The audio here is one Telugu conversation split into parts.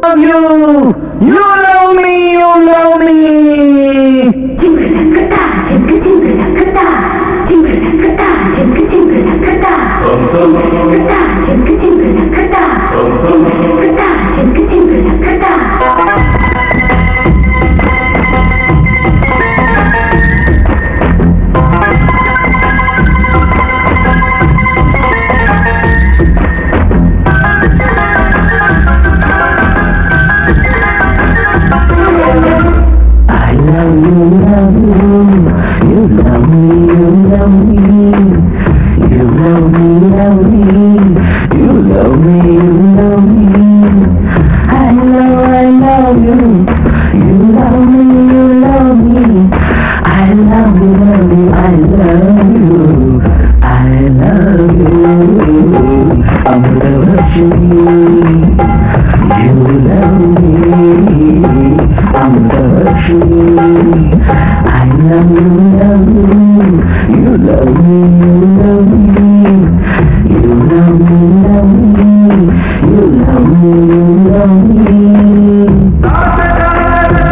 love you. You love me, you love me. 징글다 징글 징글다 크다 징글다 징글 징글다 크다 크다 징글 징글다 크다 크다 징글 징글다 크다 I love you, love you. You love me, you love me. You love me, love me. You love me, you love me. I love, I love you. You love me, you love me. I love you, love you, I love you. I love you. I'm loving you. You love me. I'm loving I love you, love you. You love me, you love me. You love me, love me. You love me, you love me.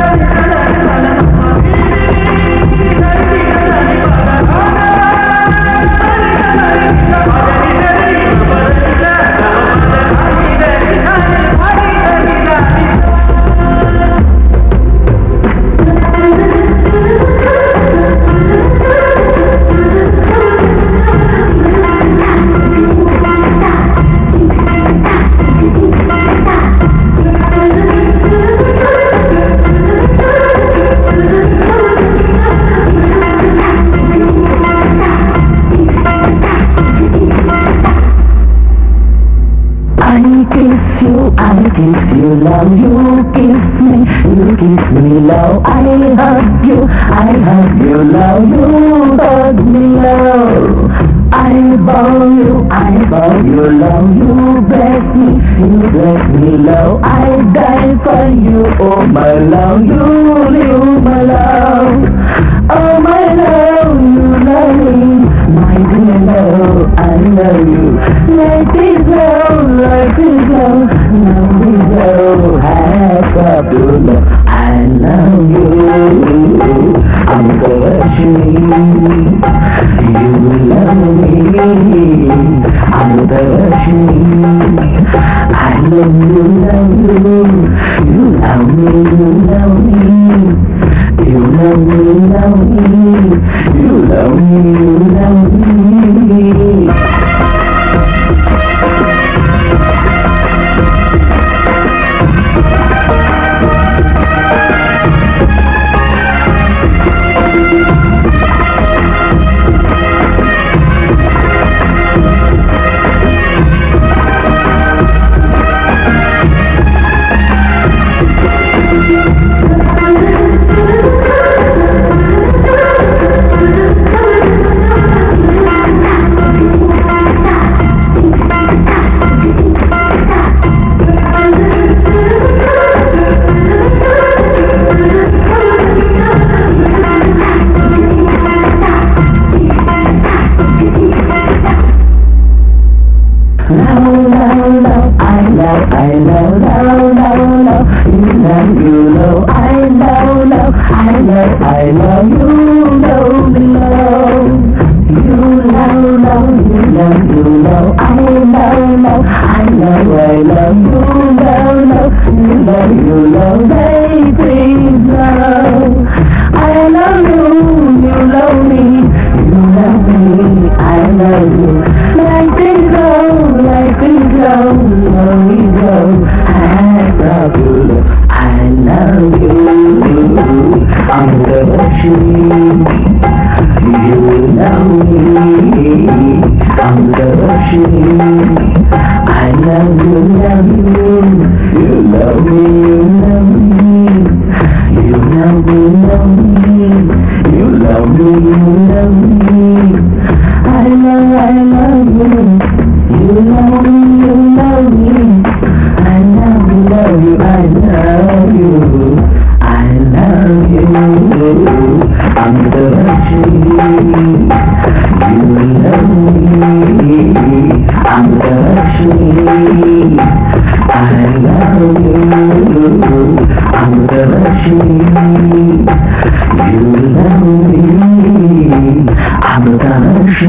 I kiss you, I kiss you, love you, kiss me, you kiss me, love. I hug you, I hug you, love you, hug me, love. I bow you, I bow you, love you, bless me, you bless me, love. I die for you, oh my love, you, you, my love. Oh my love, you love me, my dear love, I love you. Life is love, life is love, love is love, hands up to love. I love you, I'm touching you love me, I'm touching I love you, love you, you love me, you love me. You love me, love me, you love me, you love me. Love, love, love, I love, I love, love, love, love, you love, you love, I love, love, I love, I love, you love, me love. You love, love, you love, you love, I love, love, I love, I love, you love, love, you love, you love, baby, love. I love you, you love me, you love me, I love you. Life is love, life is love, love is love, I love you, I love you. I'm touching you love me, I'm touching I love you, love you, you love me, you love me. You love me, love me, you love me, you love me. I love, I love you, you love me, you love me. I love you, love you, I love you, I love you. I'm touching you, Maharshi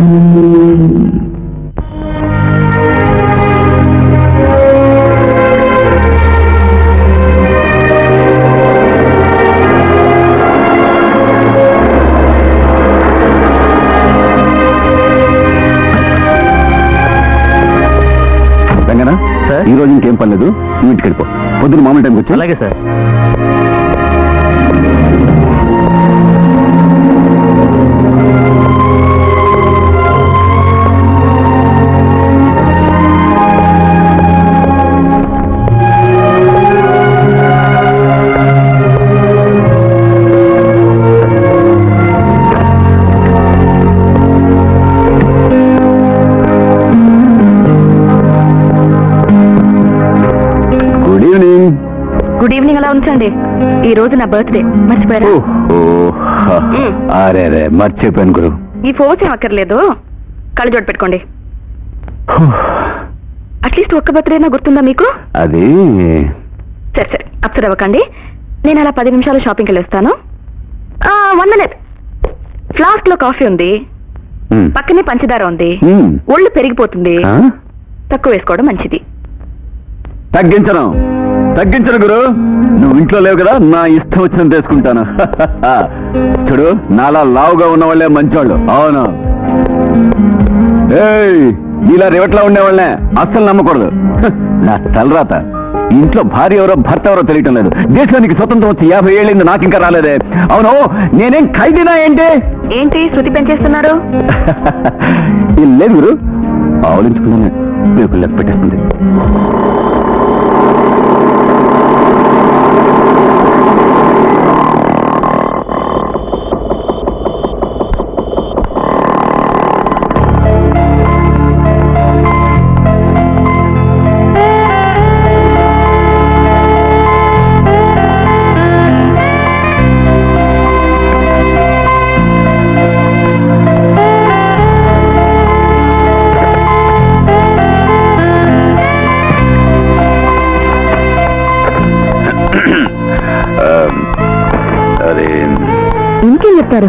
రంగనా సార్? ఈ రోజు ఇంకేం పర్లేదు నువ్వు ఇంటికి వెళ్ళిపో పొద్దున మామూలు టైంకి వచ్చి అలాగే sir good evening good evening అలా ఉంచండి ఈ రోజు నా బర్త్డే మర్చిపోయారా అరే అరే మర్చిపోయాను గురు ఈ ఫోర్స్ ఏం అక్కర్లేదు కళ్ళు జోడు పెట్టుకోండి అట్లీస్ట్ ఒక్క బర్త్డే అయినా గుర్తుందా మీకు అది సరే సరే అప్సర్ అవ్వకండి నేను అలా పది నిమిషాలు షాపింగ్కి వెళ్ళొస్తాను వన్ మినిట్ ఫ్లాస్క్ లో కాఫీ ఉంది మ్, పక్కనే పంచదార ఉంది మ్, ఒళ్ళు పెరిగిపోతుంది ఆ? తక్కువ వేసుకోవడం మంచిది తగ్గించను తగ్గించను గురు నువ్వు ఇంట్లో లేవు కదా నా ఇష్టం వచ్చినంత తీసుకుంటాను చూడు నాలా లావుగా ఉన్న వాళ్ళే మంచోళ్ళు అవును ఏయ్ ఇలా రివట్లా ఉండేవాళ్ళనే అస్సలు నమ్మకూడదు హ, నా తలరాత ఇంట్లో భార్య ఎవరో భర్త ఎవరో తెలియటం లేదు దేశానికి స్వతంత్రం వచ్చి యాభై ఏళ్ళింది నాకు ఇంకా రాలేదే అవును నేనేం ఖైదీనా ఏంటి ఏంటి శృతి పెంచేస్తున్నారు ఇది లేదు గురు ఆవలించుకున్నాను మీకు లెక్క పెట్టేస్తుంది అదే ఇంకేం చెప్తారు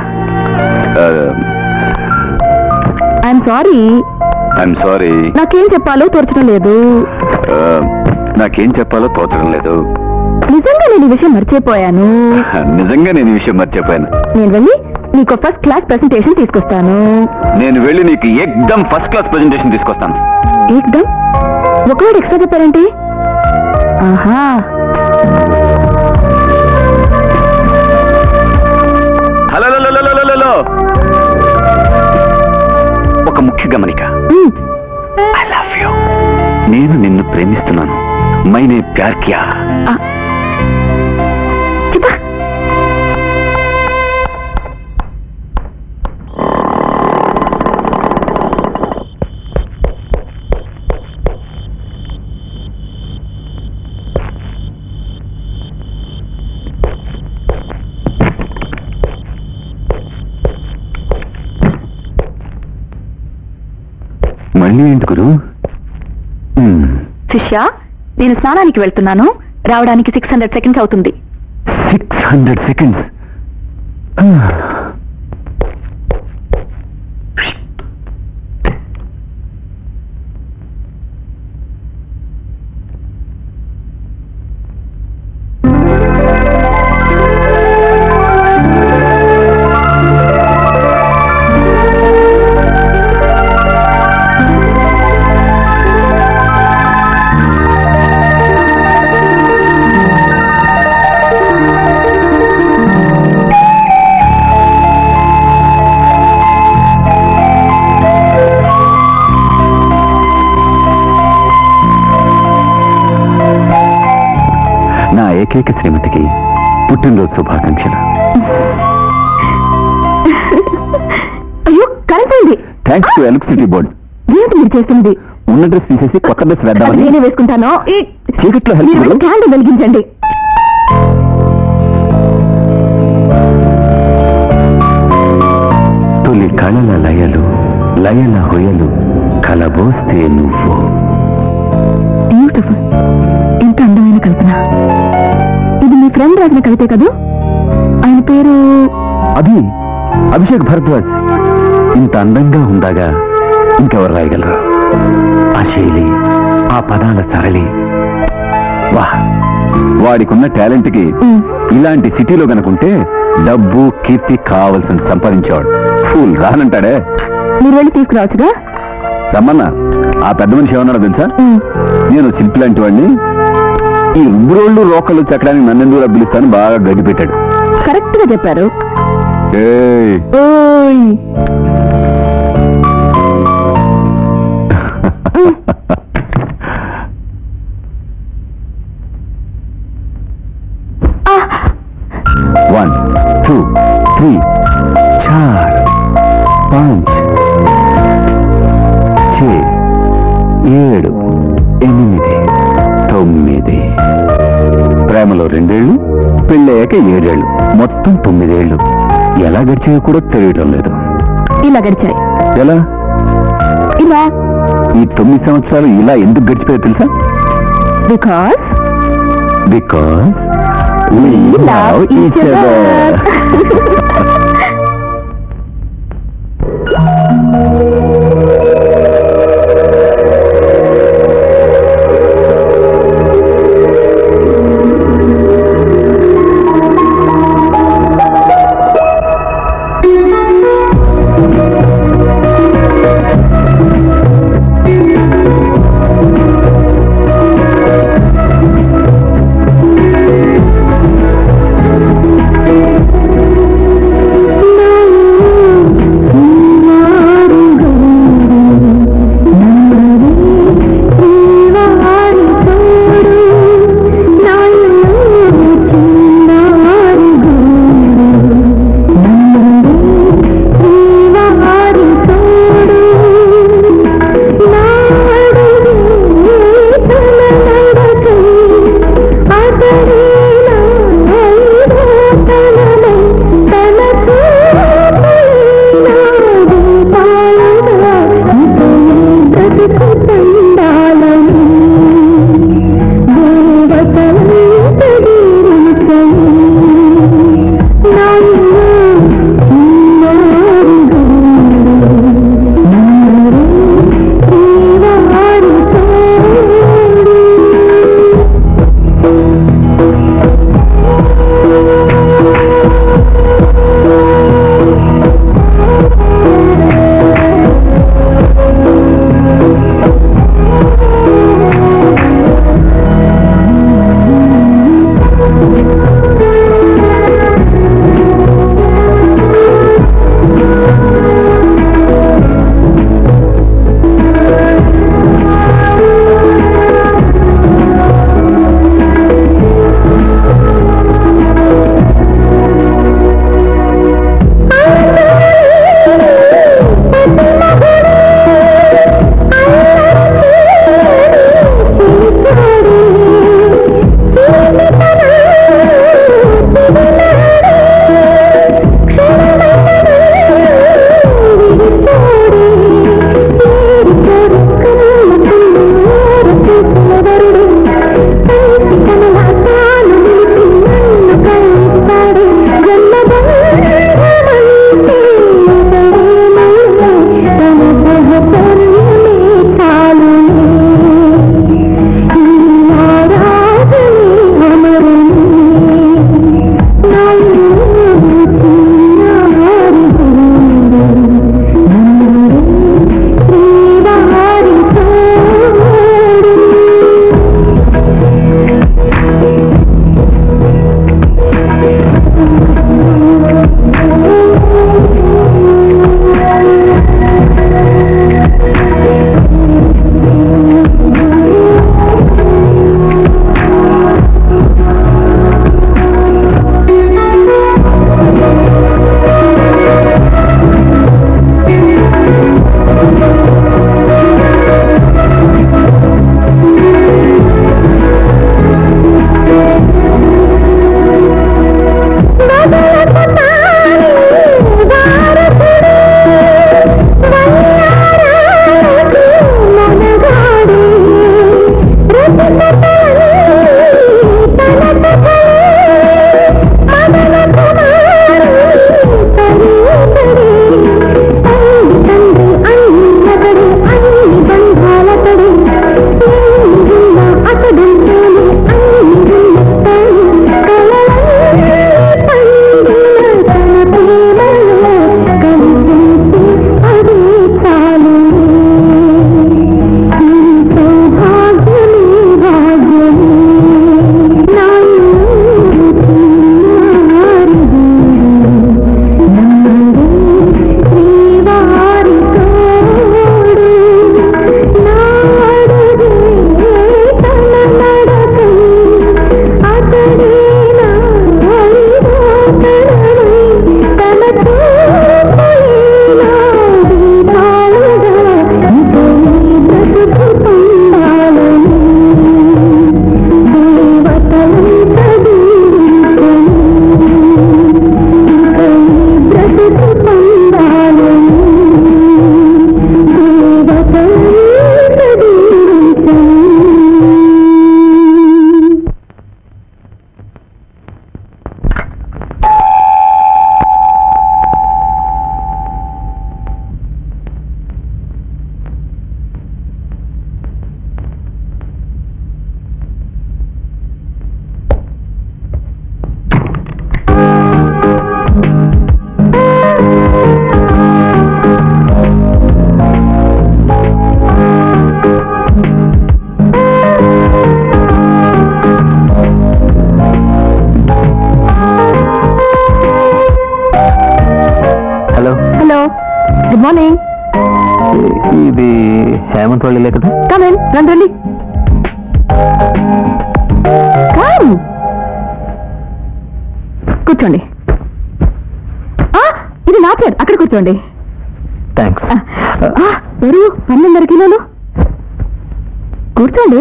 ఐఎమ్ సారీ ఐఎమ్ సారీ నాకేం చెప్పాలో తోచడం లేదు నాకేం చెప్పాలో తోచడం లేదు నిజంగా నేను ఈ విషయం మర్చిపోయాను నిజంగా నేను ఈ విషయం మర్చిపోయాను నేను వెళ్ళి నీకు ఫస్ట్ క్లాస్ ప్రెసెంటేషన్ తీసుకొస్తాను నేను వెళ్ళి నీకు ఎక్దమ్ ఫస్ట్ క్లాస్ ప్రెజెంటేషన్ తీసుకొస్తాను ఏకదం ఒకవేళ ఎక్స్ట్రా చెప్పారేంటి ఆహా hello hello, hello, hello, hello, hello. ఒక ముఖ్య గమనిక ఉమ్, ఐ లవ్ యూ నేను నిన్ను ప్రేమిస్తున్నాను మైనే ప్యార్ కియా ఆ. చెప్పా మళ్ళీ ఏంటి గురు శిష్య నేను స్నానానికి వెళ్తున్నాను రావడానికి సిక్స్ హండ్రెడ్ సెకండ్స్ అవుతుంది సిక్స్ హండ్రెడ్ సెకండ్స్ నా ఏకైక శ్రీమతికి పుట్టినరోజు శుభాకాంక్షలు అయ్యో కరెంట్ పోయింది థ్యాంక్స్ టు ఎలక్ట్రిసిటీ బోర్డ్ ఏంటి మీరు చేస్తున్నది ఉన్న డ్రెస్ తీసేసి కొత్త డ్రెస్ అది వేద్దామని నేనే వేసుకుంటాను ఈ, చీకట్లో మీరు వెళ్ళి హెల్ప్ క్యాండిల్ వెలిగించండి తొలి కళల లయలు లయల హొయలు కలబోస్తే నువ్వు బ్యూటిఫుల్ ఎంత అందమైన కల్పన ఇది మీ ఫ్రెండ్ రాసిన కవితే కదూ ఆయన పేరు అది అభిషేక్ భరద్వాజ్ ఇంత అందంగా ఉందాగా ఇంకెవరు రాయగలరు ఆ శైలి ఆ పదాల సరళి వా వాడికున్న టాలెంట్ కి మ్. ఇలాంటి సిటీలో కనుకుంటే డబ్బు కీర్తి కావలసిన సంపాదించేవాడు ఫుల్ రానంటాడే మీరు వెళ్ళి తీసుకురావచ్చుగా రమ్మన్నా ఆ పెద్ద మనిషి ఏమన్నాడో తెలుసా మ్. నేను శిల్పి లాంటి వాడిని ఈ రుబ్బురోళ్ళు రోకలు చెక్కడానికి నన్నెందుకు పిలుస్తాను బాగా గడ్డి పెట్టాడు కరెక్ట్ గా చెప్పారు ఏయ్ ఓయ్ వన్ టూ త్రీ చార్ పాంచ్ ఛే ఏడు ఎనిమిది తొమ్మిది ప్రేమలో రెండేళ్లు పెళ్ళయ్యాక ఏడేళ్లు మొత్తం తొమ్మిదేళ్లు ఎలా గడిచాయో కూడా తెలియటం లేదు ఇలా గడిచాయి ఎలా ఇలా ఈ తొమ్మిది సంవత్సరాలు ఇలా ఎందుకు గడిచిపోయో తెలుసా because because We love each other. ఇది హేమంత్ వాళ్ళే కదా కమన్ రండి రండి Come. కూర్చోండి ఆ, ఇది నా చైర్ అక్కడ కూర్చోండి థ్యాంక్స్ ఆ, బరువు పన్నెండున్నర కిలోలు కూర్చోండి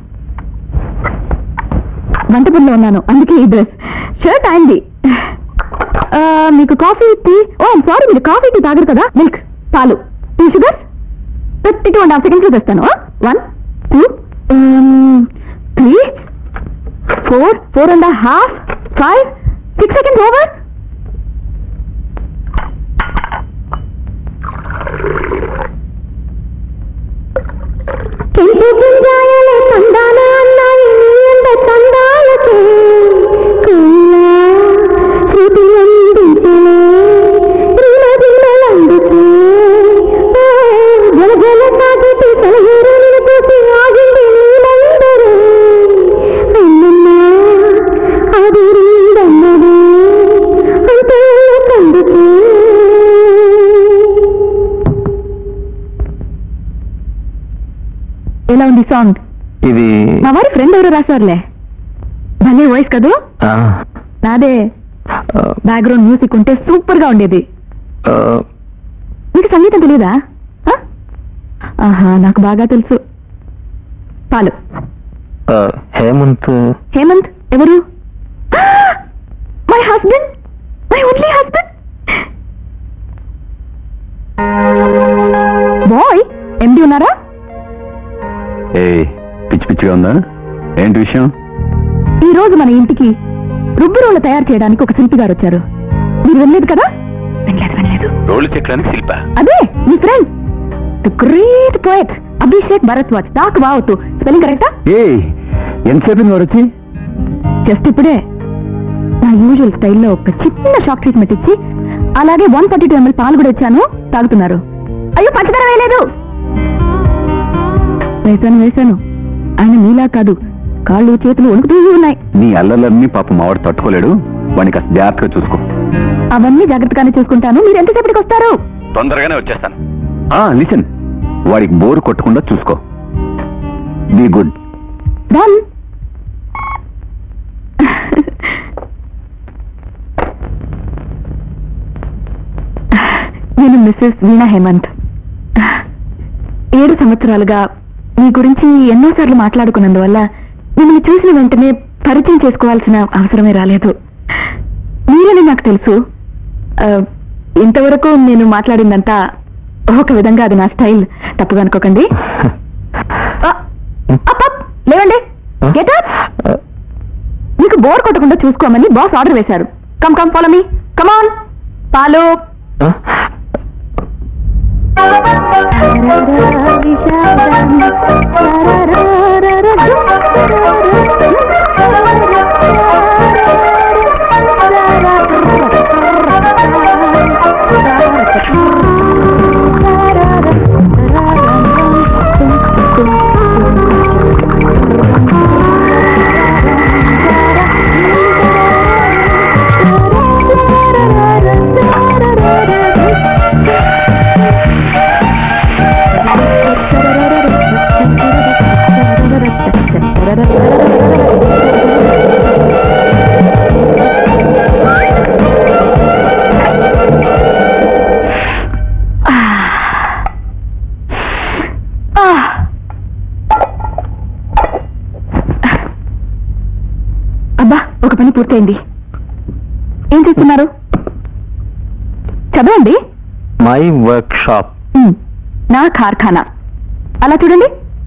వంట పనిలో ఉన్నాను అందుకే ఈ డ్రెస్ షర్ట్ అయింది ఆ, మీకు కాఫీ టీ ఓ సారీ మీరు కాఫీ టీ తాగరు కదా మిల్క్ పాలు two sugars thirty two and half seconds తెస్తాను one two three four four and half five six seconds over ಕೆಂಪು ಪಿಂಜಾಯಲೆ ತಂದಾನ ಅನ್ನಾಯಿ ನೀಂದ ತಂದಾಯಕ್ಕೆ ಕುಲ್ಲ ಶ್ರುತಿ ಅಂದಿಸಲೇ ಋಣಜಿಲ್ಲಂದಿಕೆ ಜಲ ಜಲ ಸಾಗಿತಿ ಸಲಹೇರು ನಿನ್ನ చూసి ఆగింది నీలందరూ అన్నమ్మ అదిరిందన్నది అంతే కందుకే ఎలా ఉంది సాంగ్ ఇది మా వారి ఫ్రెండ్ ఎవరు రాశారులే భలే వాయిస్ కదూ ఆ, నాదే ఆ, బ్యాక్గ్రౌండ్ మ్యూజిక్ ఉంటే సూపర్ గా ఉండేది ఆ, మీకు సంగీతం తెలియదా ఆ? ఆహా నాకు బాగా తెలుసు పాలు ఆ, హేమంత్ హేమంత్ ఎవరు my husband my only husband boy ఎండి ఉన్నారా ఏ పిచ్చి పిచ్చిగా ఉందా ఏంటి విషయం ఈ రోజు మన ఇంటికి రుబ్బు రోళ్ళు తయారు చేయడానికి ఒక శిల్పి గారు వచ్చారు మీరు వినలేదు కదా వినలేదు వినలేదు రోడ్లు చెక్కడానికి శిల్ప అదే మీ friend the great poet Abhishek Bharadwaj దాకా బావతు స్పెల్లింగ్ కరెక్టా ఏ ఎంతసేపు వాడు వచ్చి జస్ట్ ఇప్పుడే నా యూజువల్ స్టైల్లో ఒక చిన్న షాక్ ట్రీట్మెంట్ ఇచ్చి అలాగే వన్ థర్టీ టూ ఎంఎల్ పాలు కూడా ఇచ్చాను తాగుతున్నారు అయ్యో పంచదార వేయలేదు వేశాను వేశాను ఆయన నీలా కాదు కాళ్ళు చేతులు వణుకుతూ ఉన్నాయి నీ అల్లర్లన్నీ పాపం మావాడు తట్టుకోలేడు వాడిని కాస్త జాగ్రత్తగా చూసుకో అవన్నీ జాగ్రత్తగానే చూసుకుంటాను మీరు ఎంతసేపటికి వస్తారు తొందరగానే వచ్చేస్తాను లిసన్ వాడికి బోరు కొట్టకుండా చూసుకో బీ గుడ్ డన్ నేను మిస్సెస్ వీణా హేమంత్ ఏడు సంవత్సరాలుగా మీ గురించి ఎన్నోసార్లు మాట్లాడుకున్నందువల్ల మిమ్మల్ని చూసిన వెంటనే పరిచయం చేసుకోవాల్సిన అవసరమే రాలేదు మీరని నాకు తెలుసు ఆ, ఇంతవరకు నేను మాట్లాడిందంతా ఒక విధంగా అది నా స్టైల్ తప్పుగా అనుకోకండి ఆ, అప్, అప్, లేవండి గెట్ అప్ మీకు బోర్ కొట్టకుండా చూసుకోమని బాస్ ఆర్డర్ వేశారు come come follow me come on పాలు అబ్బా ఒక పని పూర్తయింది ఏం చేస్తున్నారు చదవండి మై వర్క్ షాప్ ఉమ్, నా కార్ఖానా అలా చూడండి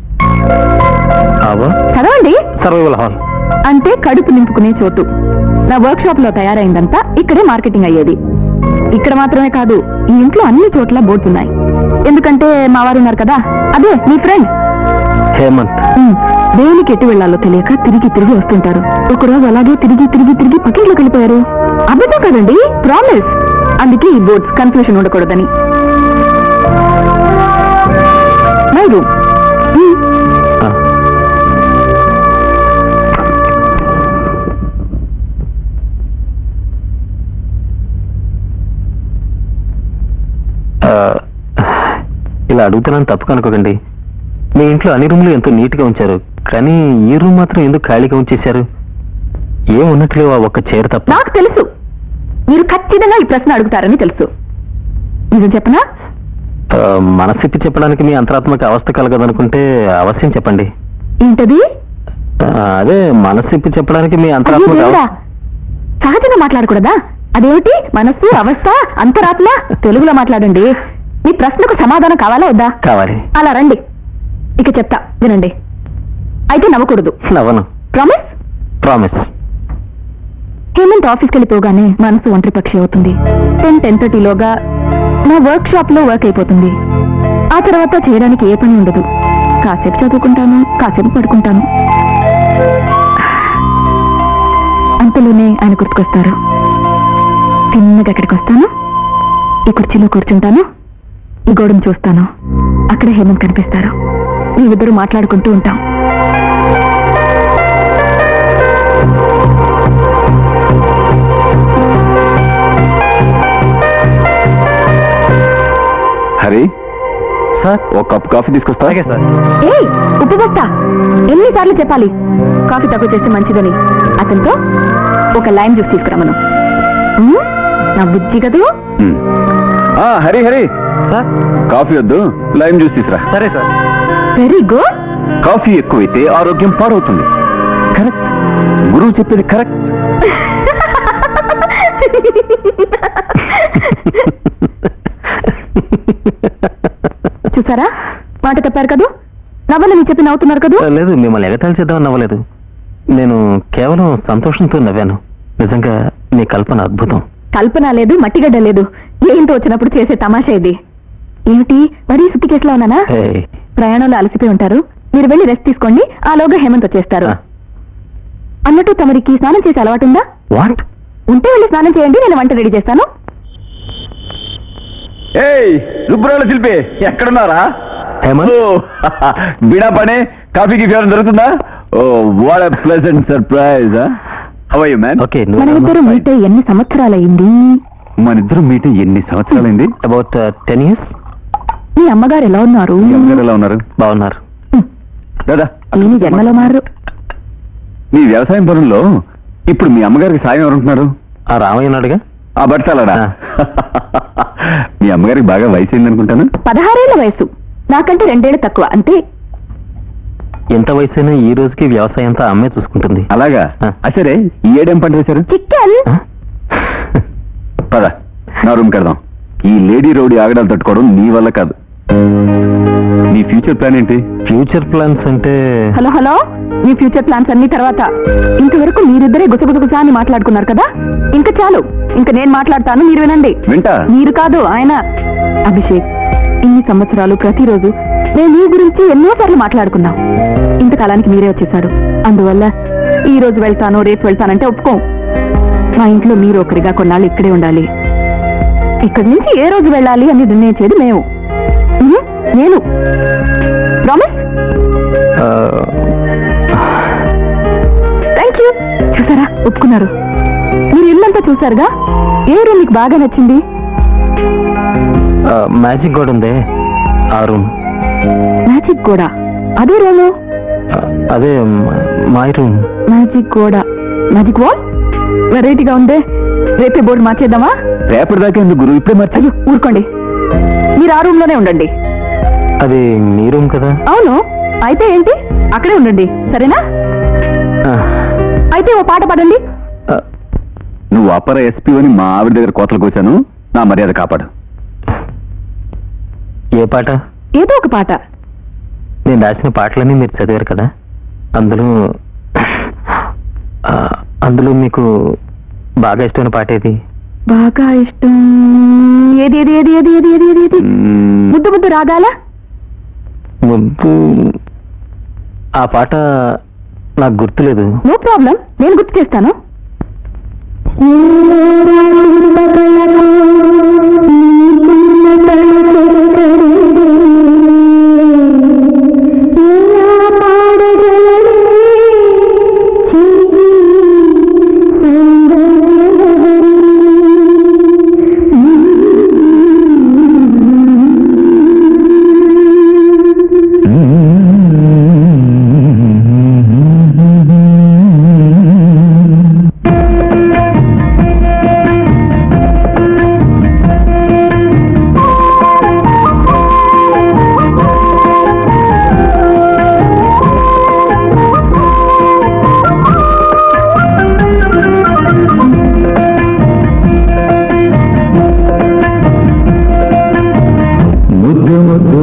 చదవండి సర్వైవల్ హాల్ అంటే కడుపు నింపుకునే చోటు నా వర్క్ షాప్ లో తయారైందంతా ఇక్కడే మార్కెటింగ్ అయ్యేది ఇక్కడ మాత్రమే కాదు ఈ ఇంట్లో అన్ని చోట్ల బోర్డ్స్ ఉన్నాయి ఎందుకంటే మా వారు ఉన్నారు కదా అదే మీ ఫ్రెండ్ హేమంత్ ఉమ్, దేనికి ఎటు వెళ్లాలో తెలియక తిరిగి తిరిగి వస్తుంటారు ఒకరోజు అలాగే తిరిగి తిరిగి తిరిగి పక్కింట్లోకి వెళ్ళిపోయారు అబద్ధం కదండి ప్రామిస్ అందుకే ఈ బోర్డ్స్ కన్ఫ్యూషన్ ఉండకూడదని మై రూమ్ ఉమ్, ఇలా ఇలా అడుగుతున్నాను తప్పు కనుకోకండి మీ ఇంట్లో అన్ని రూమ్లు ఎంతో నీట్గా ఉంచారు కానీ ఈ రూమ్ మాత్రం ఎందుకు ఖాళీగా ఉంచేశారు ఏం ఉన్నట్లు ఆ ఒక్క చైర్ తప్ప నాకు తెలుసు మీరు ఖచ్చితంగా ఈ ప్రశ్న అడుగుతారని తెలుసు నిజం చెప్పనా ఆ, మనసిప్పి చెప్పడానికి మీ అంతరాత్మక అవస్థ కలగదనుకుంటే అవశ్యం చెప్పండి ఏంటది ఆ, అదే మనసిప్పి చెప్పడానికి మీ అయ్యో అంతరాత్మక దేవుడా. అవస్థ సహజంగా మాట్లాడకూడదా అదేమిటి మనస్సు అవస్థ అంతరాత్మ తెలుగులో మాట్లాడండి మీ ప్రశ్నకు సమాధానం కావాలా వద్దా కావాలి అలా రండి ఇక చెప్తా వినండి అయితే నవ్వకూడదు నవ్వను ప్రామిస్ ప్రామిస్ హేమంత్ ఆఫీస్కి వెళ్ళిపోగానే మనసు ఒంటరి పక్షి అవుతుంది టెన్ టెన్ థర్టీలోగా నా వర్క్ షాప్ లో వర్క్ అయిపోతుంది ఆ తర్వాత చేయడానికి ఏ పని ఉండదు కాసేపు చదువుకుంటాను కాసేపు పడుకుంటాను అంతలోనే ఆయన గుర్తుకొస్తారు తిన్నగా ఎక్కడికి వస్తాను ఈ కుర్చీలో కూర్చుంటాను ఈ గోడను చూస్తాను అక్కడే హేమంత్ కనిపిస్తారు మేమిద్దరు మాట్లాడుకుంటూ ఉంటాం హరి సార్ ఒక కప్ కాఫీ తీసుకొస్తా అలాగే సార్ ఏయ్ ఉప్పు బస్తా ఎన్నిసార్లు చెప్పాలి కాఫీ తక్కువ చేస్తే మంచిదని అతనితో ఒక లైమ్ జ్యూస్ తీసుకురమ్మను ఉమ్, నా బుజ్జి కదూ ఉమ్. ఆ, హరి హరి సార్ కాఫీ వద్దు లైమ్ జ్యూస్ తీసురా సరే సార్ వెరీ గుడ్ కాఫీ ఎక్కువైతే ఆరోగ్యం పాడవుతుంది కరెక్ట్ గురువు చెప్పేది కరెక్ట్ చూసారా మాట తప్పారు కదూ నవ్వని చెప్పి నవ్వుతున్నారు కదూ లేదు మిమ్మల్ని ఎగతాళి చేద్దామని నవ్వలేదు నేను కేవలం సంతోషంతో నవ్వాను నిజంగా మీ కల్పన అద్భుతం కల్పన లేదు మట్టిగడ్డ లేదు ఏంటో వచ్చినప్పుడు చేసే తమాషా ఇది ఏమిటి మరీ సుత్తి కేసులో ఉన్నానా హే, ప్రయాణంలో అలసిపోయి ఉంటారు మీరు వెళ్ళి రెస్ట్ తీసుకోండి ఆలోగా హేమంత్ వచ్చేస్తారు ఆ, అన్నట్టు తమరికి స్నానం చేసే అలవాటు ఉందా వాట్ ఉంటే వెళ్ళి స్నానం చేయండి నేను వంట రెడీ చేస్తాను ఏయ్ రుబ్బురాళ్ళ శిల్పి ఎక్కడున్నారా హేమంత్ ఓ, బీడా పని కాఫీకి ఫేవర్ దొరుకుతుందా oh what pleasant surprise how you man okay మన ఇద్దరు మీట్ అయ్యి ఎన్ని సంవత్సరాలయ్యింది మన ఇద్దరు మీట్ ఎన్ని సంవత్సరాలైంది అబౌట్ టెన్ ఇయర్స్ మీ అమ్మగారు ఎలా ఉన్నారు మీ అమ్మగారు ఎలా ఉన్నారు బాగున్నారు కదా నేను జన్మలో మారు మీ వ్యవసాయం పనుల్లో ఇప్పుడు మీ అమ్మగారికి సాయం ఎవరుంటున్నారు ఆ రామయ్య ఉన్నాడుగా ఆ బట్టాలడా మీ అమ్మగారికి బాగా వయసు అయిందనుకుంటాను పదహారేళ్ల వయసు నాకంటే రెండేళ్లు తక్కువ అంతే ఎంత వయసైనా ఈ రోజుకి వ్యవసాయం అంతా అమ్మే చూసుకుంటుంది అలాగా ఆ. ఆ, సరే ఈ ఏడేం పంట వేశారు చికెన్ ఆ? పద నా రూమ్ కడదాం ఈ లేడీ రౌడీ ఆగడాలు తట్టుకోవడం నీ వల్ల కాదు నీ ఫ్యూచర్ ప్లాన్ ఏంటి ఫ్యూచర్ ప్లాన్స్ అంటే హలో హలో మీ ఫ్యూచర్ ప్లాన్స్ అన్ని తర్వాత ఇంతవరకు మీరిద్దరే గుసగుసగుసా అని మాట్లాడుకున్నారు కదా ఇంకా చాలు ఇంకా నేను మాట్లాడతాను మీరు వినండి వింటా మీరు కాదు ఆయన అభిషేక్ ఇన్ని సంవత్సరాలు ప్రతిరోజు నేను మీ గురించి ఎన్నోసార్లు మాట్లాడుకున్నాం ఇంతకాలానికి మీరే వచ్చేసారు అందువల్ల ఈ రోజు వెళ్తాను రేపు వెళ్తానంటే ఒప్పుకోం మా ఇంట్లో మీరు ఒకరిగా కొన్నాళ్ళు ఇక్కడే ఉండాలి ఇక్కడి నుంచి ఏ రోజు వెళ్ళాలి అని నిర్ణయించేది మేము ఉహు, నేను ప్రామిస్ ఆ, థ్యాంక్ యూ చూసారా ఒప్పుకున్నారు మీరు ఇల్లంతా చూసారుగా ఏ రూమ్ మీకు బాగా నచ్చింది ఆ, మ్యాజిక్ కూడా ఉందే ఆ రూమ్ మ్యాజిక్ గోడ అదే రూము ఆ, అదే మ- మై రూమ్ మ్యాజిక్ గోడ మ్యాజిక్ వాల్ వెరైటీగా ఉందే రేపే బోర్డు మార్చేద్దామా రేపటి దాకా ఎందుకు గురువు ఇప్పుడే మర్చి అయ్యో ఊరుకోండి మీరు ఆ రూమ్ లోనే ఉండండి అది మీ రూమ్ కదా అవును అయితే ఏంటి అక్కడే ఉండండి సరేనా ఆ, అయితే ఓ పాట పాడండి ఆ, నువ్వు అపర ఎస్పీ అని మా ఆవిడ దగ్గర కోతలు కోసాను నా మర్యాద కాపాడు ఏ పాట ఏదో ఒక పాట నేను రాసిన పాటలన్నీ మీరు చదివారు కదా అందులో ఆ, అందులో మీకు బాగా ఇష్టమైన పాట ఏది బాగా ఇష్టం ఏది ఏది ఏది ఏది ఏది ఏది ఏది ఏది మ్మ్. ముద్దు ముద్దు రాగాల ముద్దు ఆ పాట నాకు గుర్తులేదు నో ప్రాబ్లం నేను గుర్తు చేస్తాను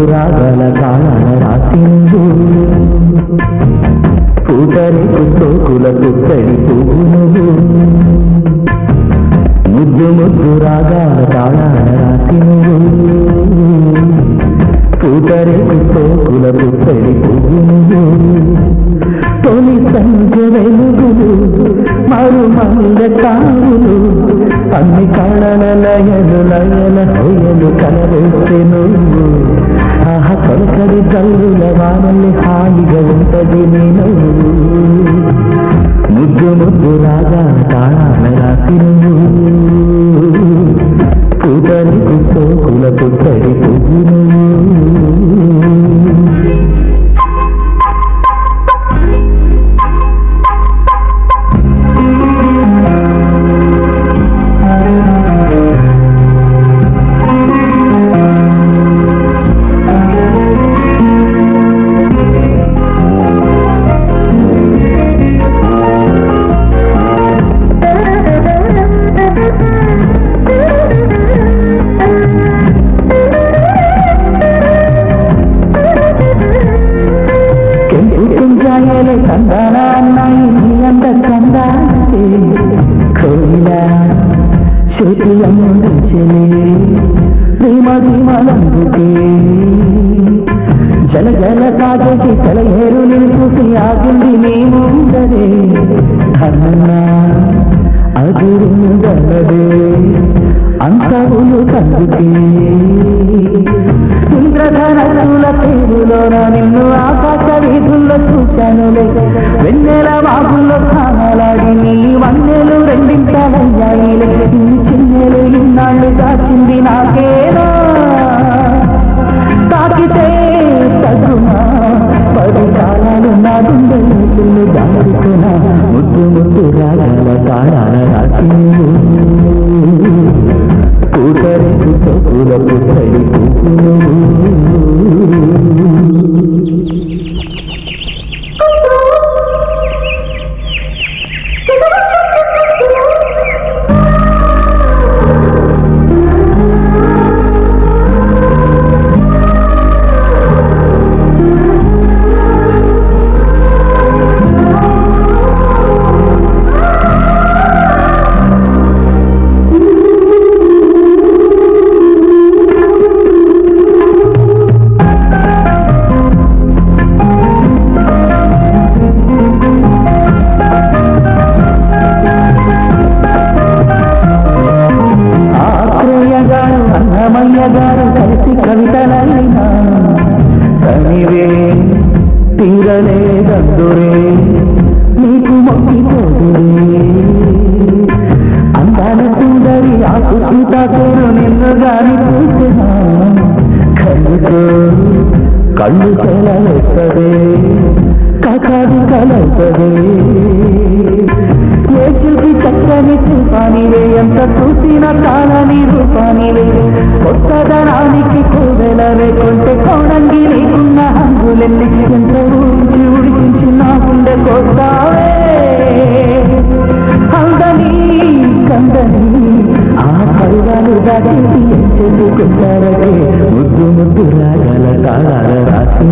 రాగల కాలాల రాసిందు పూతరేకు సోకుల పుత్తడి పువ్వును ముద్దు ముద్దు రాగాల తాళాల రాసిందు పూతరేకు సోకుల పుత్తడి పువ్వును తొలి సంజ వెలుగులు మరు మల్ల తావులు అన్ని కళల లయలు లయల హొయలు కలవేస్తే నువ్వు ఆహ కలకడి కల్లుల వానల్ని హాయిగా ఉంటది నేను ముద్దు ముద్దు రాగా తాళాల రాసి నువ్వు పూతరికి సోకుల పుత్తడి పువ్వును ಕೆಂಪು ಕುಂಜಾಯಲೆ ಚಂದನ ಅನ್ನಾಯಿ ನೀಲಂದ ಚಂದಾತೆ ಕೋಯಿಲ ಶ್ರುತಿಯನ್ನು ದಂಚಲೆ ಧೀಮ ಧೀಮలందుకే జల జల సాగేటి సెలయేరు నేను చూసి ఆగింది నీ ముందరే అన్నా అదురుగలదే అంతవులు కందుకే ఇంద్రధనస్సుల పేరులోన నిన్ను ఆకాశ వీధుల్లో చూశానులే వెన్నెల వాగుల్లో స్థానాలాడి నీ వన్నెలు రెండింతలయ్యాయిలే నీ చిన్నెలు ఇన్నాళ్ళు దాచింది నాకేనా తాకితే తగునా పది కాలాలు నా గుండెలు దాడుకున్నా ముద్దు ముద్దు రాగాల తాళాల రాసి పూతరికి తొక్కుల పుట్టడి పువ్వులు ఆత్రేయ గారు అన్నమయ్య గారు కలిసి కవితలైనా కనివే తీరలేదందురే నీకు మొక్కిపోదురే అందాల సుందరి ఆకు సీతాసేను నిన్ను గాని చూసినా కళ్ళుతో కళ్ళు చెలవెత్తదే కకాది కలవుతదే ఏ చూసి చక్కని శిల్పానివే ఎంత చూసిన కాలని రూపానివే కొత్తదనానికి కూదలవే కొంటే కోణంగి నీకున్న హంగులెన్ని ఎంత ఊరించి ఉడికించి నా గుండె కొట్టావే అందని కందని ఆ పరువాలు దాచేసి చేసుకుంటారటే ముద్దు ముద్దు రాగల కాలాల రాసి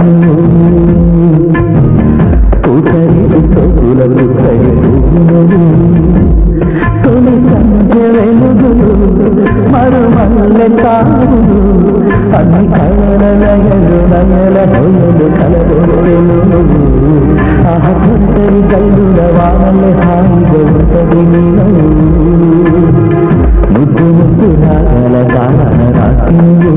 పూతరి సోకుల పుత్తడి పువ్వులు తొలి సంజ వెలుగులు మరు మల్లె తాగులు అన్ని కళల లయలు నయల హొయలు కలబోరెలు ఆహ పుత్తరి కల్లుల వానల్లె హాయిగా ఉంటది నీలో ముద్దు ముద్దు రాగల కాలాల రాసింది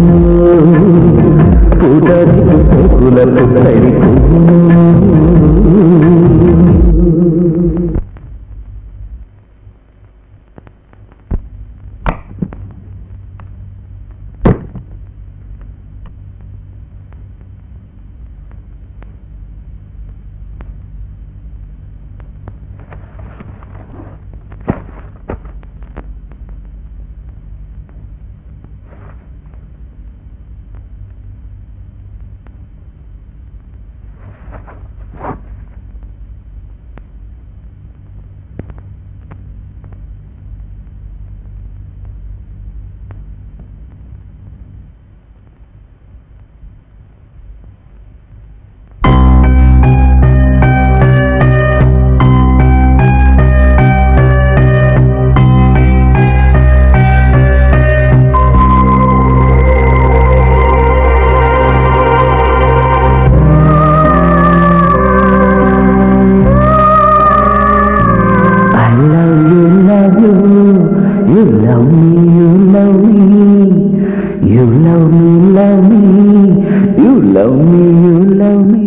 పూతరి సోకుల పుత్తడి పువ్వులు love me you love me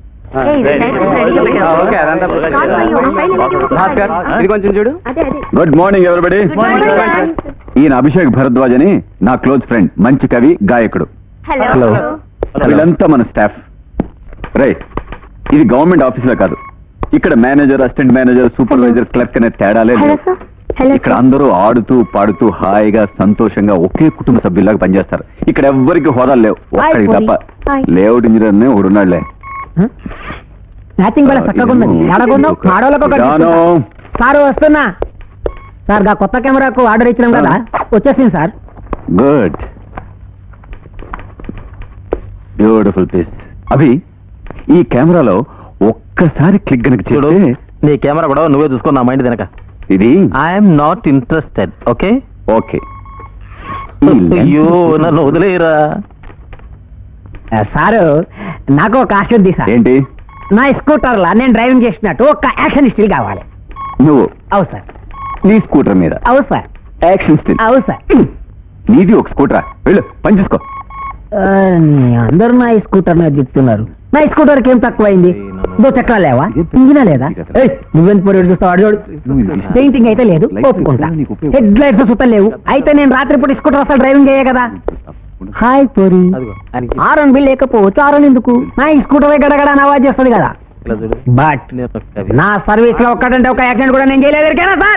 Bhaskar ఇది కొంచెం చూడు గుడ్ మార్నింగ్ ఎవరిబడి ఈయన అభిషేక్ భరద్వాజ్ అని నా క్లోజ్ ఫ్రెండ్ మంచి కవి గాయకుడు హలో వీళ్ళంతా మన స్టాఫ్ రై ఇది గవర్నమెంట్ ఆఫీసులో కాదు ఇక్కడ manager assistant manager supervisor clerk అనే తేడాలే లేవు. ఇక్కడ అందరూ ఆడుతూ పాడుతూ హాయిగా సంతోషంగా ఒకే కుటుంబ సభ్యుల్లాగా పనిచేస్తారు ఇక్కడ ఎవ్వరికి హోదాలు లేవు ఒక్కడికి తప్ప లేఅవుట్ ఇంజనీర్ నే ఒకడున్నాడులే మ్యాచింగ్ కూడా చక్కగా ఉన్నది ఎడగొన్నావు ఆడవాళ్ళకు ఒకటి జాను. తీసుకుంటా. సార్ వస్తున్నా సార్ గా కొత్త కెమెరాకు ఆర్డర్ ఇచ్చినాం కదా వచ్చేసింది సార్ గుడ్ బ్యూటిఫుల్ పీస్ అభి ఈ కెమెరాలో ఒక్కసారి క్లిక్ గనక చూడు చేస్తే నీ కెమెరా కూడా నువ్వే చూసుకో నా మైండ్ వెనక ఇది I'm not interested okay okay అయ్యో నన్ను వదిలేయరా ఆ, సారు నాకు ఒక ఆశ ఉంది సార్ ఏంటి నా స్కూటర్ లా నేను డ్రైవింగ్ చేసినట్టు ఒక యాక్షన్ స్టిల్ కావాలి నువ్వు అవు సార్ నీ స్కూటర్ మీద అవు సార్ యాక్షన్ స్టిల్ అవు సార్ నీది ఒక స్కూటరా వెళ్ళు పని చూసుకో ఆ, అందరూ నా స్కూటర్ మీద చెప్తున్నారు నా స్కూటర్కి ఏం తక్కువైంది దో చక్రాలు లేవా ఇంజినా లేదా ఏయ్, నువ్వెంత పొరి చూస్తావు అడు చూడు పెయింటింగ్ అయితే లేదు ఒప్పుకుంటా హెడ్ లైట్స్ సుతం లేవు అయితే నేను రాత్రిపూట స్కూటర్ అసలు డ్రైవింగ్ చేయ కదా హాయ్ పొరి అదిగో ఆయనకి ఆరన్ బిల్ లేకపోవచ్చు ఆరన్ ఎందుకు నా స్కూటర్ గడగడ నవాజ్ చేస్తుంది కదా ఇలా చూడు బట్ నేను ఒక కవి. నా సర్వీస్ లో ఒక్కటంటే ఒక యాక్సిడెంట్ కూడా నేను చేయలేదు ఎరికేనా సార్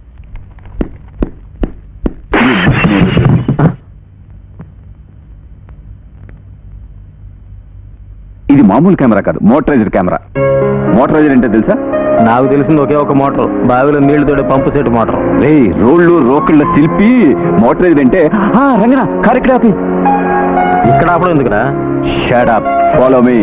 ఇది మామూలు కెమెరా కాదు మోటరైజ్డ్ కెమెరా మోటరైజర్ అంటే తెలుసా నాకు తెలిసింది ఒకే ఒక మోటార్ బావిలో నీళ్లు తోడే పంపు సెట్ మోటార్ రే రోడ్లు రోకళ్ళ శిల్పి మోటరైజ్డ్ అంటే ఆ, రంగన కార్ ఇక్కడ ఆపి ఇక్కడ ఆపడం ఎందుకురా షట్ అప్ ఫాలో మీ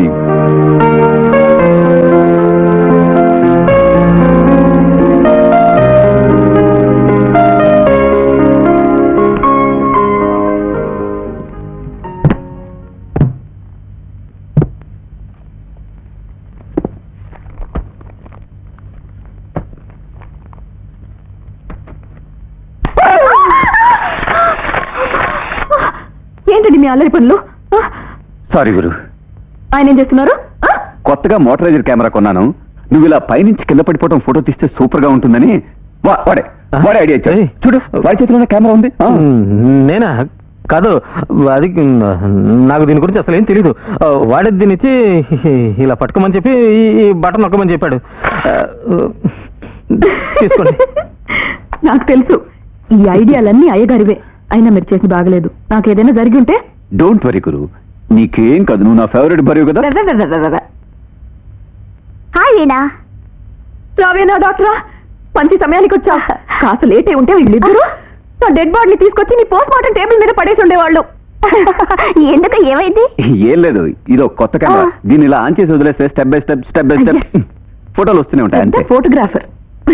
ఏంటండి మీ అల్లరి పనులు ఆ, సారీ గురు ఆయన ఏం చేస్తున్నారు ఆ? కొత్తగా మోటరైజర్ కెమెరా కొన్నాను నువ్వు ఇలా పైనుంచి కింద పడిపోవడం ఫోటో తీస్తే సూపర్ గా ఉంటుందని వా- వాడే వాడే ఐడియా ఇచ్చాడు ఏయ్. చూడు వాడి చేతిలో కెమెరా ఉంది ఆ. నేనా కాదు అది నాకు దీని గురించి అసలు ఏం తెలీదు ఆ, వాడే దీన్ని ఇచ్చి ఇలా పట్టుకోమని చెప్పి ఈ- ఈ బటన్ నొక్కమని చెప్పాడు ఆ, తీసుకోండి నాకు తెలుసు ఈ ఐడియాలన్నీ అయ్యగారివే అయినా మీరు చేసి బాగలేదు నాకు ఏదైనా జరిగి ఉంటే డోంట్ వరీ గురు నీకేం కాదు నువ్వు నా ఫేవరెట్ బరువు కదా హాయ్ వీణా రావేనా డాక్టరా మంచి సమయానికి వచ్చా కాస్త లేట్ అయి ఉంటే వీళ్ళిద్దరు నా డెడ్ బాడీని తీసుకొచ్చి నీ పోస్ట్ మార్టం టేబుల్ మీద పడేసి ఉండేవాళ్ళు ఎందుకు ఏమైంది ఏం లేదు ఇది ఒక కొత్త కెమెరా ఆ. దీన్ని ఇలా ఆన్ చేసి వదిలేస్తే step by step step by step అయ్యా. ఫోటోలు వస్తూనే ఉంటాయి అంతే ఫోటోగ్రాఫర్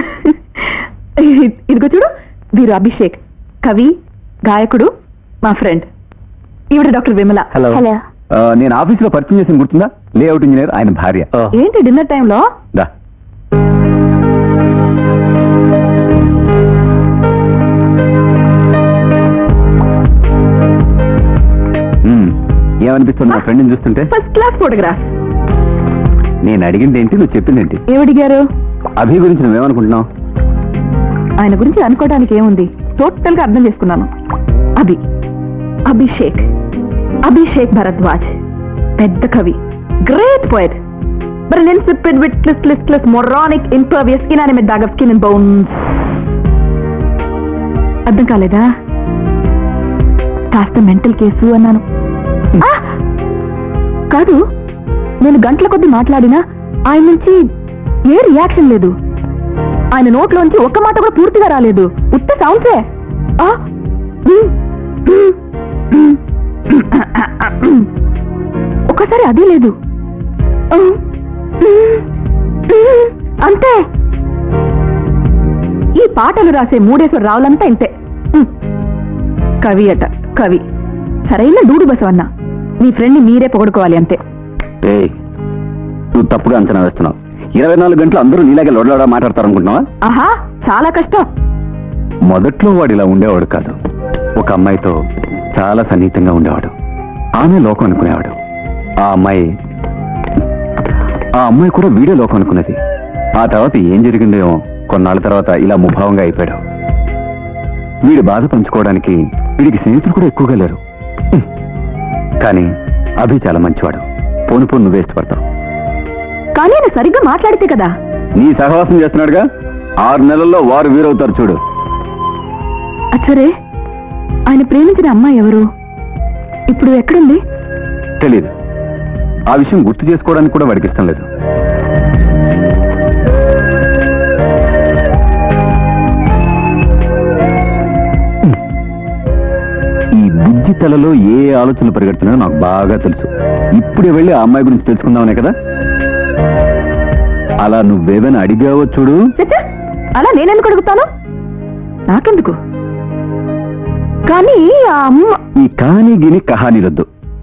ఇదిగో చూడు వీరు అభిషేక్ కవి గాయకుడు మా ఫ్రెండ్ ఈవిడ డాక్టర్ విమల హలో ఆ, నేను ఆఫీస్ లో పరిచయం చేసిన గుర్తుందా లేఅవుట్ ఇంజనీర్ ఆయన భార్య ఓ, ఏంటి డిన్నర్ టైంలో దా మ్మ్. ఏమనిపిస్తుంది నా ఫ్రెండ్ని చూస్తుంటే ఫస్ట్ క్లాస్ ఫోటోగ్రాఫ్ నేను అడిగింది ఏంటి నువ్వు చెప్పింది ఏంటి ఏమడిగారు అభి గురించి నువ్వేమనుకుంటున్నావు ఆయన గురించి అనుకోవడానికి ఏముంది టోటల్ గా అర్థం చేసుకున్నాను అభి అభిషేక్ అభిషేక్ భరద్వాజ్ పెద్ద కవి great poet but an insipid, witless, listless, moronic, impervious, inanimate bag of skin and bones. అర్థం కాలేదా కాస్త మెంటల్ కేసు అన్నాను ఆ! కాదు నేను గంటల కొద్ది మాట్లాడినా ఆయన నుంచి ఏ రియాక్షన్ లేదు ఆయన నోట్లోంచి ఒక్క మాట కూడా పూర్తిగా రాలేదు ఉత్త సౌండ్సే ఆ! ఉమ్, ఉమ్, ఉమ్, ఉమ్. ఒక్కసారి అది లేదు ఉమ్, ఉమ్, ఉమ్, అంతే ఈ పాటలు రాసే మూడేశ్వర రావులంతా ఇంతే ఉమ్. కవి అట కవి సరైన డూడు బసవన్న మీ ఫ్రెండ్ని మీరే పొగడుకోవాలి అంతే ఏయ్ నువ్వు తప్పుగా అంచనా వేస్తున్నావు ఇరవై నాలుగు గంటలు అందరూ నీలాగే లొడలోడా మాట్లాడతారు అనుకుంటున్నావా ఆహా చాలా కష్టం మొదట్లో వాడు ఇలా ఉండేవాడు కాదు ఒక అమ్మాయితో చాలా సన్నిహితంగా ఉండేవాడు ఆమె లోకం అనుకునేవాడు ఆ అమ్మాయి ఆ అమ్మాయి కూడా వీడియో లోకం అనుకున్నది ఆ తర్వాత ఏం జరిగిందేమో కొన్నాళ్ళ తర్వాత ఇలా ముభావంగా అయిపోయాడు వీడి బాధ పంచుకోవడానికి వీడికి స్నేహితులు కూడా ఎక్కువగా లేరు హ్మ్. కానీ అభి చాలా మంచివాడు పోను పోను నువ్వు వేస్ట్ పడతావు కానీ ఆయన సరిగ్గా మాట్లాడితే కదా నీ సహవాసం చేస్తున్నాడుగా ఆరు నెలల్లో వారు వీరవుతారు చూడు అచ్చరే ఆయన ప్రేమించిన అమ్మాయి ఎవరు ఇప్పుడు ఎక్కడుంది తెలియదు ఆ విషయం గుర్తు చేసుకోవడానికి కూడా వాడికి ఇష్టం లేదు ఈ బుద్ధి తలలో ఏ ఆలోచనలు పరిగెడుతున్నాయో నాకు బాగా తెలుసు ఇప్పుడే వెళ్ళి ఆ అమ్మాయి గురించి తెలుసుకుందామనే కదా అలా నువ్వేమైనా అడిగావో చూడు చచ్చా అలా నేనెందుకు అడుగుతాను నాకెందుకు కానీ ఆ అమ్మ ఈ కహానీ గిని కహానీలొద్దు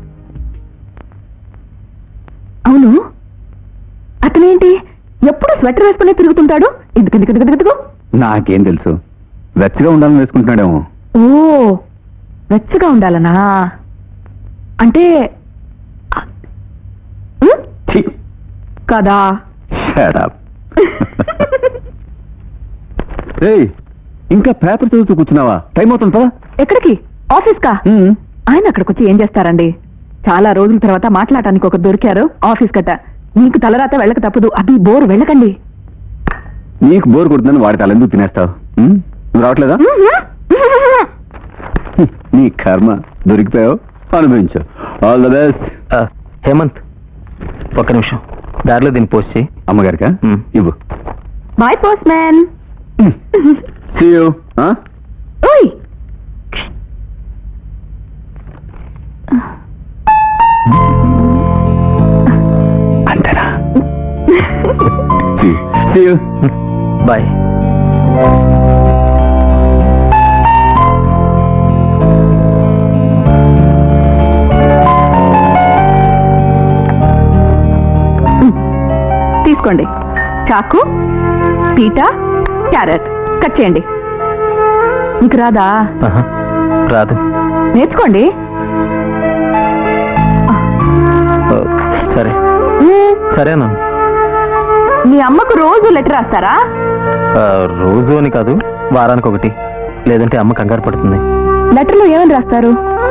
అవును అతనేంటి ఎప్పుడు స్వెటర్ వేసుకునే తిరుగుతుంటాడు ఎందుకు ఎందుకు ఎందుకు ఎందుకు నాకేం తెలుసు వెచ్చగా ఉండాలని వేసుకుంటున్నాడేమో ఓ వెచ్చగా ఉండాలనా అంటే ఉం? ఛీ, కదా shut up. ఏయ్ ఇంకా పేపర్ చదువుతూ కూర్చున్నావా టైం అవుతుంది పదా ఎక్కడికి ఆఫీస్ కా ఆయన అక్కడికి వచ్చి ఏం చేస్తారండి చాలా రోజుల తర్వాత మాట్లాడటానికి ఒక దొరికారు ఆఫీస్ కట్ట నీకు తలరాత వెళ్ళక తప్పదు అది బోర్ వెళ్ళకండి నీకు బోర్ కొడుతుందని వాడి తల ఎందుకు తినేస్తావు ఉమ్, నువ్వు రావట్లేదా హ్మ్, నీ కర్మ దొరికిపోయావు అనుభవించు ఆల్ ద బెస్ట్ ఆ, హేమంత్ ఒక్క నిమిషం దారిలో దీన్ని పోస్ట్ చేయి అమ్మగారికా ఉమ్. ఇవ్వు bye postman See you. ఆ? ఓయ్ అంతేనా See you. See you. Bye తీసుకోండి చాకు పీట క్యారెట్ కట్ చేయండి మీకు రాదా ఆహా, రాదు నేర్చుకోండి ఓ, సరే మ్మ్. సరేనా మీ అమ్మకు రోజు లెటర్ రాస్తారా ఆ, రోజు అని కాదు వారానికి ఒకటి లేదంటే అమ్మ కంగారు పడుతుంది లెటర్లో ఏమని రాస్తారు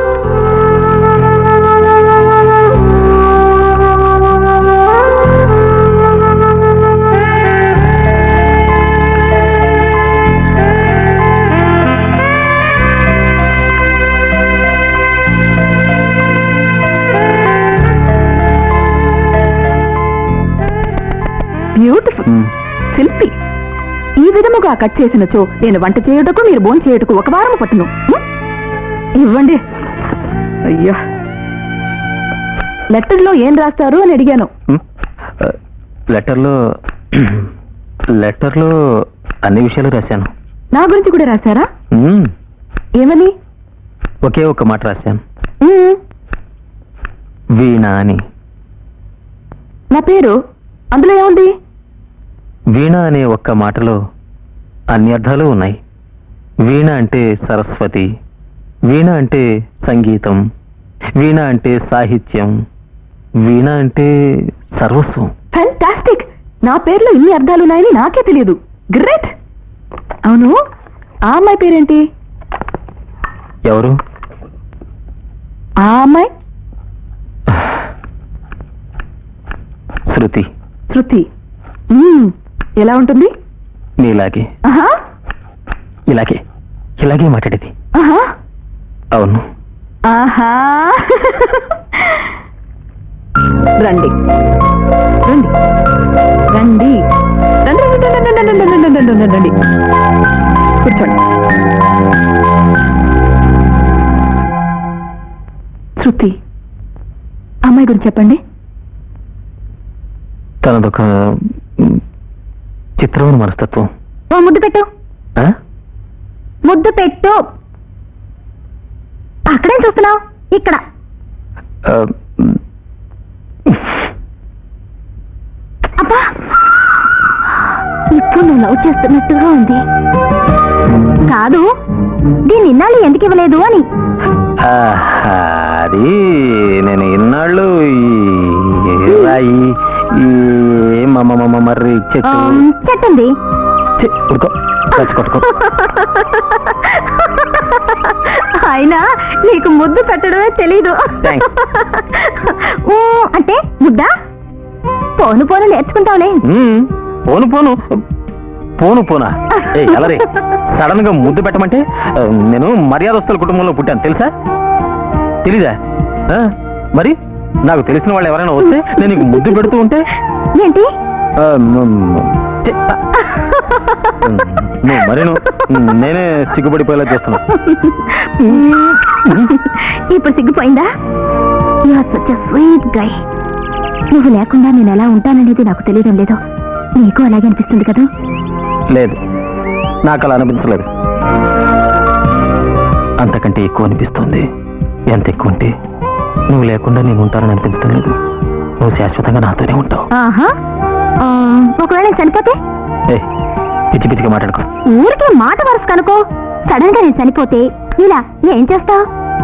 బ్యూటిఫుల్ మ్మ్. శిల్పి ఈ విధముగా కట్ చేసినచో నేను వంట చేయుటకు మీరు భోజనం చేయుటకు ఒక వారము పట్టును మ్మ్? ఇవ్వండి అయ్యా లెటర్లో ఏం రాస్తారు అని అడిగాను ఉమ్, ఆ, లెటర్లో లెటర్లో అన్ని విషయాలు రాశాను నా గురించి కూడా రాశారా ఉమ్, ఏమని ఒకే ఒక్క మాట రాశాను మ్మ్. వీణ అని నా పేరు అందులో ఏముంది వీణ అనే ఒక్క మాటలో అన్ని అర్థాలు ఉన్నాయి వీణ అంటే సరస్వతి వీణ అంటే సంగీతం వీణ అంటే సాహిత్యం వీణ అంటే సర్వస్వం ఫ్యాంటాస్టిక్ నా పేరులో ఇన్ని అర్థాలున్నాయని నాకే తెలియదు గ్రేట్ అవును ఆ అమ్మాయి పేరేంటి ఎవరు ఆ అమ్మాయి శృతి శృతి మ్మ్. ఎలా ఉంటుంది నీలాగే ఆహా ఇలాగే ఇలాగే మాట్లాడేది ఆహా అవును ఆహా రండి రండి రండి రండి రండి రండి రండి రండి రండి రండి రండి రండి కూర్చోండి శృతి అమ్మాయి గురించి చెప్పండి తనదొక మ్, చిత్రమైన మనస్తత్వం ఓ ముద్దు పెట్టు ఆ? ముద్దు పెట్టు అక్కడేం చూస్తున్నావు ఇక్కడ ఆ, మ్, అబ్బా ఇప్పుడు నువ్వు లవ్ చేస్తున్నట్టుగా ఉంది కాదు దీన్ని ఇన్నాళ్ళు ఎందుకు ఇవ్వలేదు అని ఆహా, అది నేను ఇన్నాళ్ళు ఈ రాయి ఈ మమ్మ మమ్మ మర్రి చెట్టు చెట్టండి ఛీ, ఉరుకో చచ్చి కొట్టుకో అయినా నీకు ముద్దు పెట్టడమే తెలీదు Thanks. ఊ, అంటే ముద్దా పోను పోను నేర్చుకుంటావులే ఉమ్, పోను పోను పోను పోనా ఏ ఎలరే సడన్ గా ముద్దు పెట్టమంటే ఆ, నేను మర్యాదస్తుల కుటుంబంలో పుట్టాను తెలుసా తెలీదా ఆ, మరి నాకు తెలిసిన వాళ్ళు ఎవరైనా వస్తే నేను నీకు ముద్దు పెడుతూ ఉంటే ఏంటి ఆ, మ్, మ్, ఛీ, ఆ. ఉమ్, నువ్వు మరీను ఉమ్, నేనే సిగ్గుపడిపోయేలా చేస్తున్నా ఇప్పుడు సిగ్గుపోయిందా you are such sweet guy నువ్వు లేకుండా నేను ఎలా ఉంటాననేది నాకు తెలియడం లేదు నీకు అలాగే అనిపిస్తుంది కదా లేదు నాకు అలా అనిపించలేదు అంతకంటే ఎక్కువ అనిపిస్తుంది ఎంత ఎక్కువ ఉంటే నువ్వు లేకుండా నేను ఉంటానని అనిపించడం లేదు నువ్వు శాశ్వతంగా నాతోనే ఉంటావు ఆహా ఆ, ఒకవేళ నేను చనిపోతే ఏ పిచ్చి పిచ్చిగా మాట్లాడుకో ఊరికే మాట వరుస కనుకో సడన్ గా నేను చనిపోతే ఇలా ఏం చేస్తావు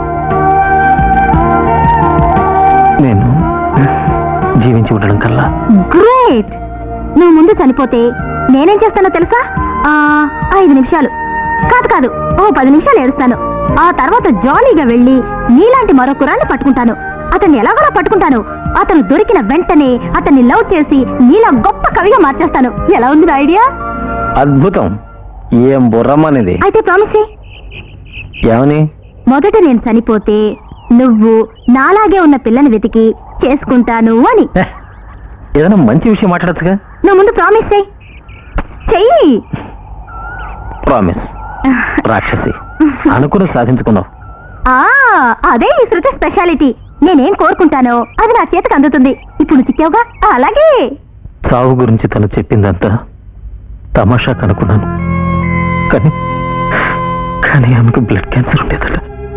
నేను జీవించి ఉండడం కల్లా గ్రేట్ నువ్వు ముందు చనిపోతే నేనేం చేస్తానో తెలుసా ఆ, ఐదు నిమిషాలు కాదు కాదు ఓ పది నిమిషాలు ఏడుస్తాను ఆ తర్వాత జాలీగా వెళ్ళి నీలాంటి మరో కురాన్ని పట్టుకుంటాను అతన్ని ఎలాగోలా పట్టుకుంటాను అతను దొరికిన వెంటనే అతన్ని లవ్ చేసి నీలా గొప్ప కవిగా మార్చేస్తాను ఎలా ఉంది నా ఐడియా అద్భుతం ఏం బుర్రమ్మనేది అయితే ప్రామిసే ఏమని మొదట నేను చనిపోతే నువ్వు నాలాగే ఉన్న పిల్లని వెతికి చేసుకుంటాను అని ఏ, ఏదైనా మంచి విషయం మాట్లాడచ్చుగా నువ్వు ముందు ప్రామిస్ చెయ్యి చెయ్యి ప్రామిస్ రాక్షసి అనుకుని సాధించుకున్నావు ఆ అదే ఈ శృతి స్పెషాలిటీ నేనేం కోరుకుంటానో అది నా చేతికి అందుతుంది ఇప్పుడు నువ్వు చిక్కావుగా అలాగే చావు గురించి తను చెప్పిందంతా తమాషా కనుక్కున్నాను కానీ కానీ ఆమెకు బ్లడ్ క్యాన్సర్ ఉండేదట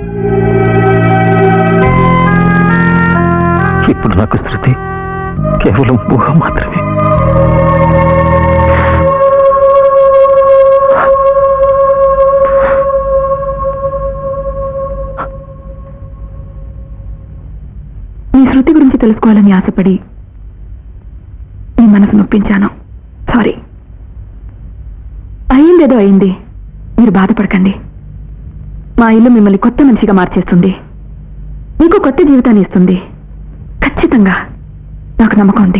ఇప్పుడు నాకు శృతి కేవలం ఊహ మాత్రమే నీ శృతి గురించి తెలుసుకోవాలని ఆశపడి నీ మనసు నొప్పించాను సారీ అయిందేదో అయింది మీరు బాధపడకండి మా ఇల్లు మిమ్మల్ని కొత్త మనిషిగా మార్చేస్తుంది మీకు కొత్త జీవితాన్ని ఇస్తుంది ఖచ్చితంగా నాకు నమ్మకం ఉంది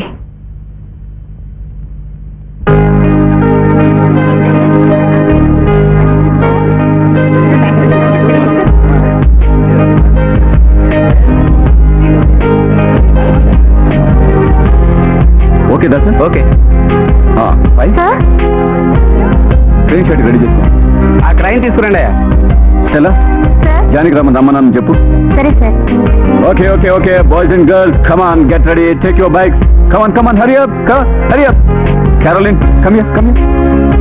okay Darshan okay fine train shirt ready చేసుకో ఆ క్లయింట్ తీసుకురండి స్టెల్లా జానికి రమ్మని రమ్మన్నాను చెప్పు సరే sir okay okay okay boys and girls come on get ready take your bikes come on come on Hari up Hari up Caroline, come here, come here.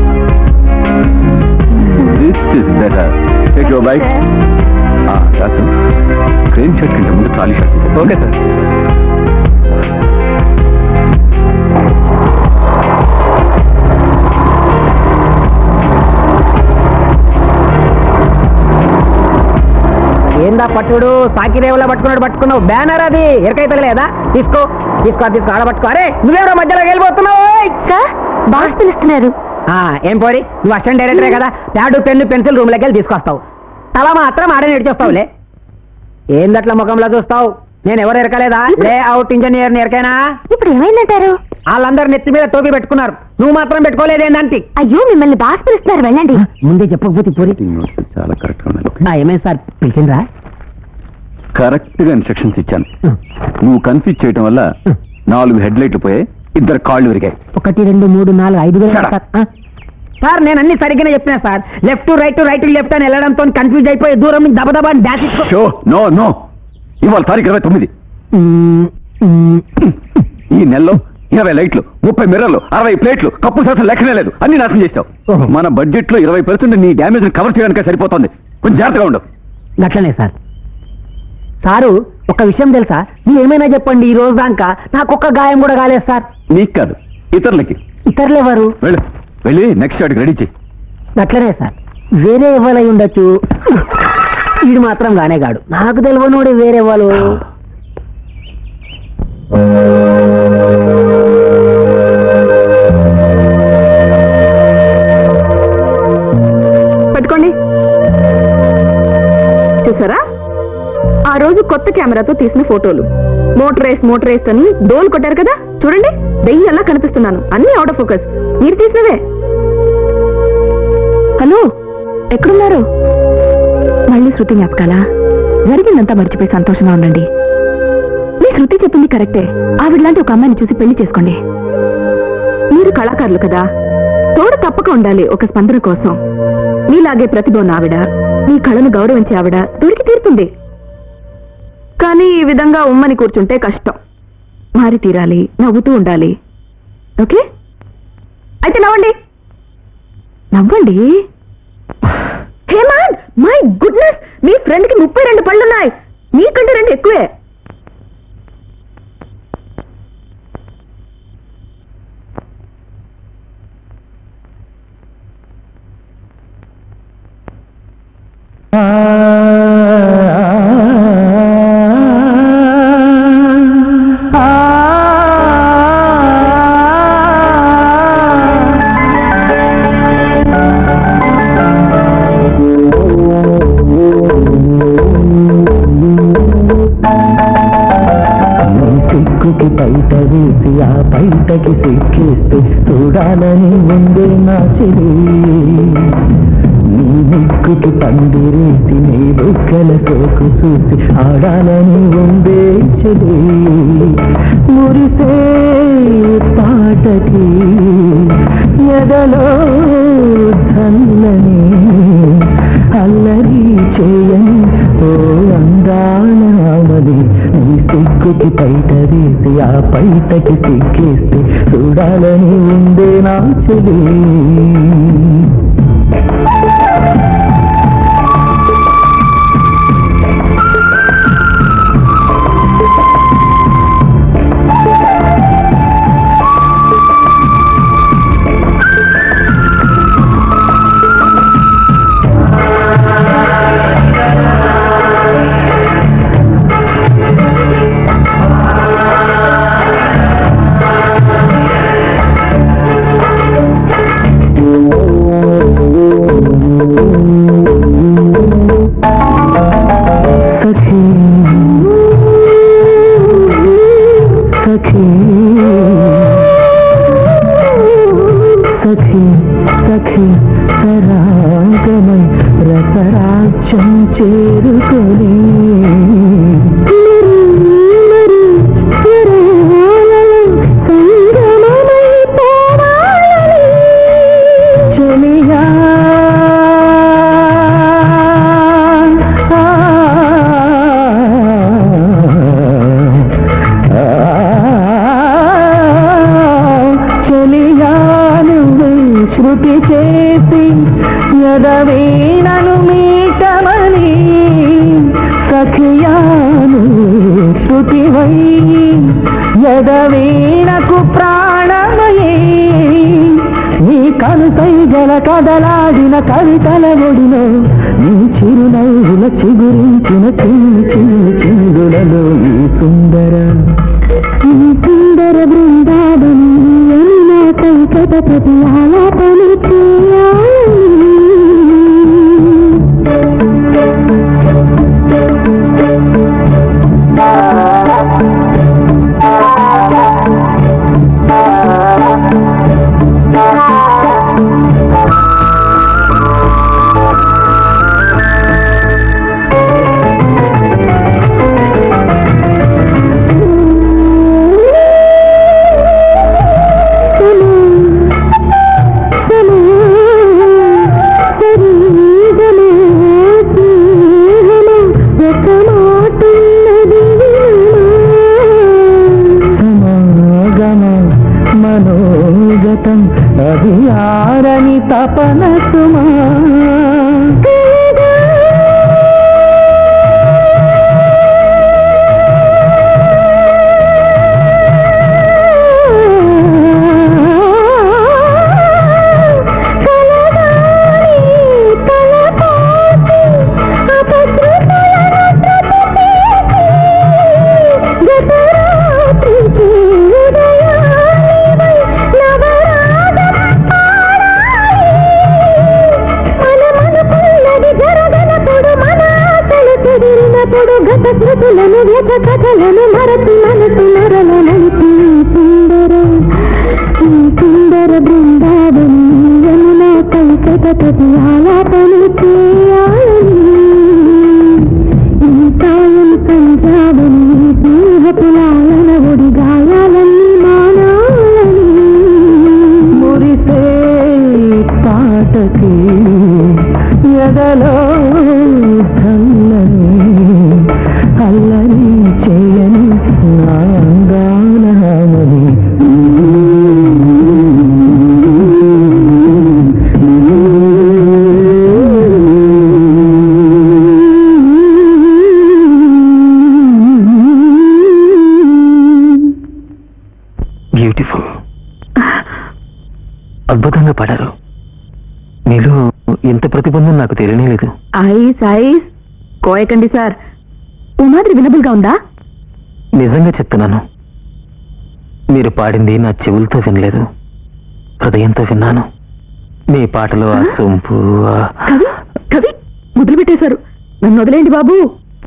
This is better. Take your bike. Ah, that's it. Crane shirt కంటే ముందు ట్రాలీ షర్ట్ ఓకే సార్ ఏందా పట్టుడు సాకిరేవులా పట్టుకున్నాడు పట్టుకున్నావు బ్యానర్ అది ఎరకైతే లేదా తీసుకో తీసుకో తీసుకో ఆడ పట్టుకో అరే నువ్వెవరో మధ్యలో వెళ్ళిపోతున్నావు ఓయ్! సార్ బాస్ పిలుస్తున్నారు ఆ, ఏం పోరి నువ్వు అసిస్టెంట్ డైరెక్టరే కదా ప్యాడు పెన్ను పెన్సిల్ రూమ్ లోకి వెళ్ళి తీసుకొస్తావు తల మాత్రం ఆడే నేర్చేస్తావులే ఏందట్లా ముఖంలో చూస్తావు నేను ఎవరు ఎరకలేదా లే అవుట్ ఇంజనీర్ ఎరకైనా ఇప్పుడు ఏమైందంటారు వాళ్ళందరూ నెత్తి మీద టోపీ పెట్టుకున్నారు నువ్వు మాత్రం పెట్టుకోలేదేందంటి అయ్యో మిమ్మల్ని బాస్ పిలుస్తున్నారు వెళ్ళండి ముందే చెప్పకపోతే పూరి చాలా కరెక్ట్ గా ఉన్నాయి okay? ఏమైంది సార్ పిలిచిండ్రా కరెక్ట్ గా ఇన్స్ట్రక్షన్స్ ఇచ్చాను నువ్వు కన్ఫ్యూజ్ చేయడం వల్ల నాలుగు హెడ్ లైట్లు పోయాయి ఇద్దరు కాళ్ళు విరిగాయి ఒకటి రెండు మూడు నాలుగు ఐదు వేలు Shut up. సార్ ఆ? సార్ నేను అన్ని సరిగ్గానే చెప్పినా sir left right right left అని వెళ్ళడంతో కన్ఫ్యూజ్ అయిపోయి దూరం నుంచి దబదబా అని డాష్ ఇచ్చుకో షో నో నో ఇవాళ తారీఖు ఇరవై తొమ్మిది మ్మ్, మ్మ్. ఈ నెలలో ఇరవై లైట్లు ముప్పై మిర్రర్లు అరవై ప్లేట్లు కప్పు శాతం లెక్కనే లేదు అన్ని నాశనం చేశావు ఓహో. మన బడ్జెట్ లో ఇరవై పర్సెంట్ నీ డ్యామేజ్ కవర్ చేయడానికి సరిపోతుంది కొంచెం జాగ్రత్తగా ఉండు గట్లనే సార్ సారు ఒక విషయం తెలుసా మీరు ఏమైనా చెప్పండి ఈ రోజు దాకా నాకు ఒక్క గాయం కూడా కాలేదు సార్ నీకు కాదు ఇతరులకి ఇతరులు ఎవరు వెళ్ళు వెళ్ళి నెక్స్ట్ షాట్కి రెడీ చేయి గట్లనే సార్ వేరే ఎవరై ఉండొచ్చు వీడు మాత్రం గానేగాడు నాకు తెలియనోడు వేరే వాళ్ళు పట్టుకోండి చూసారా ఆ రోజు కొత్త కెమెరాతో తీసిన ఫోటోలు మోటర్ రేస్ మోటర్ రేస్ అని డోల్ కొట్టారు కదా చూడండి దెయ్యంలా కనిపిస్తున్నాను అన్ని అవుట్ ఆఫ్ ఫోకస్ మీరు తీసినవే హలో ఎక్కడున్నారు మళ్ళీ శృతి జ్ఞాపకాలా జరిగిందంతా మర్చిపోయి సంతోషంగా ఉండండి మీ శృతి చెప్పింది కరెక్టే ఆవిడలాంటి ఒక అమ్మాయిని చూసి పెళ్లి చేసుకోండి మీరు కళాకారులు కదా తోడు తప్పక ఉండాలి ఒక స్పందన కోసం మీలాగే ప్రతిభ ఉన్న ఆవిడ మీ కళను గౌరవించే ఆవిడ దొరికి తీరుతుంది కానీ ఈ విధంగా ఉమ్మని కూర్చుంటే కష్టం మారి తీరాలి నవ్వుతూ ఉండాలి ఓకే అయితే నవ్వండి నవ్వండి హేమాన్ మై గుడ్నెస్ మీ ఫ్రెండ్ కి ముప్పై రెండు పళ్ళున్నాయి మీకంటే రెండు ఎక్కువే నీ సిక్కుకి బయట వేసి ఆ బయటకి సిక్కిస్తే చూడాలని ఉందే నా చెలి నీ ముక్కుకి పందిరేసి నీ బుగ్గల సోకు చూసి ఆడాలని ఉందే చెలి మురిసే పాటకి ఎదలో చల్లని అల్లరి చేయని ఓ అందాలమది నీ సిగ్గుకి బయట వేసి ఆ బయటకి సిగ్గేస్తే చూడాలని ఉందే నా చెలి సఖీ సఖీ సఖీ సఖీ సరాగమై రసరాజ్యం చేరుకొని చెలియా చెలియాను శృతి చేసి ఎదవీణను మీటమని సఖియాను శృతివై ఎదవీణకు ప్రాణమయే నీ కనుసైగల కదలాడిన కవితల ఒడిలో నీ చిరునవ్వుల చిగురించిన చిన్ని చిన్ని చిందులలో ఈ సుందర ఈ సుందర బృందావని యమునా సంకట ప్రతి ఆలాపన చేయాలి సమాగమ మనోగతం అది ఆరని తపన సుమా కలగాలి తలపాటి అపశృతి కథలను మరచి మనసు నరల నడిచి సుందర ఈ సుందర బృందావని యమున కైకటపతి ఆలాపన చేయాలని ఈ సాయం సంధ్యావని స్నేహపులాలన ఒడి గాయాలన్నీ మానాలని మురిసే పాటకి ఎదలో చల్లని అల్లరి చేయని నాంగానమని బ్యూటిఫుల్ అద్భుతంగా పాడారు మీలో ఇంత ప్రతిబంధం నాకు తెలియనే లేదు ఐస్ ఐస్ కోయకండి సార్ ఓ మాదిరి వినబుల్ గా ఉందా నిజంగా చెప్తున్నాను మీరు పాడింది నా చెవులతో వినలేదు హృదయంతో విన్నాను మీ పాటలో ఆ సొంపు ఆ కవి కవి ముద్ర పెట్టేశారు నన్ను వదిలేండి బాబు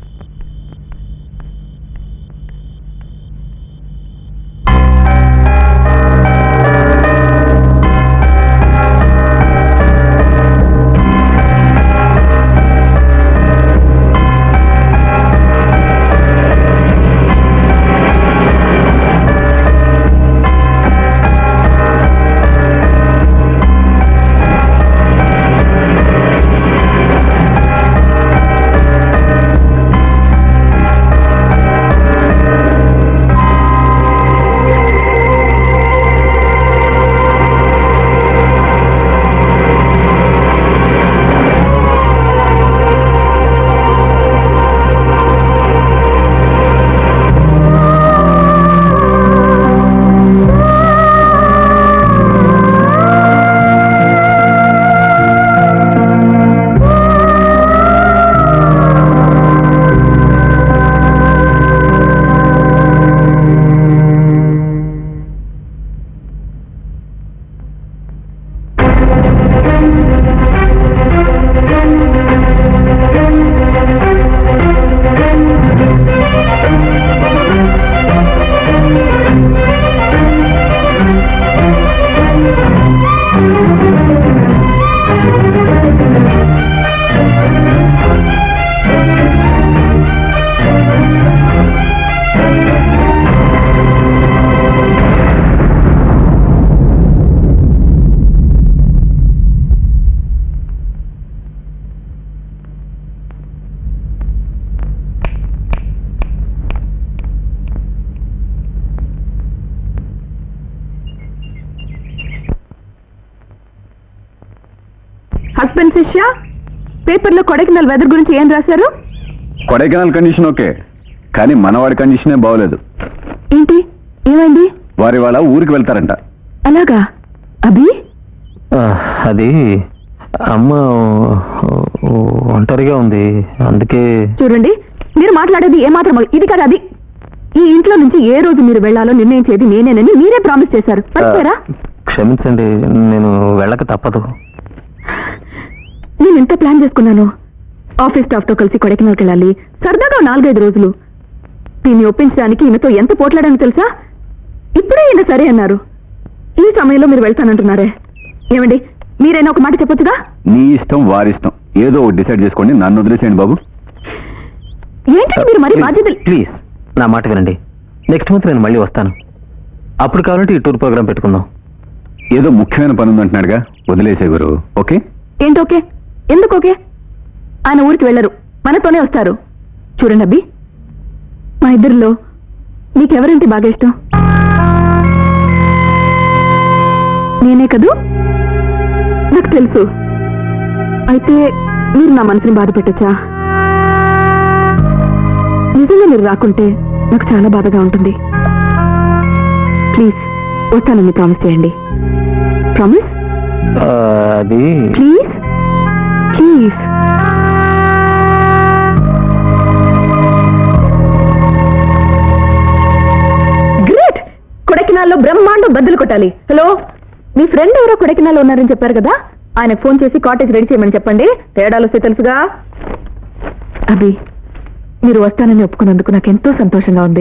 హస్బెండ్ శిష్య పేపర్లో కొడైకెనాల్ వెదర్ గురించి ఏం రాశారు కొడైకెనాల్ కండిషన్ ఓకే కానీ మనవాడి కండిషనే బాగోలేదు ఏంటి ఏమైంది వారి వాళ్ళ ఊరికి వెళ్తారంట అలాగా అభి ఆ, అది అమ్మ ఒంటరిగా ఉంది అందుకే చూడండి మీరు మాట్లాడేది ఏమాత్రం ఇది కాదు అది ఈ ఇంట్లో నుంచి ఏ రోజు మీరు వెళ్ళాలో నిర్ణయించేది నేనేనని మీరే ప్రామిస్ చేశారు ఆ, మర్చిపోయారా క్షమించండి నేను వెళ్ళక తప్పదు నేను ఎంత ప్లాన్ చేసుకున్నాను ఆఫీస్ స్టాఫ్ తో కలిసి కొడైకెనాల్కి వెళ్ళాలి సరదాగా నాలుగైదు రోజులు దీన్ని ఒప్పించడానికి ఈయనతో ఎంత పోట్లాడాను తెలుసా ఇప్పుడే ఈయన సరే అన్నారు ఈ సమయంలో మీరు వెళ్తానంటున్నారే ఏమండి మీరైనా ఒక మాట చెప్పొచ్చుగా నీ ఇష్టం వారిష్టం ఏదో ఒకటి డిసైడ్ చేసుకోండి నన్ను వదిలేసేయండి బాబు ఏంటంటే మీరు మరీ బాధ్యతలు ప్లీజ్ నా మాట వినండి నెక్స్ట్ మంత్ నేను మళ్ళీ వస్తాను అప్పుడు కావాలంటే ఈ టూర్ ప్రోగ్రామ్ పెట్టుకుందాం ఏదో ముఖ్యమైన పని ఉందంటున్నాడుగా వదిలేసే గురు ఓకే ఏంటి ఓకే ఎందుకు ఓకే ఆయన ఊరికి వెళ్ళరు మనతోనే వస్తారు చూడండి అబ్బి మా ఇద్దరిలో నీకెవరంటే బాగా ఇష్టం నేనే కదూ నాకు తెలుసు అయితే మీరు నా మనసుని బాధ పెట్టచ్చా నిజంగా మీరు రాకుంటే నాకు చాలా బాధగా ఉంటుంది ప్లీజ్ వస్తానని ప్రామిస్ చేయండి ప్రామిస్ ఆ, అది ప్లీజ్ ప్లీజ్ గ్రేట్ కొడైకెనాల్లో బ్రహ్మాండం బద్దలు కొట్టాలి హలో మీ ఫ్రెండ్ ఎవరో కొడైకెనాల్లో ఉన్నారని చెప్పారు కదా ఆయనకు ఫోన్ చేసి కాటేజ్ రెడీ చేయమని చెప్పండి తేడాలు వస్తే తెలుసుగా అభి మీరు వస్తానని ఒప్పుకున్నందుకు నాకు ఎంతో సంతోషంగా ఉంది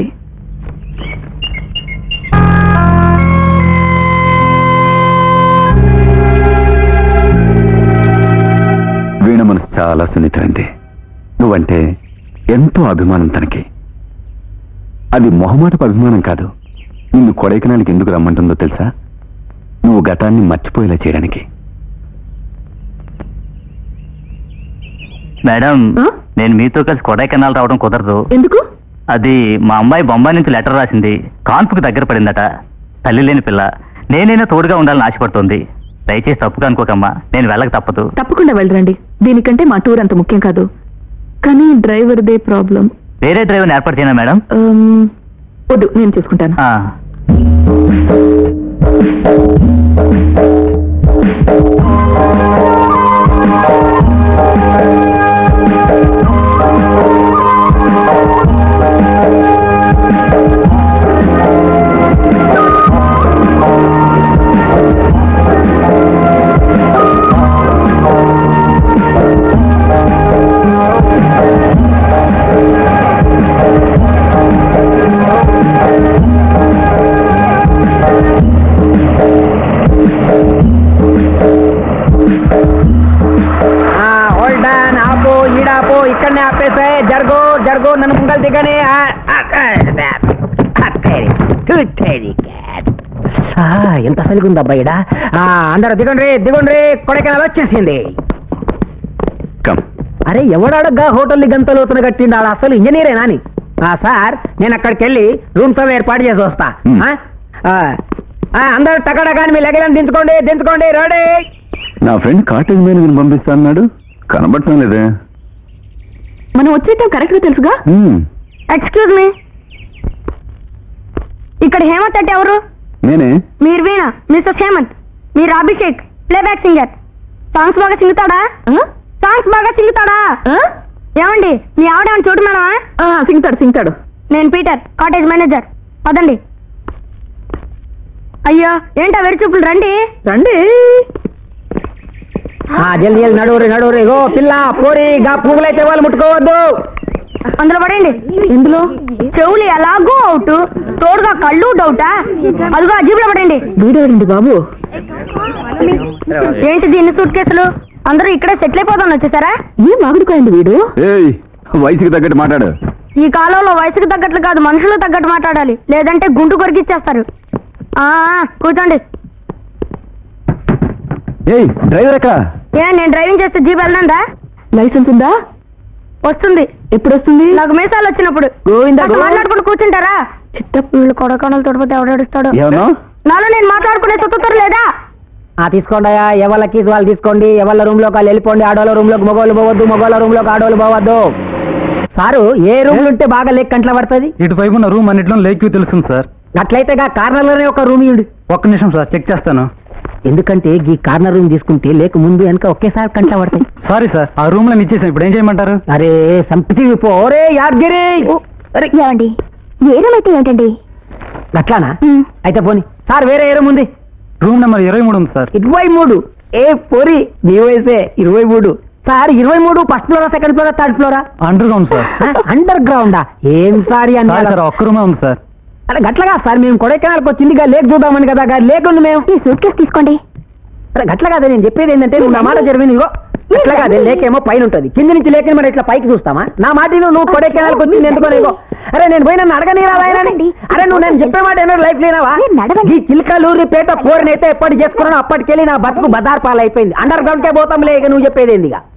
వీణ మనసు చాలా సున్నితమైంది నువ్వంటే ఎంతో అభిమానం తనకి అది మొహమాటపు అభిమానం కాదు నిన్ను కొడైకనాలకి ఎందుకు రమ్మంటుందో తెలుసా నువ్వు గతాన్ని మర్చిపోయేలా చేయడానికి మేడం ఆ? నేను మీతో కలిసి కొడైకెనాల్ రావడం కుదరదు ఎందుకు అది మా అమ్మాయి బొంబాయి నుంచి లెటర్ రాసింది కాన్పుకి దగ్గర పడిందట తల్లి లేని పిల్ల నేనైనా తోడుగా ఉండాలని ఆశపడుతోంది దయచేసి తప్పుగా అనుకోకమ్మా నేను వెళ్ళక తప్పదు తప్పకుండా వెళ్ళరండి దీనికంటే మా టూర్ అంత ముఖ్యం కాదు కానీ డ్రైవర్దే ప్రాబ్లం వేరే డ్రైవర్ని ఏర్పాటు చేయనా మేడం వద్దు నేను చూసుకుంటాను ఆ. హోల్డ్ ఆన్ ఆపు ఈడాపు ఇక్కడనే ఆపేసే జరుగు జరుగు నన్ను ముంగల్ దిగని ఆ, ఆ, ఆ, తెరి, తు తెరి క్యాట్. ఆ, ఎంత సలిగుంది అబ్బాయిడా అందరూ దిగండ్రి దిగండ్రి కొడైకెనాల్ వచ్చేసింది కమ్ అరే ఎవడడగ్గా హోటల్ గంతలోతున కట్టిండు ఆడ అసలు ఇంజనీరేనా అని ఆ, సార్ నేను అక్కడికి వెళ్ళి రూమ్స్ అవి ఏర్పాటు చేసి వస్తా Hmm. ఆ? ఆ, ఆ, అందరూ టకటకాని మీ లగలను దించుకోండి దించుకోండి రెడీ నా ఫ్రెండ్ కాటేజ్ మేనేజర్ పంపిస్తా అన్నాడు కనబడటం లేదే మనం వచ్చేటం కరెక్ట్ గా తెలుసుగా హ్మ్, ఎక్స్క్యూజ్ మీ ఇక్కడ హేమంత్ అంటే ఎవరు నేనే మీరు వీణ మిస్టర్ హేమంత్ మీరు అభిషేక్ ప్లేబ్యాక్ సింగర్ సాంగ్స్ బాగా సింగుతాడా సాంగ్స్ బాగా సింగుతాడా ఏమండి మీ ఆవిడ ఏమైనా చూడు మేడమా సింగుతాడు సింగుతాడు నేను పీటర్ కాటేజ్ మేనేజర్ పదండి అయ్యో ఏంటా వెరి చూపులు రండి రండి ఆ, జల్ది జల్ది నడువురి నడువురి గో పిల్ల పోరి గా పువ్వులైతే వాళ్ళు ముట్టుకోవద్దు అందులో పడండి ఎందులో చెవులు ఎలాగో అవుట్ తోడుగా కళ్ళు డౌటా అదిగో అజీబులో పడండి వీడండి బాబు ఏంటి దీన్ని సూట్ కేసులు అందరూ ఇక్కడే సెటిల్ అయిపోదాం వచ్చేసారా ఏం మాగుడుకోండి వీడు ఏయ్ వయసుకి తగ్గట్టు మాట్లాడు ఈ కాలంలో వయసుకు తగ్గట్లు కాదు మనుషులు తగ్గట్టు మాట్లాడాలి లేదంటే గుండు కొరికిచ్చేస్తారు ఆ కూర్చోండి ఏయ్ డ్రైవర్ ఎక్కడ ఏ నేను డ్రైవింగ్ చేస్తే జీప్ వెళ్ళందా లైసెన్స్ ఉందా వస్తుంది ఎప్పుడు వస్తుంది నాకు మీసాలు వచ్చినప్పుడు గోవిందా, కాస్త గోవిందా. మాట్లాడుకుని కూర్చుంటారా చిత్తప్పుడు కొడకణాలు తోడిపోతే ఎవడేడుస్తాడు ఏమన్నా నాలో నేను మాట్లాడుకునే స్వతంత్రం లేదా ఆ తీసుకోండి అయ్యా ఎవరి కీస్ వాళ్ళు తీసుకోండి ఎవరి రూమ్ లోకి వాళ్ళు వెళ్ళిపోండి ఆడోళ్ళ రూమ్ లోకి మగవాళ్ళు పోవద్దు మగవాళ్ళ రూమ్ లోకి ఆడోళ్ళు పోవద్దు సారు ఏ రూమ్ ఉంటే బాగా లేక్ కంట్ల పడుతుంది ఇటువైపు ఉన్న రూమ్ అన్నిట్లో లేక్ వ్యూ తెలుస్తుంది సార్ అట్లయితే గా కార్నర్ లోనే ఒక రూమ్ ఇవ్వండి ఒక్క నిమిషం సార్ చెక్ చేస్తాను ఎందుకంటే ఈ కార్నర్ రూమ్ తీసుకుంటే లేక ముందు వెనక ఒకేసారి కంట్ల పడతాయి సారీ సార్ ఆ రూమ్ లో ఇచ్చేసాను ఇప్పుడు ఏం చేయమంటారు అరే సంపతి పోరే యాదగిరి అరే ఏమండి ఏదమైతే ఏంటండి అట్లానా అయితే పోని సార్ వేరే ఏ రూమ్ ఉంది రూమ్ నెంబర్ ఇరవై మూడు ఉంది సార్ ఇరవై మూడు ఏ పొరి నీ వయసే ఇరవై మూడు సార్ ఇరవై మూడు ఫస్ట్ ఫ్లోరా సెకండ్ ఫ్లోరా థర్డ్ ఫ్లోరా అండర్ గ్రౌండ్ సార్ అండర్ గ్రౌండా ఏం సారీ సారీ సార్ అన్నారు ఒక్క రూమే ఉంది సార్ అరే గట్లగా సార్ మేము కొడైకెనాల్కి వచ్చింది ఇక లేక్ చూద్దామని కదా గా లేక్ ఉంది మేము ఈ సూట్ కేసు తీసుకోండి అరే గట్ల కాదే నేను చెప్పేది ఏంటంటే నువ్వు నా మాట జరిగింది ఇగో గట్ల కాదే లేక్ ఏమో పైన ఉంటుంది కింద నుంచి లేకని మరి ఇట్లా పైకి చూస్తామా నా మాట విను, నువ్వు కొడైకెనాల్కి వచ్చింది ఎందుకో నీకో అరే నేను పోయిన అడగని రాయనని అరే నువ్వు నేను చెప్పే మాట ఏమో లైఫ్ లేనావా ఈ చిలకలూరి పేట పోరినైతే ఎప్పటి చేసుకున్నాను అప్పటికెళ్ళి నా బతుకు బదార్ పాలు అయిపోయింది అండర్ గ్రౌండ్ కే పోతాంలే ఇక నువ్వు చెప్పేది ఏంది ఇక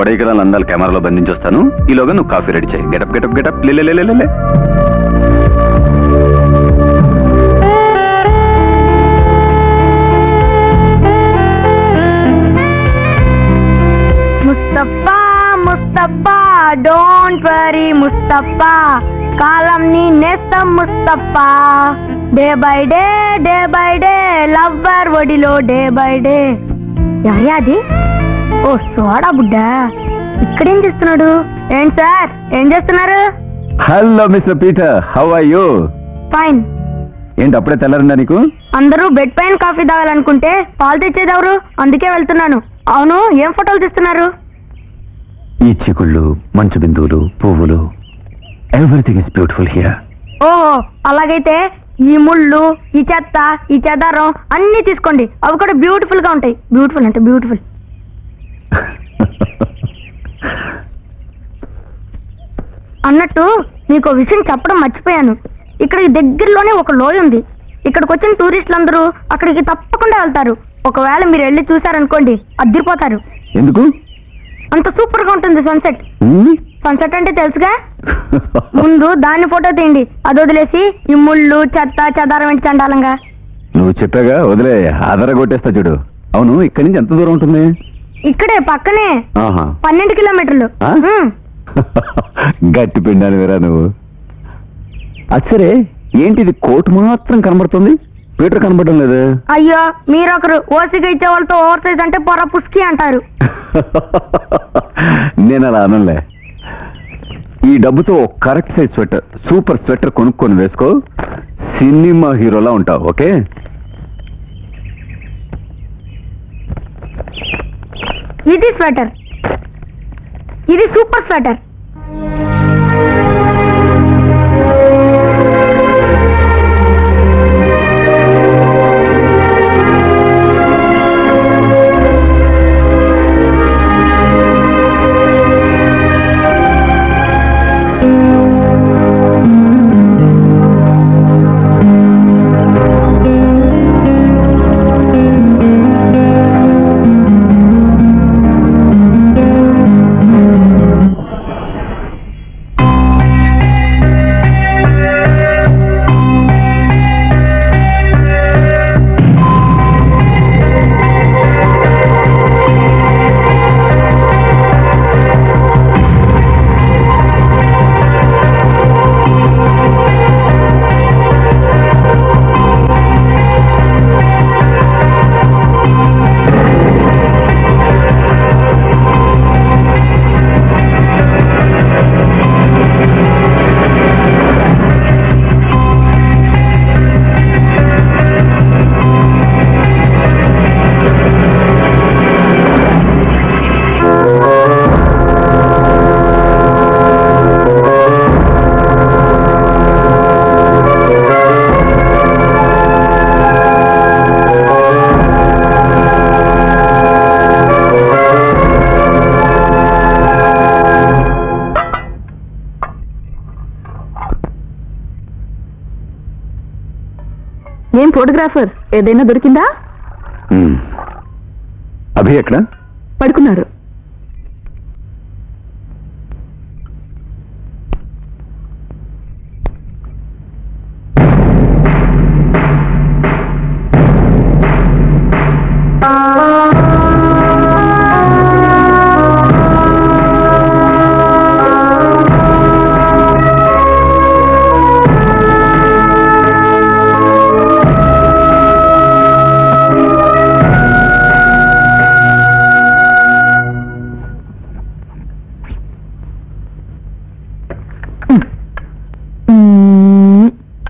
కొడైకెనాల్ అందాలు కెమెరాలో బంధించి వస్తాను ఈలోగా నువ్వు కాఫీ రెడీ చేయి గెటప్ గెటప్ గెటప్ లే లే, లే, లే, లే. ముస్తఫా ముస్తఫా డోంట్ వరీ ముస్తఫా కాలం నీ నేస్తం Mustafa day by day day by day lover ఒడిలో డే బై డే ఎవరియా అది ఓ సోడా బుడ్డ ఇక్కడేం చేస్తున్నాడు ఏంటి సార్ ఏం చేస్తున్నారు hello mister Peter how are you fine ఏంటి అప్పుడే తెల్లారిందా నీకు అందరూ బెడ్ పైన కాఫీ తాగాలనుకుంటే పాలు తెచ్చేది ఎవరు అందుకే వెళ్తున్నాను అవును ఏం ఫోటోలు తీస్తున్నారు ఈ చిగుళ్ళు మంచు బిందువులు పువ్వులు ఎవ్రీథింగ్ ఇస్ బ్యూటిఫుల్ హియర్ ఓహో అలాగైతే ఈ ముళ్ళు ఈ చెత్త ఈ చెదారం అన్ని తీసుకోండి అవి కూడా బ్యూటిఫుల్ గా ఉంటాయి బ్యూటిఫుల్ అంటే బ్యూటిఫుల్ అన్నట్టు మీకు ఓ విషయం చెప్పడం మర్చిపోయాను ఇక్కడికి దగ్గరలోనే ఒక లోయ ఉంది ఇక్కడికి వచ్చిన టూరిస్టులు అందరూ అక్కడికి తప్పకుండా వెళ్తారు ఒకవేళ మీరు వెళ్ళి చూసారనుకోండి అద్దరిపోతారు ఎందుకు అంత సూపర్ గా ఉంటుంది సన్సెట్ హ్మ్? సన్సెట్ అంటే తెలుసుగా ముందు దాన్ని ఫోటో తీయండి అది వదిలేసి ఈ ముళ్ళు చెత్త చెదారం ఏంటి చండాలంగా నువ్వు చెప్పాగా వదిలే ఆధార కొట్టేస్తా చూడు అవును ఇక్కడి నుంచి ఎంత దూరం ఉంటుంది ఇక్కడే పక్కనే ఆహా పన్నెండు కిలోమీటర్లు ఆ? ఉమ్. గట్టి పిండాలి వేరా నువ్వు అచ్చరే ఏంటిది కోట్ మాత్రం కనబడుతుంది పీటర్ కనబడడం లేదు అయ్యో మీరొకరు ఓసిగా ఇచ్చే వాళ్ళతో ఓవర్ సైజ్ అంటే పొర పుస్కి అంటారు నేను అలా అనలే ఈ డబ్బుతో ఒక correct size sweater super sweater కొనుక్కొని వేసుకో సినిమా హీరోలా ఉంటావు ఓకే ఇది స్వెటర్ ఇది సూపర్ స్వెటర్ ఏం ఫోటోగ్రాఫర్ ఏదైనా దొరికిందా ఉమ్. అభి ఎక్కడ పడుకున్నారు మ్మ్.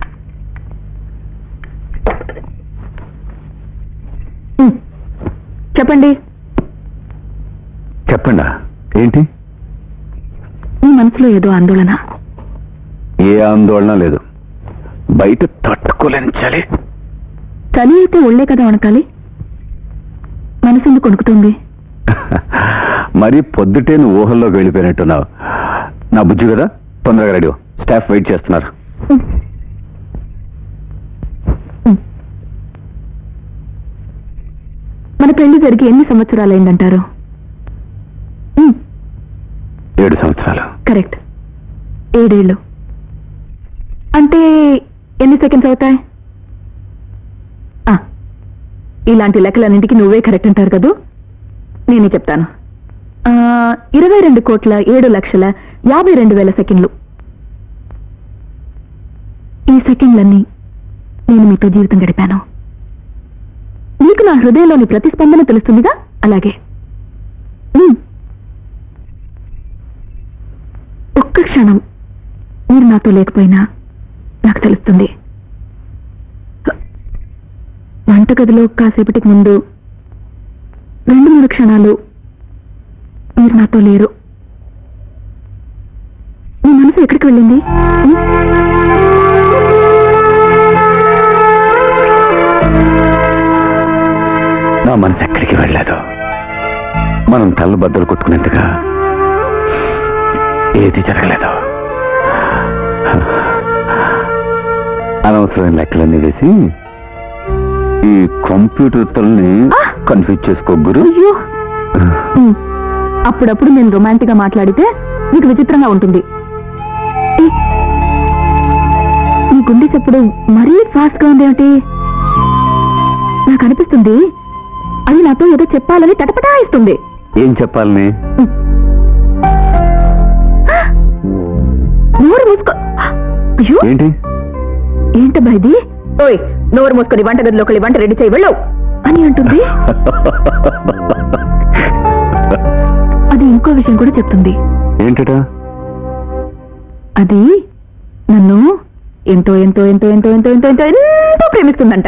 మ్మ్. చెప్పండి చెప్పండా ఏంటి మీ మనసులో ఏదో ఆందోళన ఏ ఆందోళన లేదు బయట తట్టుకోలేని చలి చలి అయితే ఒళ్ళే కదా వణకాలి మనసెందుకు వణుకుతుంది మరి పొద్దుటే నువ్వు ఊహల్లోకి వెళ్ళిపోయినట్టున్నావు నా బుజ్జి కదా తొందరగా రెడీ అవ్వు. స్టాఫ్ వెయిట్ చేస్తున్నారు మన పెళ్లి జరిగి ఎన్ని సంవత్సరాలైందంటారు మ్మ్. సంవత్సరాలు కరెక్ట్ ఏడేళ్ళు అంటే ఎన్ని సెకండ్స్ అవుతాయి ఆ, ఇలాంటి లెక్కలన్నింటికి నువ్వే కరెక్ట్ అంటారు కదూ నేనే చెప్తాను ఆ, ఇరవై రెండు కోట్ల ఏడు లక్షల యాభై రెండు వేల సెకండ్లు ఈ సెకండ్లన్నీ నేను మీతో జీవితం గడిపాను నీకు నా హృదయంలోని ప్రతిస్పందన తెలుస్తుందిగా అలాగే ఉమ్. ఒక్క క్షణం మీరు నాతో లేకపోయినా నాకు తెలుస్తుంది వంటగదిలో కాసేపటికి ముందు రెండు మూడు క్షణాలు మీరు నాతో లేరు మీ మనసు ఎక్కడికి వెళ్ళింది ఉం? నా మనసు ఎక్కడికి వెళ్ళలేదు మనం తల్లు బద్దలు కొట్టుకునేంతగా ఏది జరగలేదు అనవసరమైన లెక్కలన్నీ వేసి ఈ కంప్యూటర్ తల్ని కన్ఫ్యూజ్ చేసుకో గురు అయ్యో ఉం. అప్పుడప్పుడు నేను రొమాంటిక్ గా మాట్లాడితే మీకు విచిత్రంగా ఉంటుంది ఏ, మీ గుండె చెప్పుడు మరీ ఫాస్ట్ గా ఉందేమిటి నాకు అనిపిస్తుంది అది నాతో ఏదో చెప్పాలని తటపటాయిస్తుంది ఏం చెప్పాలని నోరు మూసుకో అయ్యో ఏంటి ఏంటబ్బా ఇది ఓయ్ నోరు మూసుకొని వంటగదిలోకి వెళ్ళి వంట రెడీ చేయి వెళ్ళు అని అంటుంది అది ఇంకో విషయం కూడా చెప్తుంది ఏంటట అది నన్ను ఎంతో ఎంతో ఎంతో ఎంతో ఎంతో ఎంతో ఎంతో ఎంతో ప్రేమిస్తుందంట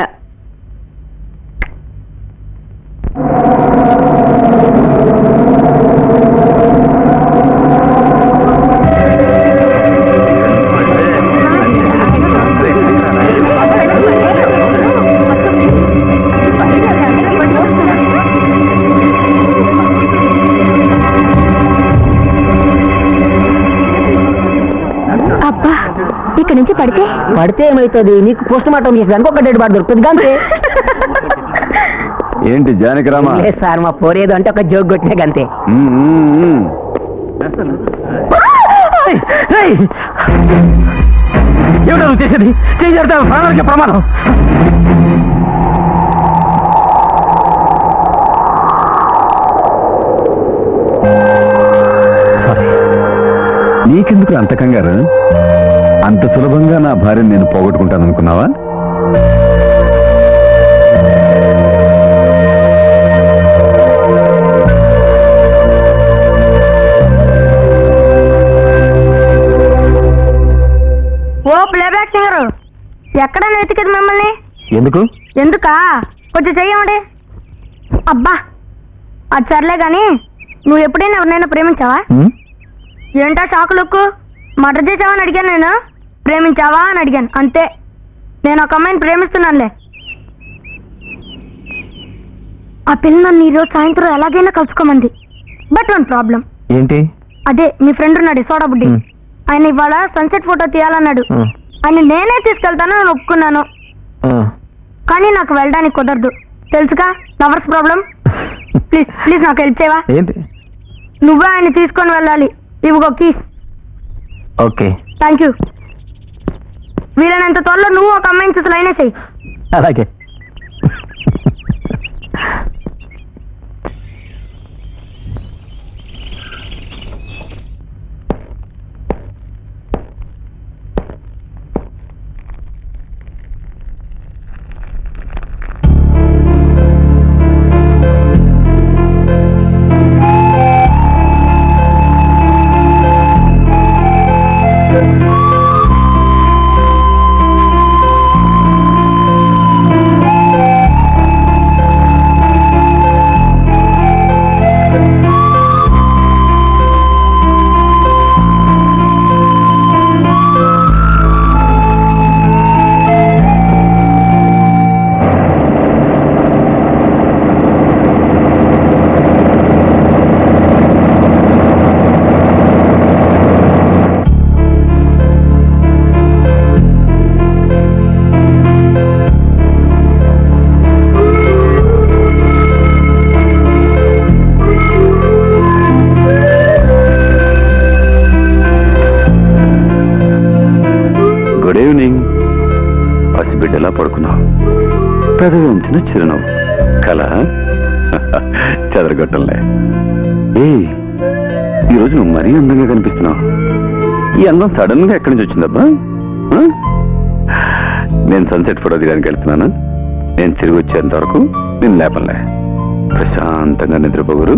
అబ్బా ఇక్కడి నుంచి పడితే పడితే ఏమవుతుంది నీకు పోస్ట్ మార్టం చేసేదానికి ఒక డెడ్ బాడీ దొరుకుతుంది గంతే ఏంటి జానకిరామా లేదు సార్ మా పోరేదో అంటే ఒక జోక్ కొట్టినా గంతే ఉమ్, ఉమ్, ఉమ్. ఏమిటో నువ్వు చేసేది చేసి ప్రాణానికి ప్రమాదం సారీ నీకెందుకు అంత కంగారు అంత సులభంగా నా భార్యను నేను పోగొట్టుకుంటాను అనుకున్నావా ఓ ప్లేబ్యాక్ సింగర్ ఎక్కడ వెతికేది మిమ్మల్ని ఎందుకు ఎందుకా కొంచెం చెయ్యమండి అబ్బా అది సర్లే గాని నువ్వు ఎప్పుడైనా ఎవరినైనా ప్రేమించావా ఉమ్, ఏంటా షాక్ లుక్ మర్డర్ చేసావా అని అడిగాను నేను ప్రేమించావా అని అడిగాను అంతే నేను ఒక అమ్మాయిని ప్రేమిస్తున్నానులే ఆ పిల్ల నన్ను ఈరోజు సాయంత్రం ఎలాగైనా కలుసుకోమంది బట్ వన్ ప్రాబ్లం ఏంటి అదే మీ ఫ్రెండ్ ఉన్నాడు సోడా బుడ్డి Hmm. ఆయన ఇవాళ సన్సెట్ ఫోటో తీయాలన్నాడు ఉమ్, ఆయన నేనే తీసుకెళ్తాను నేను ఒప్పుకున్నాను ఆ. కానీ నాకు వెళ్ళడానికి కుదరదు తెలుసుగా లవర్స్ ప్రాబ్లం ప్లీజ్ ప్లీజ్ నాకు హెల్ప్ చేయవా ఏంటి నువ్వే ఆయన తీసుకొని వెళ్ళాలి ఇవిగో కీస్ ఓకే థ్యాంక్ యూ వీలైనంత త్వరలో నువ్వు ఒక అమ్మాయిని చూసి లైన్ వేసేయి అలాగే బిడ్డలా పడుకున్నావు పెదవి ఉంచిన చిరునవ్వు కల చెదరగొట్టంలే ఏ ఈరోజు నువ్వు మరీ అందంగా కనిపిస్తున్నావు ఈ అందం సడన్ గా ఎక్కడి నుంచి వచ్చిందబ్బా ఆ? నేను సన్సెట్ ఫోటో దిగడానికి వెళ్తున్నాను నేను తిరిగి వచ్చేంత వరకు నేను లేపలే ప్రశాంతంగా నిద్రపోగురు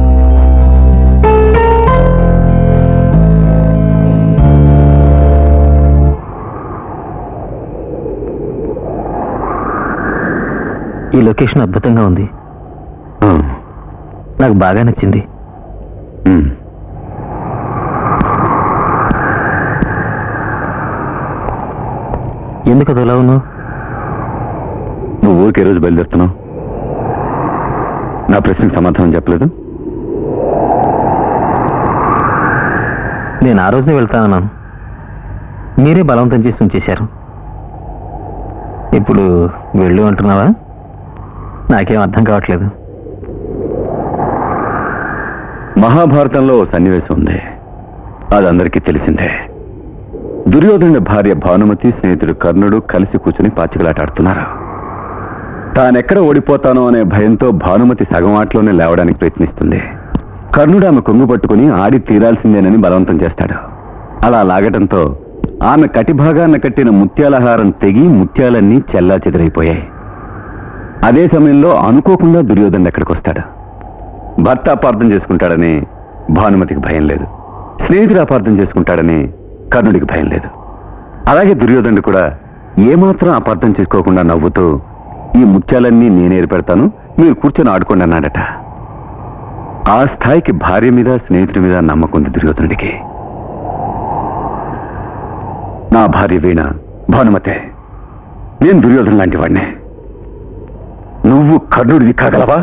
ఈ లొకేషన్ అద్భుతంగా ఉంది ఆ, నాకు బాగా నచ్చింది ఉమ్. ఎందుకు అది ఎలా ఉన్నావు నువ్వు ఊరికి ఏ రోజు బయలుదేరుతున్నావు నా ప్రశ్నకు సమాధానం చెప్పలేదు నేను ఆ రోజునే వెళ్తానన్నాను మీరే బలవంతం చేసి ఉంచేశారు ఇప్పుడు వెళ్ళు అంటున్నావా నాకేం అర్థం కావట్లేదు మహాభారతంలో ఓ సన్నివేశం ఉంది అది అందరికీ తెలిసిందే దుర్యోధనుడి భార్య భానుమతి స్నేహితుడు కర్ణుడు కలిసి కూర్చుని పాచికలాటాడుతున్నారు తానెక్కడ ఓడిపోతానో అనే భయంతో భానుమతి సగం ఆటలోనే లేవడానికి ప్రయత్నిస్తుంది కర్ణుడు ఆమె కొంగు పట్టుకుని ఆడి తీరాల్సిందేనని బలవంతం చేస్తాడు అలా లాగటంతో ఆమె కటిభాగాన కట్టిన ముత్యాలహారం తెగి ముత్యాలన్నీ చెల్లా చెదరైపోయాయి అదే సమయంలో అనుకోకుండా దుర్యోధనుడు ఎక్కడికి వస్తాడు భర్త అపార్థం చేసుకుంటాడని భానుమతికి భయం లేదు స్నేహితుడు అపార్థం చేసుకుంటాడని కర్ణుడికి భయం లేదు అలాగే దుర్యోధనుడు కూడా ఏమాత్రం అపార్థం చేసుకోకుండా నవ్వుతూ ఈ ముత్యాలన్నీ నేనే ఏర్పెడతాను మీరు కూర్చొని ఆడుకోండి అన్నాడట ఆ స్థాయికి భార్య మీద స్నేహితుడి మీద నమ్మకం ఉంది దుర్యోధనుడికి నా భార్య వీణ భానుమతే నేను దుర్యోధను లాంటి వాడినే నువ్వు కర్ణుడివి కాగలవా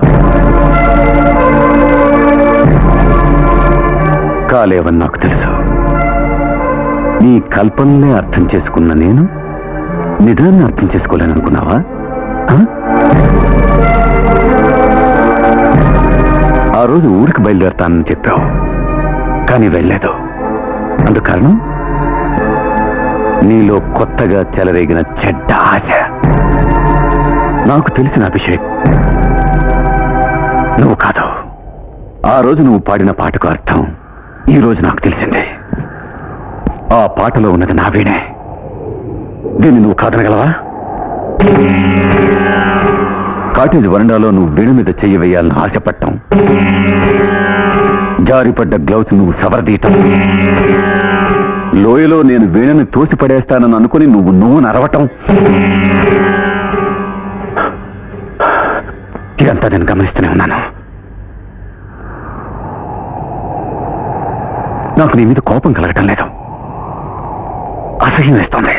కాలేవని నాకు తెలుసు నీ కల్పనలే అర్థం చేసుకున్న నేను నిజాన్ని అర్థం చేసుకోలేననుకున్నావా ఆ? ఆ రోజు ఊరికి బయలుదేరతానని చెప్పావు కానీ వెళ్ళలేదు అందుకు కారణం నీలో కొత్తగా చెలరేగిన చెడ్డ ఆశ నాకు తెలిసిన అభిషేక్ నువ్వు కాదు ఆ రోజు నువ్వు పాడిన పాటకు అర్థం ఈ రోజు నాకు తెలిసిందే ఆ పాటలో ఉన్నది నా వీణే దీన్ని నువ్వు కాదనగలవా కాటేజ్ వరండాలో నువ్వు వీణ మీద చెయ్యి వేయాలని ఆశపడటం జారిపడ్డ గ్లౌస్ నువ్వు సవరదీయటం లోయలో నేను వీణని తోసి పడేస్తానని అనుకుని నువ్వు నువ్వు నరవటం ఇదంతా నేను గమనిస్తూనే ఉన్నాను నాకు నీ మీద కోపం కలగటం లేదు అసహ్యం వేస్తోంది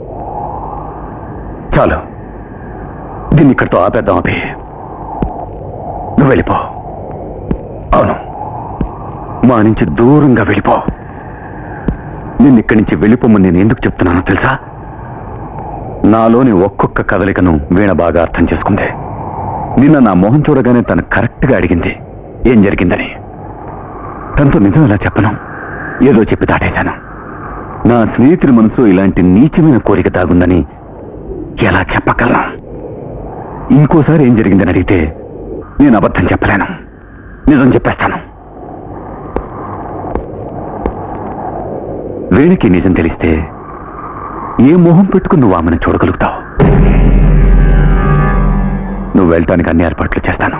చాలు దీన్ని ఇక్కడితో ఆపేద్దాం అభి నువ్వు వెళ్ళిపో అవును మా నుంచి దూరంగా వెళ్ళిపో నిన్ను ఇక్కడి నుంచి వెళ్ళిపోమని నేను ఎందుకు చెప్తున్నానో తెలుసా నాలోని ఒక్కొక్క కదలికను వీణ బాగా అర్థం చేసుకుంది నిన్న నా మొహం చూడగానే తను కరెక్ట్గా అడిగింది ఏం జరిగిందని తనతో నిజం ఎలా చెప్పను ఏదో చెప్పి దాటేశాను నా స్నేహితుడి మనసు ఇలాంటి నీచమైన కోరిక దాగుందని ఎలా చెప్పగలను ఇంకోసారి ఏం జరిగిందని అడిగితే నేను అబద్ధం చెప్పలేను నిజం చెప్పేస్తాను వేణికి నిజం తెలిస్తే ఏ మొహం పెట్టుకుని నువ్వు ఆమెను చూడగలుగుతావు నువ్వు వెళ్ళటానికి అన్ని ఏర్పాట్లు చేస్తాను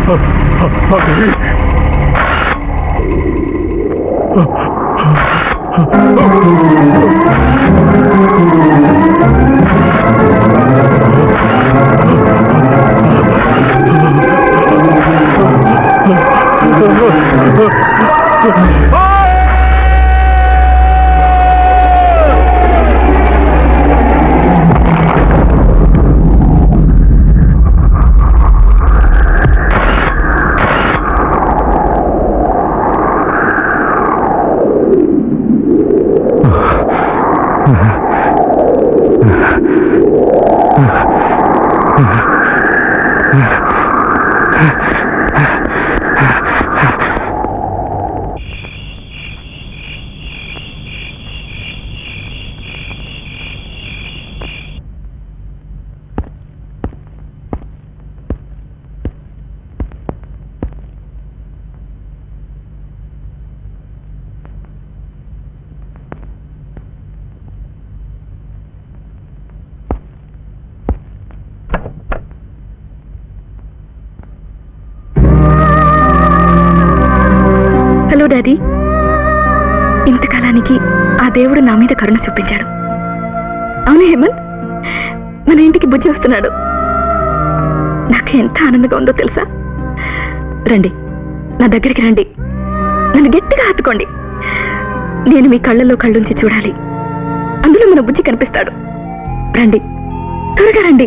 హలో డాడీ ఇంతకాలానికి ఆ దేవుడు నా మీద కరుణ చూపించాడు అవును హేమంత్ మన ఇంటికి బుజ్జి వస్తున్నాడు నాకు ఎంత ఆనందంగా ఉందో తెలుసా రండి నా దగ్గరికి రండి నన్ను గట్టిగా హత్తుకోండి నేను మీ కళ్ళల్లో కళ్ళుంచి చూడాలి అందులో మన బుజ్జి కనిపిస్తాడు రండి త్వరగా రండి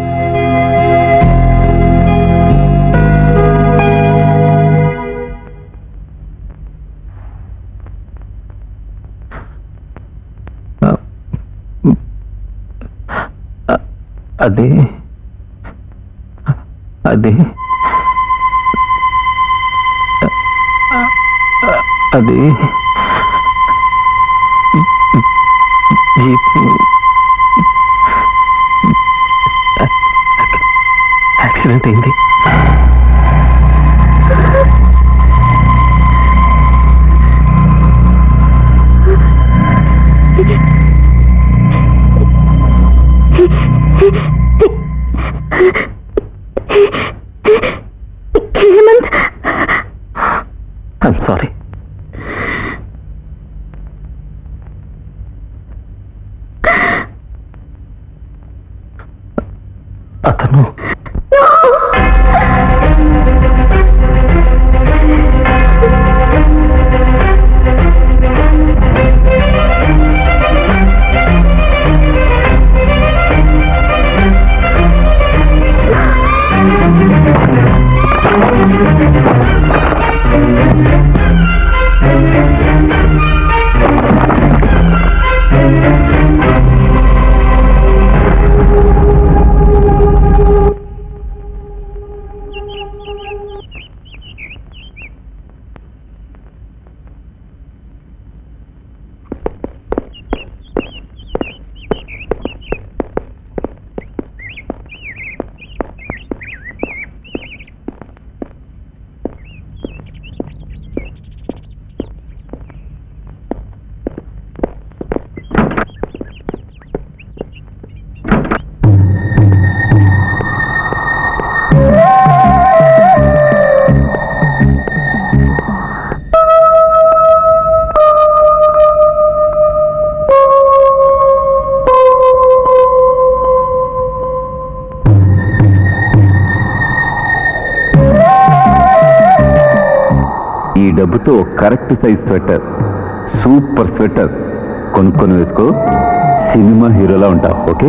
అది అది అది జీపు యాక్సిడెంట్ అయింది హేమంత్ ఐఎమ్ సారీ అతను ఈ డబ్బుతో correct size sweater super sweater కొనుక్కొని వేసుకో సినిమా హీరోలా ఉంటావు ఓకే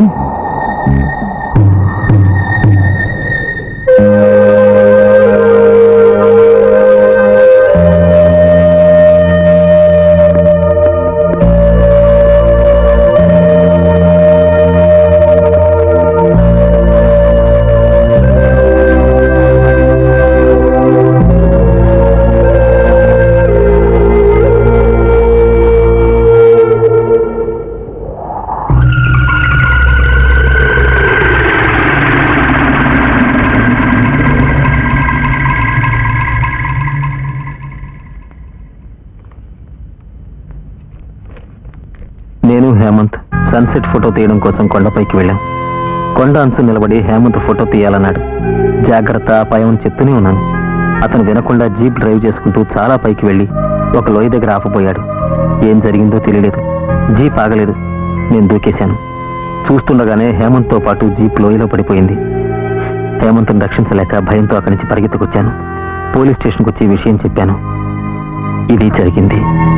నేను హేమంత్ సన్సెట్ ఫోటో తీయడం కోసం కొండపైకి వెళ్ళాం కొండ అంచు నిలబడి హేమంత్ ఫోటో తీయాలన్నాడు జాగ్రత్త అపాయం అని చెప్తూనే ఉన్నాను అతను వినకుండా జీప్ డ్రైవ్ చేసుకుంటూ చాలా పైకి వెళ్ళి ఒక లోయ దగ్గర ఆపబోయాడు ఏం జరిగిందో తెలియలేదు జీప్ ఆగలేదు నేను దూకేశాను చూస్తుండగానే హేమంత్తో పాటు జీప్ లోయలో పడిపోయింది హేమంత్ను రక్షించలేక భయంతో అక్కడి నుంచి పరిగెత్తుకొచ్చాను పోలీస్ స్టేషన్కి వచ్చి ఈ విషయం చెప్పాను ఇది జరిగింది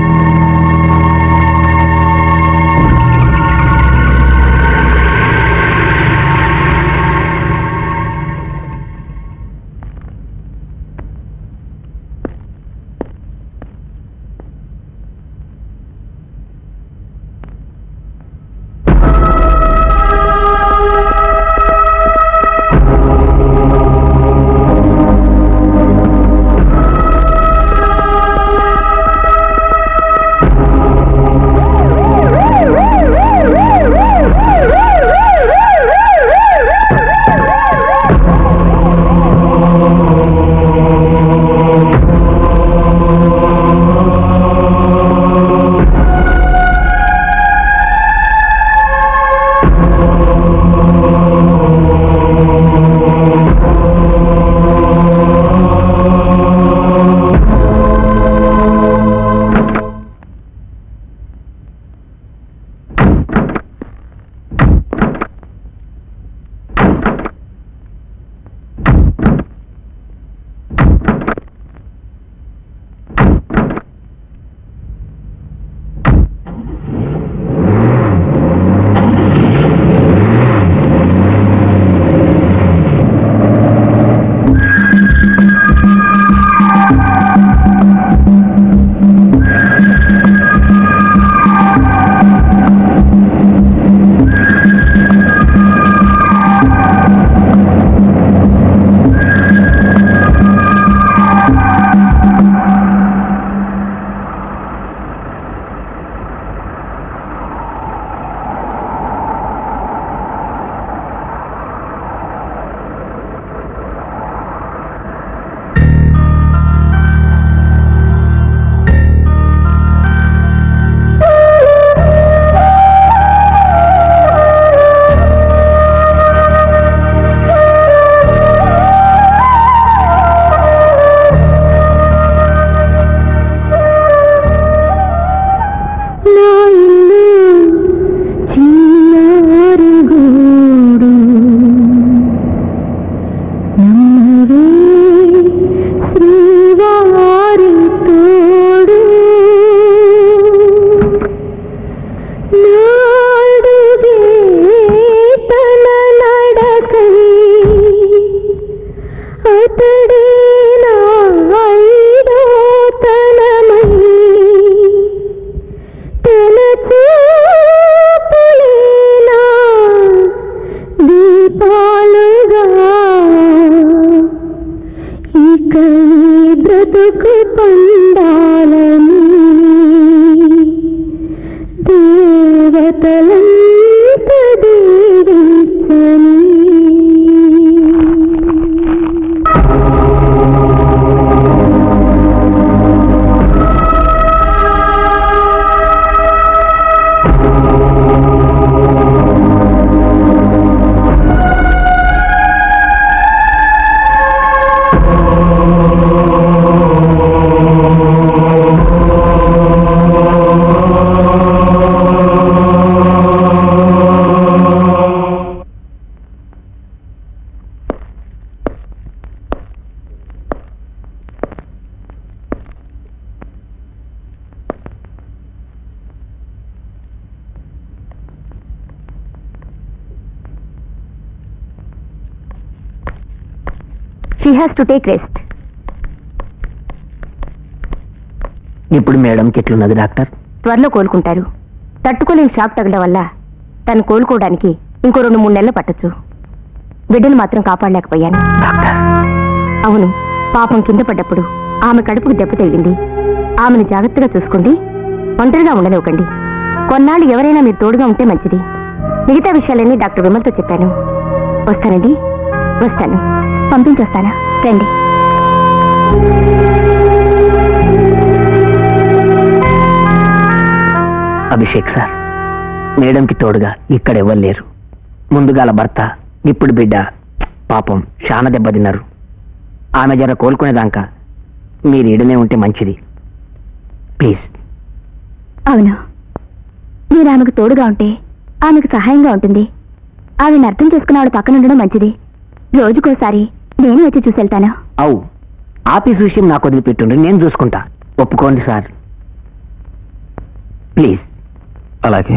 నా ఇల్లు చిన్నారి గూడు నమ్మవే శ్రీవారి తోడు నాడుగే తన నడకై అతడే నా ఐదో తనమై తన చూపులేనా దీపాలుగా ఇక ఈ బ్రతుకు పండాలని దేవతలంత దీవించని she has to take rest ఇప్పుడు మేడంకి ఎట్లున్నది డాక్టర్ త్వరలో కోలుకుంటారు తట్టుకోలేని షాక్ తగలడం వల్ల తను కోలుకోవడానికి ఇంకో రెండు మూడు నెలలు పట్టొచ్చు బిడ్డను మాత్రం కాపాడలేకపోయాను డాక్టర్ అవును పాపం కింద పడ్డప్పుడు ఆమె కడుపుకు దెబ్బ తగిలింది ఆమెను జాగ్రత్తగా చూసుకోండి ఒంటరిగా ఉండనివ్వకండి కొన్నాళ్ళు ఎవరైనా మీరు తోడుగా ఉంటే మంచిది మిగతా విషయాలన్నీ డాక్టర్ విమల్తో చెప్పాను వస్తానండి వస్తాను పంపించొస్తానా రండి అభిషేక్ సార్ మేడంకి తోడుగా ఇక్కడ ఇవ్వలేరు ముందుగాల భర్త ఇప్పుడు బిడ్డ పాపం చాలా దెబ్బతిన్నారు ఆమె జర కోలుకునేదాకా మీరు ఈడనే ఉంటే మంచిది ప్లీజ్ అవును మీరు ఆమెకు తోడుగా ఉంటే ఆమెకు సహాయంగా ఉంటుంది ఆవిడని అర్థం చేసుకున్న ఆవిడ పక్కన ఉండడం మంచిది రోజుకోసారి నేను వచ్చి చూసి వెళ్తాను అవు ఆఫీస్ విషయం నాకు వదిలిపెట్టుండ్రి నేను చూసుకుంటా ఒప్పుకోండి సార్ ప్లీజ్ అలాగే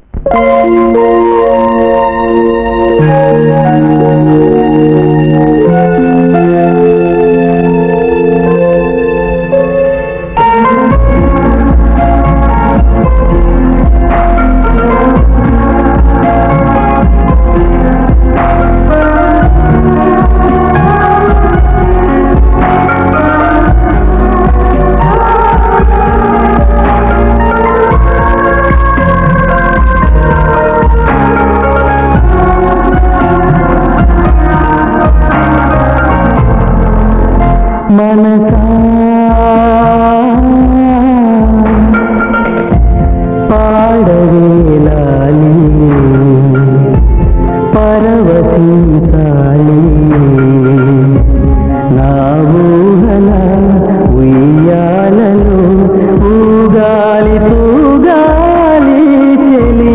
మనసా పాడవేలాలి పరవశించాలి నా ఊహల ఉయ్యాలలో ఊగాలి తూగాలి చెలి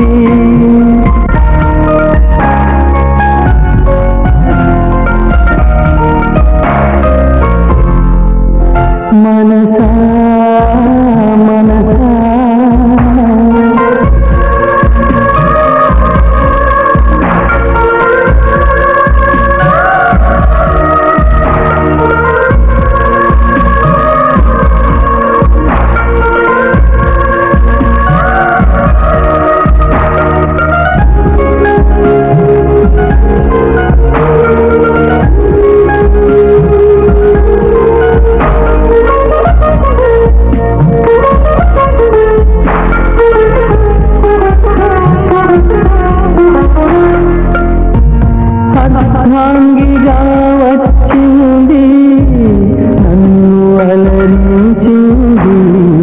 మనసా మనసా అర్ధాంగిగా వచ్చింది నన్ను అలరించింది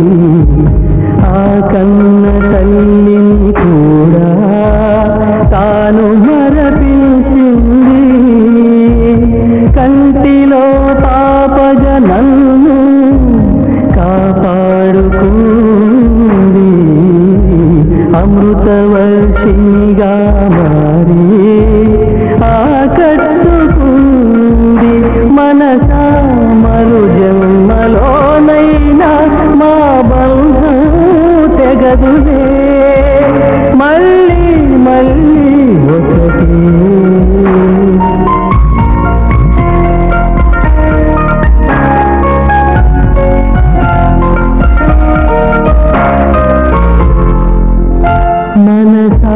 ఆ కన్న తల్లిని కూడా తాను మరపించింది కంటిలో పాపజ నన్ను కాపాడుకుంది అమృతవర్షినిగా మారి ఆకట్టుకుంది మనసా మరు జన్మలోనైనా మా బంధం తెగదులే మళ్ళీ మళ్ళీ ఒకటి మనసా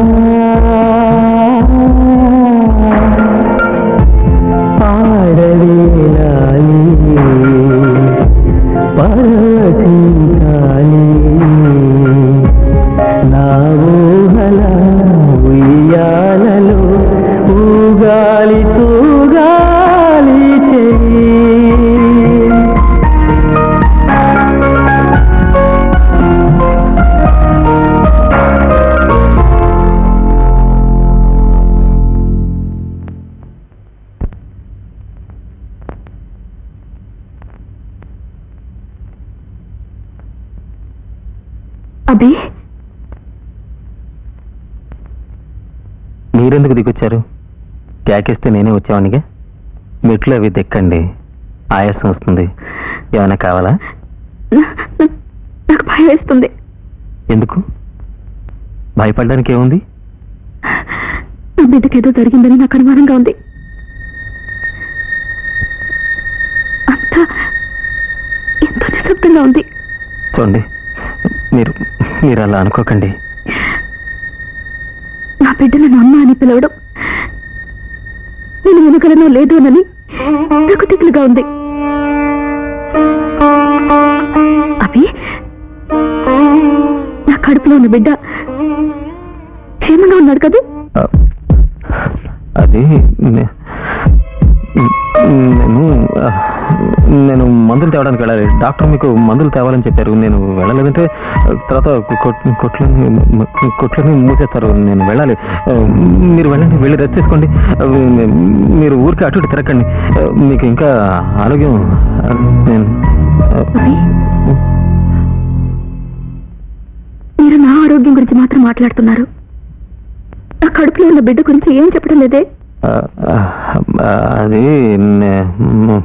పాడవేలాలి పరవశించాలి నా ఊహల ఉయ్యాలలో ఊగాలి తూగాలి చెయ్యి అబ్బి మీరెందుకు దిగొచ్చారు క్యాకేస్తే నేనే వచ్చేవాడిగా మెట్లు అవి దెక్కండి ఆయాసం వస్తుంది ఏమైనా కావాలా నా- నా- నాకు భయం వేస్తుంది ఎందుకు భయపడడానికి ఏముంది నా బిడ్డకి ఏదో జరిగిందని నాకు అనుమానంగా ఉంది అంతా ఎంతో నిశ్శబ్దంగా ఉంది చూడండి మీరు మీరు అలా అనుకోకండి నా బిడ్డను నా అమ్మ అని పిలవడం నేను వినగలనో లేదు అని నాకు దిగులుగా ఉంది అవి నా కడుపులో ఉన్న బిడ్డ క్షేమంగా ఉన్నాడు కదా ఆ, అది నే- నేను ఆ, నేను మందులు తేవడానికి వెళ్ళాలి డాక్టర్ మీకు మందులు తేవాలని చెప్పారు నేను వెళ్ళలేదంటే తర్వాత కొట్- కొట్లని కొట్లని మూసేస్తారు నేను వెళ్ళాలి మీరు వెళ్ళండి వెళ్ళి రెస్ట్ తీసుకోండి మీరు ఊరికి అటు ఇటు తిరగండి మీకు ఇంకా ఆరోగ్యం నేను అభి మీరు నా ఆరోగ్యం గురించి మాత్రం మాట్లాడుతున్నారు నా కడుపులో ఉన్న బిడ్డ గురించి ఏం చెప్పడం లేదే ఆ, ఆ, అది నే- మ్,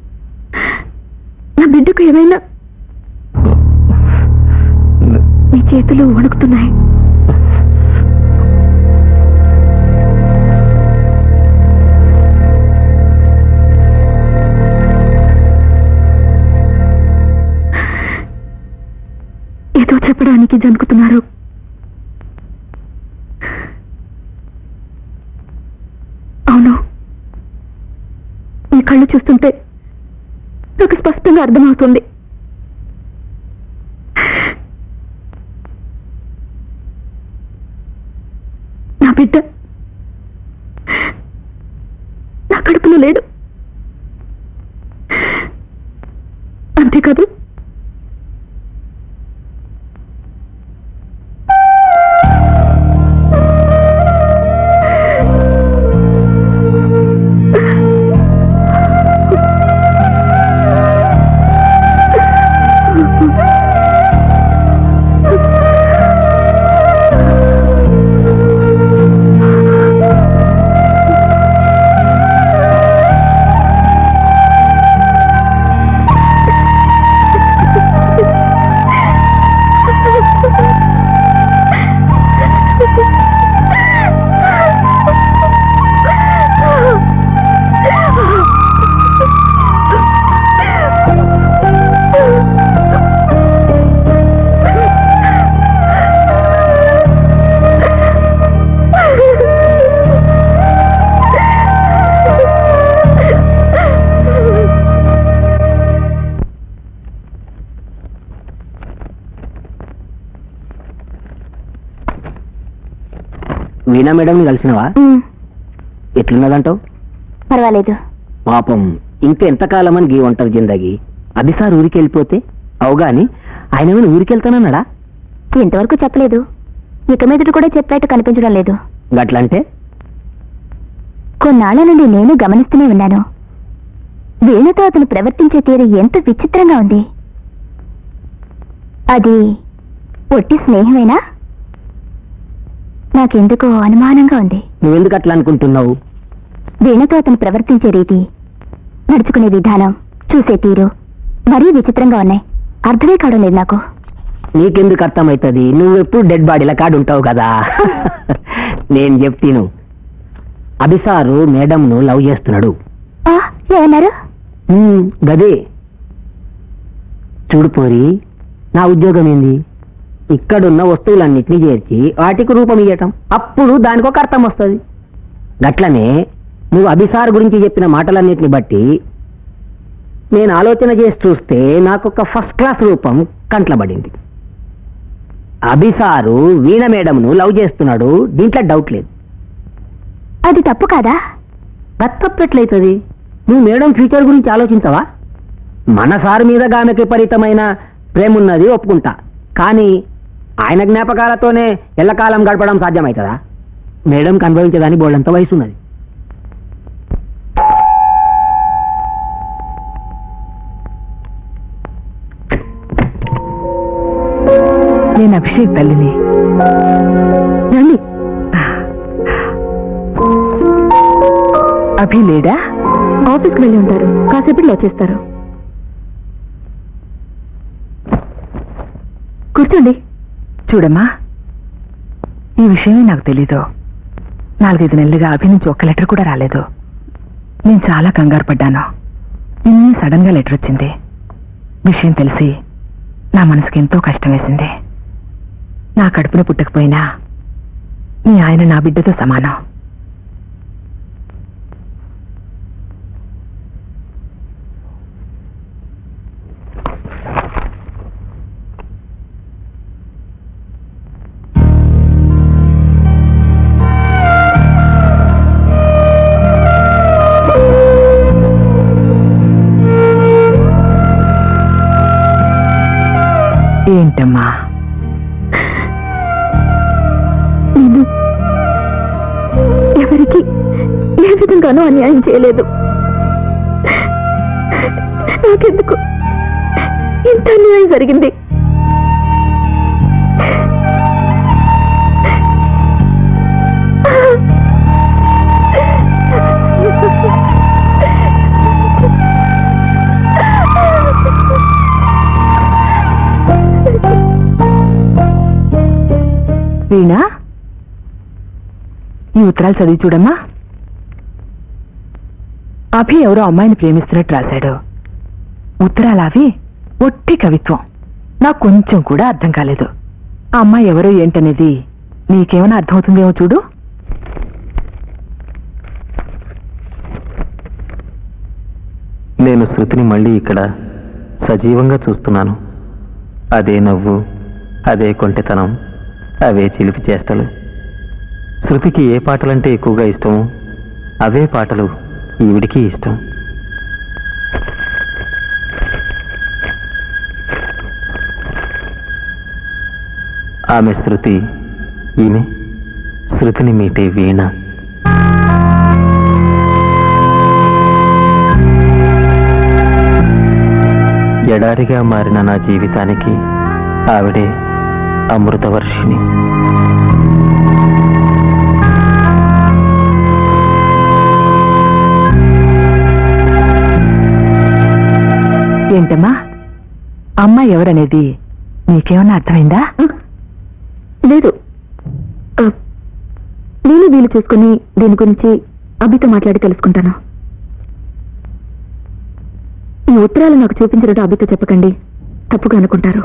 నా బిడ్డకు ఏమైనా మీ చేతులు వణుకుతున్నాయి ఏదో చెప్పడానికి జనుకుతున్నారు అవును ఈ కళ్ళు చూస్తుంటే నాకు స్పష్టంగా అర్థమవుతుంది నా బిడ్డ నా కడుపులో లేడు అంతేకాదు వీణా మేడం కలిసినవా ఉమ్, ఎట్లున్నదంటావు పర్వాలేదు పాపం ఇంకెంతకాలం అని గీ ఒంటరి జిందగి అభిసార్ ఊరికి వెళ్ళిపోతే అవుగాని ఆయన ఏమైనా ఊరికి వెళ్తానన్నాడా ఇంతవరకు చెప్పలేదు ఇక మీదట కూడా చెప్పేట్టు కనిపించడం లేదు గట్లంటే కొన్నాళ్ల నుండి నేను గమనిస్తూనే ఉన్నాను వీణతో అతను ప్రవర్తించే తీరు ఎంత విచిత్రంగా ఉంది అది ఒట్టి స్నేహమేనా నాకెందుకో అనుమానంగా ఉంది నువ్వెందుకు అట్లా అనుకుంటున్నావు వీణతో అతను ప్రవర్తించే రీతి నడుచుకునే విధానం చూసే తీరు మరీ విచిత్రంగా ఉన్నాయి అర్థమే కావడం లేదు నాకు నీకెందుకు అర్థమవుతుంది నువ్వెప్పుడు డెడ్ బాడీల కాడు ఉంటావు కదా నేను చెప్తాను అభిసారు మేడంను లవ్ చేస్తున్నాడు ఆ, ఏమన్నారు హ్మ్, గదే చూడు పోరి నా ఉద్యోగం ఏంది ఇక్కడున్న వస్తువులన్నిటినీ చేర్చి వాటికి రూపం ఇయ్యటం అప్పుడు దానికి ఒక అర్థం వస్తుంది గట్లనే నువ్వు అభిసార్ గురించి చెప్పిన మాటలన్నిటిని బట్టి నేను ఆలోచన చేసి చూస్తే నాకు ఒక ఫస్ట్ క్లాస్ రూపం కంట్లబడింది అభిసారు వీణ మేడంను లవ్ చేస్తున్నాడు దీంట్లో డౌట్ లేదు అది తప్పు కాదా తప్పట్లయితుంది నువ్వు మేడం ఫ్యూచర్ గురించి ఆలోచించవా మన సార్ మీద గామెకి పరితమైన ప్రేమ ఉన్నది ఒప్పుకుంటా కానీ ఆయన జ్ఞాపకాలతోనే ఎల్లకాలం గడపడం సాధ్యమవుతుందా మేడంకి అనుభవించడానికి బోళ్ళంత వయసు ఉన్నది నేను అభిషేక్ తల్లిని రండి అభి లేడా ఆఫీస్కి వెళ్ళి ఉంటారు కాసేపట్లో వచ్చేస్తారు కూర్చోండి చూడమ్మా ఈ విషయమే నాకు తెలీదు నాలుగైదు నెలలుగా అభి నుంచి ఒక్క లెటర్ కూడా రాలేదు నేను చాలా కంగారు పడ్డాను నిన్నే సడన్ గా లెటర్ వచ్చింది విషయం తెలిసి నా మనసుకి ఎంతో కష్టం వేసింది నా కడుపున పుట్టకపోయినా నీ ఆయన నా బిడ్డతో సమానం ఏంటమ్మా నేను ఎవరికి ఏ విధంగానూ అన్యాయం చేయలేదు నాకెందుకు ఇంత అన్యాయం జరిగింది వీణా ఈ ఉత్తరాలు చదివి చూడమ్మా అభి ఎవరో అమ్మాయిని ప్రేమిస్తున్నట్టు రాశాడు ఉత్తరాలు అవి ఒట్టి కవిత్వం నాకు కొంచెం కూడా అర్థం కాలేదు ఆ అమ్మాయి ఎవరో ఏంటనేది నీకేమైనా అర్థమవుతుందేమో చూడు నేను శృతిని మళ్ళీ ఇక్కడ సజీవంగా చూస్తున్నాను అదే నవ్వు అదే కొంటెతనం అవే చిలిపి చేష్టలు శృతికి ఏ పాటలంటే ఎక్కువగా ఇష్టమో అవే పాటలు ఈవిడికి ఇష్టం ఆమె శృతి ఈమె శృతిని మీటే వీణ ఎడారిగా మారిన నా జీవితానికి ఆవిడే అమృతవర్షిణి ఏంటమ్మా అమ్మాయి ఎవరనేది నీకేమన్నా అర్థమైందా లేదు ఆ, నేను వీలు చూసుకుని దీని గురించి అభితో మాట్లాడి తెలుసుకుంటాను ఈ ఉత్తరాలు నాకు చూపించినట్టు అభితో చెప్పకండి తప్పుగా అనుకుంటారు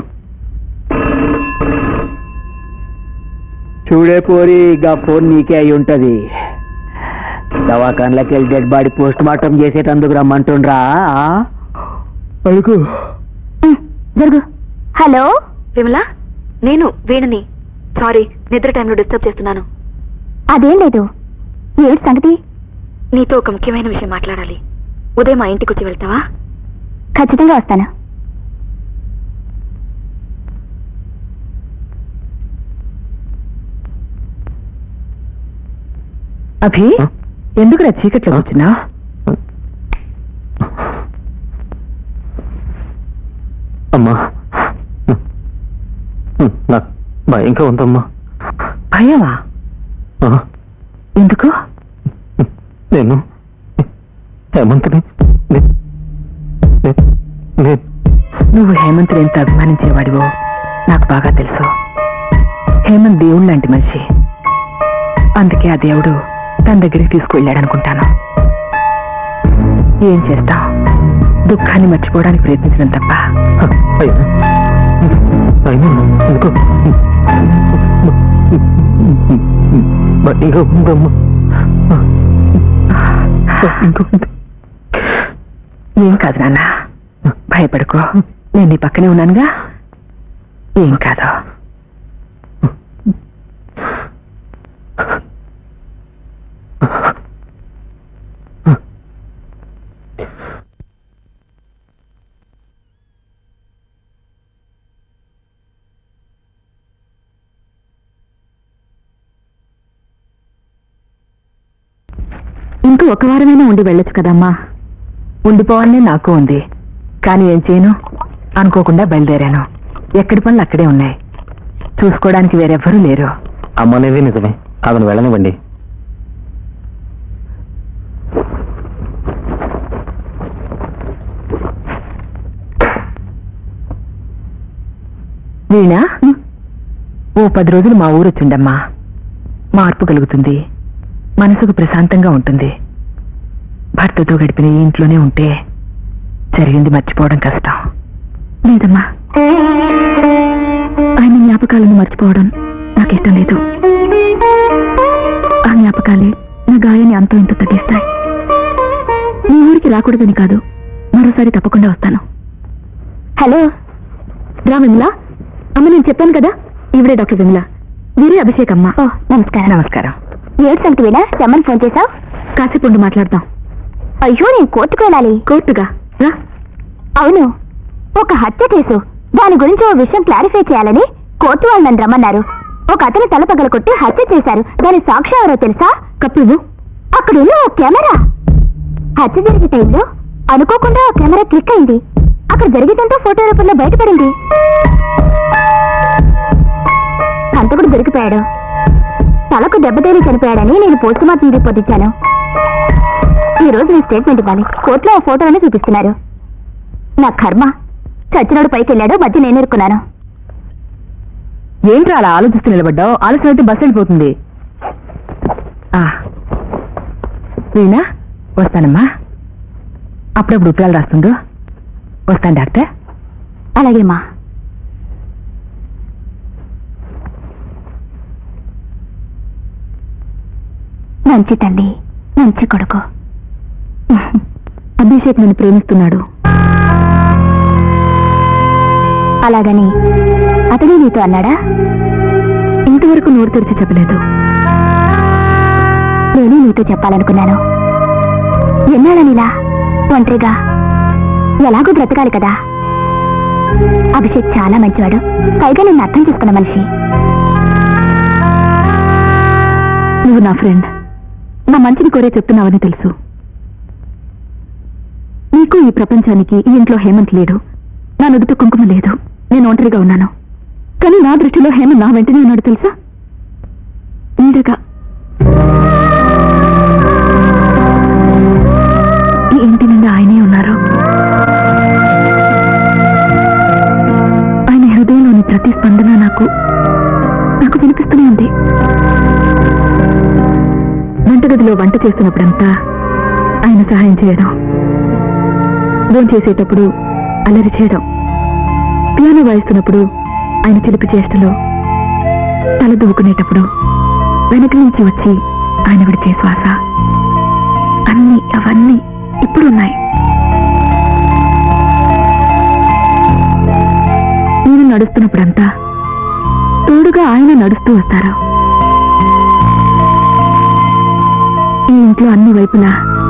చూడే పోరి గా ఫోన్ నీకే అయి ఉంటది దవాఖాన్లకి వెళ్ళి డెడ్ బాడీ పోస్ట్ మార్టం చేసేటందుకు రమ్మంటుండ్రా అడుగు జరుగు హలో విమల నేను వీణని సారీ నిద్ర టైంలో డిస్టర్బ్ చేస్తున్నాను అదేం లేదు ఏమిటి సంగతి నీతో ఒక ముఖ్యమైన విషయం మాట్లాడాలి ఉదయం మా ఇంటికి వచ్చి వెళ్తావా ఖచ్చితంగా వస్తాను అభి ఆ? ఎందుకురా చీకట్లో ఆ? కూర్చున్నా అమ్మా నాకు భయంగా ఉందమ్మా భయమా ఆ, ఎందుకు నేను హేమంత్ని నే- నే- నే- నువ్వు హేమంత్ని ఎంత అభిమానించేవాడివో నాకు బాగా తెలుసు హేమంత్ దేవుడు లాంటి మనిషి అందుకే ఆ దేవుడు తన దగ్గరికి తీసుకువెళ్ళాడనుకుంటాను ఏం చేస్తాం దుఃఖాన్ని మర్చిపోవడానికి ప్రయత్నించడం తప్ప అయినా అయినా ఎందుకో భయంగా ఉందమ్మా భయంగా ఉంది ఏం కాదు నాన్న భయపడుకో నేను నీ పక్కనే ఉన్నానుగా ఏం కాదు ఇంకో ఒక వారమైనా ఉండి వెళ్ళొచ్చు కదమ్మా ఉండిపోవాలనే నాకు ఉంది కానీ ఏం చేయను అనుకోకుండా బయలుదేరాను ఎక్కడి పనులు అక్కడే ఉన్నాయి చూసుకోవడానికి వేరెవ్వరూ లేరు అమ్మనేది నిజమే ఆమెను వెళ్ళనివ్వండి వీణా ఓ పది రోజులు మా ఊరు వచ్చిండమ్మా మార్పు కలుగుతుంది మనసుకు ప్రశాంతంగా ఉంటుంది భర్తతో గడిపిన ఈ ఇంట్లోనే ఉంటే జరిగింది మర్చిపోవడం కష్టం లేదమ్మా ఆయన జ్ఞాపకాలను మర్చిపోవడం నాకు ఇష్టం లేదు ఆ జ్ఞాపకాలే నా గాయాన్ని అంతో ఇంత తగ్గిస్తాయి మీ ఊరికి రాకూడదని కాదు మరోసారి తప్పకుండా వస్తాను హలో రా విమల అమ్మ నేను చెప్పాను కదా ఈవిడే డాక్టర్ విమల వీరే అభిషేక్ అమ్మ నమస్కారం నమస్కారం ఏడు సంగతి వినా రమ్మని ఫోన్ చేశావు కాసేపు ఉండి మాట్లాడదాం అయ్యో నేను కోర్టుకు వెళ్ళాలి కోర్టుగా రా అవును ఒక హత్య కేసు దాని గురించి ఓ విషయం క్లారిఫై చేయాలని కోర్టు వాళ్ళు నన్ను రమ్మన్నారు ఒక అతను తల పగల కొట్టి హత్య చేశారు దాని సాక్షి ఎవరో తెలుసా కప్పివు అక్కడ ఉన్న ఓ కెమెరా హత్య జరిగే టైంలో అనుకోకుండా ఆ కెమెరా క్లిక్ అయింది అక్కడ జరిగేదంతా ఫోటో రూపంలో బయటపడింది హంతకుడు దొరికిపోయాడు తలకు దెబ్బ తేలి చనిపోయాడని నేను పోస్ట్ మార్టం రిపోర్ట్ ఇచ్చాను ఈ రోజు నీ స్టేట్మెంట్ ఇవ్వాలి కోర్టులో ఆ ఫోటోలను చూపిస్తున్నారు నా కర్మ చచ్చినోడు పైకి వెళ్ళాడు మధ్య నేను ఇరుక్కున్నాను ఏంట్రా అలా ఆలోచిస్తూ నిలబడ్డావు ఆలస్యం అయితే బస్సు వెళ్ళిపోతుంది ఆ, వీణా వస్తానమ్మా అప్పుడప్పుడు ఉత్తరాలు రాస్తుండు వస్తాను డాక్టర్ అలాగే మా మంచి తల్లి మంచి కొడుకు అభిషేక్ నన్ను ప్రేమిస్తున్నాడు అలాగని అతడే నీతో అన్నాడా ఇంతవరకు నోరు తెరిచి చెప్పలేదు నేను నీతో చెప్పాలనుకున్నాను ఎన్నాళ్ళనిలా ఒంటరిగా ఎలాగో బ్రతకాలి కదా అభిషేక్ చాలా మంచివాడు పైగా నిన్ను అర్థం చేసుకున్న మనిషి నువ్వు నా ఫ్రెండ్ నా మంచిని కోరే చెప్తున్నావని తెలుసు నీకు ఈ ప్రపంచానికి ఈ ఇంట్లో హేమంత్ లేడు నా నుదుట కుంకుమ లేదు నేను ఒంటరిగా ఉన్నాను కానీ నా దృష్టిలో హేమంత్ నా వెంటనే ఉన్నాడు తెలుసా నీడగా ఈ ఇంటి నిండా ఆయనే ఉన్నారు ఆయన హృదయంలోని ప్రతి స్పందన నాకు నాకు వినిపిస్తూనే ఉంది వంటగదిలో వంట చేస్తున్నప్పుడంతా ఆయన సహాయం చేయడం భోజనం చేసేటప్పుడు అల్లరి చేయడం పియానో వాయిస్తున్నప్పుడు ఆయన చిలిపి చేష్టలో తల దువ్వుకునేటప్పుడు వెనక నుంచి వచ్చి ఆయన విడిచే శ్వాస అన్ని అవన్నీ ఇప్పుడు ఉన్నాయి నేను నడుస్తున్నప్పుడంతా తోడుగా ఆయన నడుస్తూ వస్తారు ఈ ఇంట్లో అన్ని వైపులా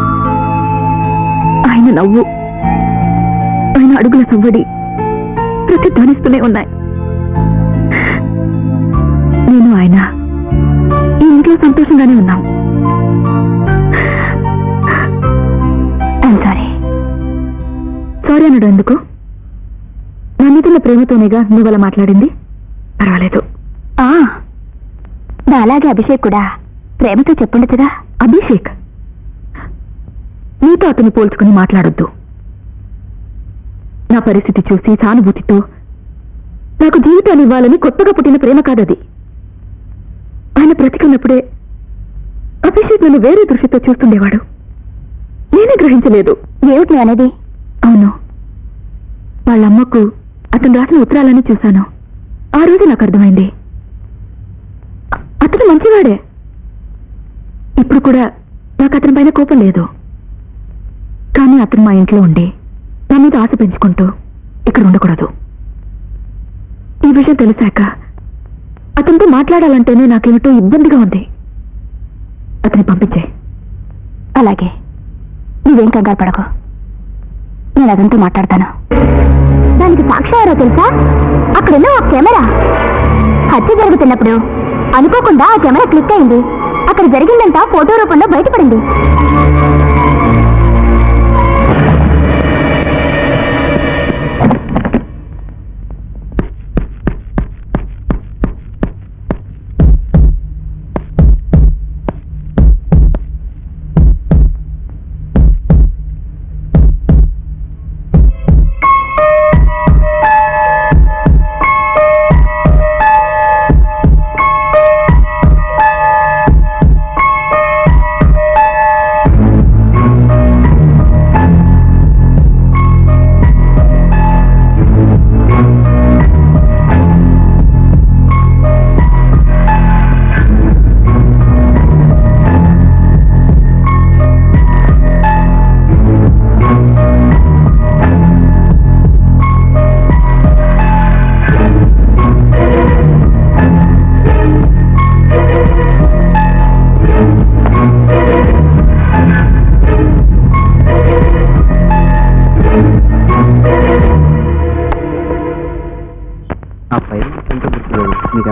ఆయన నవ్వు ఆయన అడుగుల సవ్వడి ప్రతిధ్వనిస్తూనే ఉన్నాయి నేను ఆయన ఈ ఇంట్లో సంతోషంగానే ఉన్నాం ఐమ్ సారీ సారీ అనడం ఎందుకు నా మీదున్న ప్రేమతోనేగా నువ్వు అలా మాట్లాడింది పర్వాలేదు ఆ, నా అలాగే అభిషేక్ కూడా ప్రేమతో చెప్పుండొచ్చుగా అభిషేక్ నీతో అతన్ని పోల్చుకుని మాట్లాడొద్దు నా పరిస్థితి చూసి సానుభూతితో నాకు జీవితాన్ని ఇవ్వాలని కొత్తగా పుట్టిన ప్రేమ కాదది ఆయన బ్రతికున్నప్పుడే అభిషేక్ నన్ను వేరే దృష్టితో చూస్తుండేవాడు నేనే గ్రహించలేదు ఏమిటి నువ్వు అనేది అవును వాళ్ళ అమ్మకు అతను రాసిన ఉత్తరాలని చూశాను ఆ రోజు నాకు అర్థమైంది అ- అతను మంచివాడే ఇప్పుడు కూడా నాకు అతని పైన కోపం లేదు కానీ అతను మా ఇంట్లో ఉండి నా మీద ఆశ పెంచుకుంటూ ఇక్కడ ఉండకూడదు ఈ విషయం తెలిసాక అతనితో మాట్లాడాలంటేనే నాకేమిటో ఇబ్బందిగా ఉంది అతన్ని పంపించే అలాగే నువ్వేం కంగారు పడకు నేను అతనితో మాట్లాడతాను దానికి సాక్షి ఎవరో తెలుసా అక్కడున్న ఒక కెమెరా హత్య జరుగుతున్నప్పుడు అనుకోకుండా ఆ కెమెరా క్లిక్ అయింది అక్కడ జరిగిందంతా ఫోటో రూపంలో బయటపడింది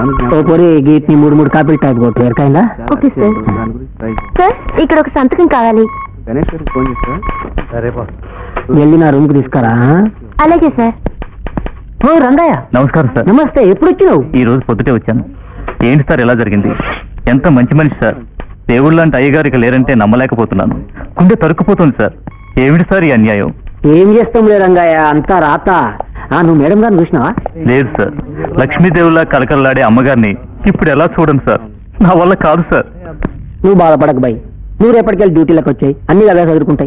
ఓ పొరి గీట్ని మూడు మూడు కాపీలు టైప్ కొట్టు ఎరకైందా ఓకే సార్ సార్ ఇక్కడ ఒక సంతకం కావాలి వెళ్ళి నా రూమ్ కి తీసుకురా అలాగే సార్ ఓ రంగయ్య నమస్కారం సార్ నమస్తే ఎప్పుడు వచ్చినావు ఈ రోజు పొద్దుటే వచ్చాను ఏంటి సార్ ఎలా జరిగింది ఎంత మంచి మనిషి సార్ దేవుళ్ళ లాంటి అయ్యగారు ఇక లేరంటే నమ్మలేకపోతున్నాను గుండె తరుక్కుపోతుంది సార్ ఏమిటి సార్ ఈ అన్యాయం ఏం చేస్తాంలే రంగయ్య అంతా రాత ఆ నువ్వు మేడం గారిని చూసినావా లేదు సార్ లక్ష్మీదేవుల్లా కలకలలాడే అమ్మగారిని ఇప్పుడు ఎలా చూడండి సార్ నా వల్ల కాదు సార్ నువ్వు బాధపడక బాయ్ నువ్వు రేపటికెళ్ళి డ్యూటీలకు వచ్చాయి అన్ని అవే చదువుకుంటాయి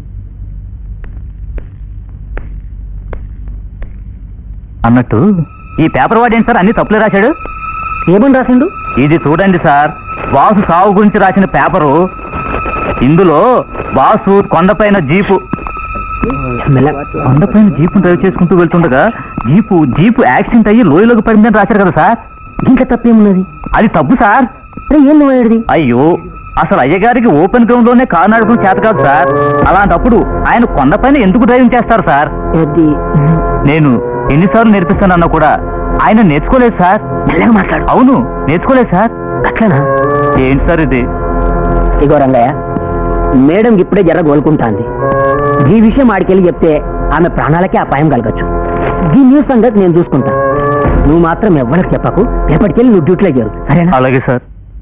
అన్నట్టు ఈ పేపర్ వాడేంటి సార్ అన్ని తప్పులే రాశాడు ఏమని రాసిండు ఇది చూడండి సార్ వాసు సాగు గురించి రాసిన పేపరు ఇందులో వాసు కొండపైన జీపు మెల్ల- కొండపైన జీపు డ్రైవ్ చేసుకుంటూ వెళ్తుండగా జీపు జీపు యాక్సిడెంట్ అయ్యి లోయలోకి పడిందని రాశారు కదా సార్ ఇంకా తప్పేమున్నది అది తప్పు సార్ అరే ఏం నువ్వు ఏడిది అయ్యో అసలు అయ్యగారికి ఓపెన్ గ్రౌండ్ లోనే కారు నడపడం చేత కాదు సార్ అలాంటప్పుడు ఆయన కొండపైన ఎందుకు డ్రైవింగ్ చేస్తారు సార్ అది నేను ఎన్నిసార్లు నేర్పిస్తానన్నా కూడా ఆయన నేర్చుకోలేదు సార్ మెల్లగా మాట్లాడు అవును నేర్చుకోలేదు సార్ అట్లనా ఏంటి సార్ ఇది ఇగో రంగయ్య మేడం ఇప్పుడే జర కోలుకుంటాంది ఈ విషయం ఆడికెళ్ళి చెప్తే ఆమె ప్రాణాలకే అపాయం కలగచ్చు ఈ న్యూస్ సంగతి నేను చూసుకుంటా నువ్వు మాత్రం ఎవ్వరికి చెప్పకు రేపటికెళ్ళి నువ్వు డ్యూటీలో చేరు సరేనా అలాగే సార్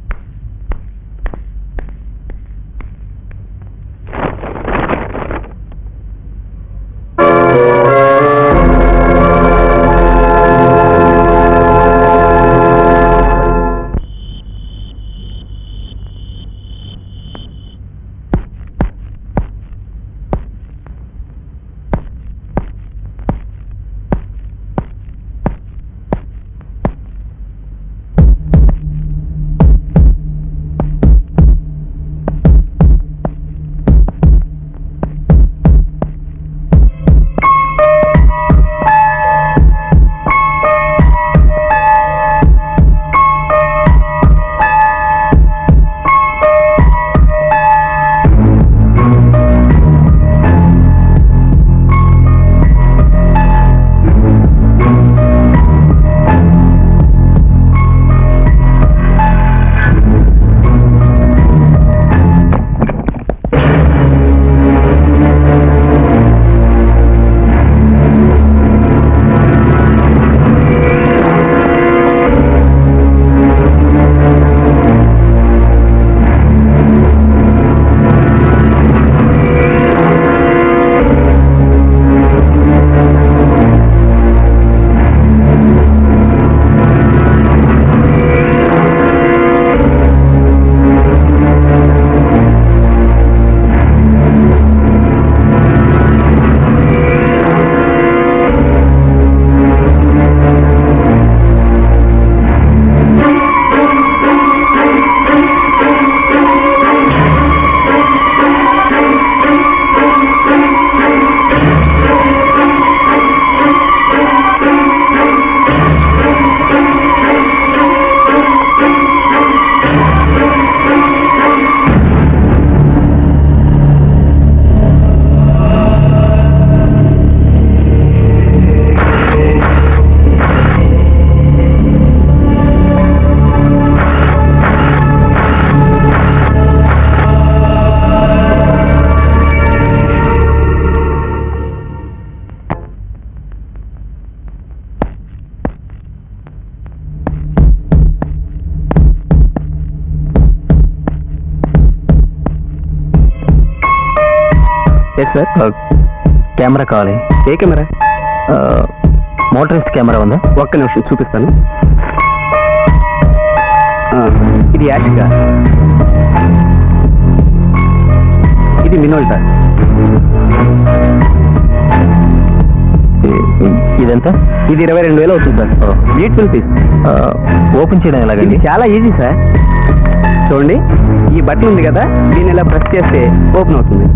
ఎస్ సార్ కెమెరా కావాలి ఏ కెమెరా మోటరిస్ట్ కెమెరా ఉందా ఒక్క నిమిషం చూపిస్తాను ఆ, ఇది యాషిగా ఇది మినోల్టా ఇదెంత ఇది ఇరవై రెండు వేలు అవుతుంది సార్ బ్యూటిఫుల్ పీస్ ఓపెన్ చేయడం ఎలాగండి చాలా ఈజీ సార్ చూడండి ఈ బట్టలు ఉంది కదా దీన్ని ఇలా ప్రెస్ చేస్తే ఓపెన్ అవుతుంది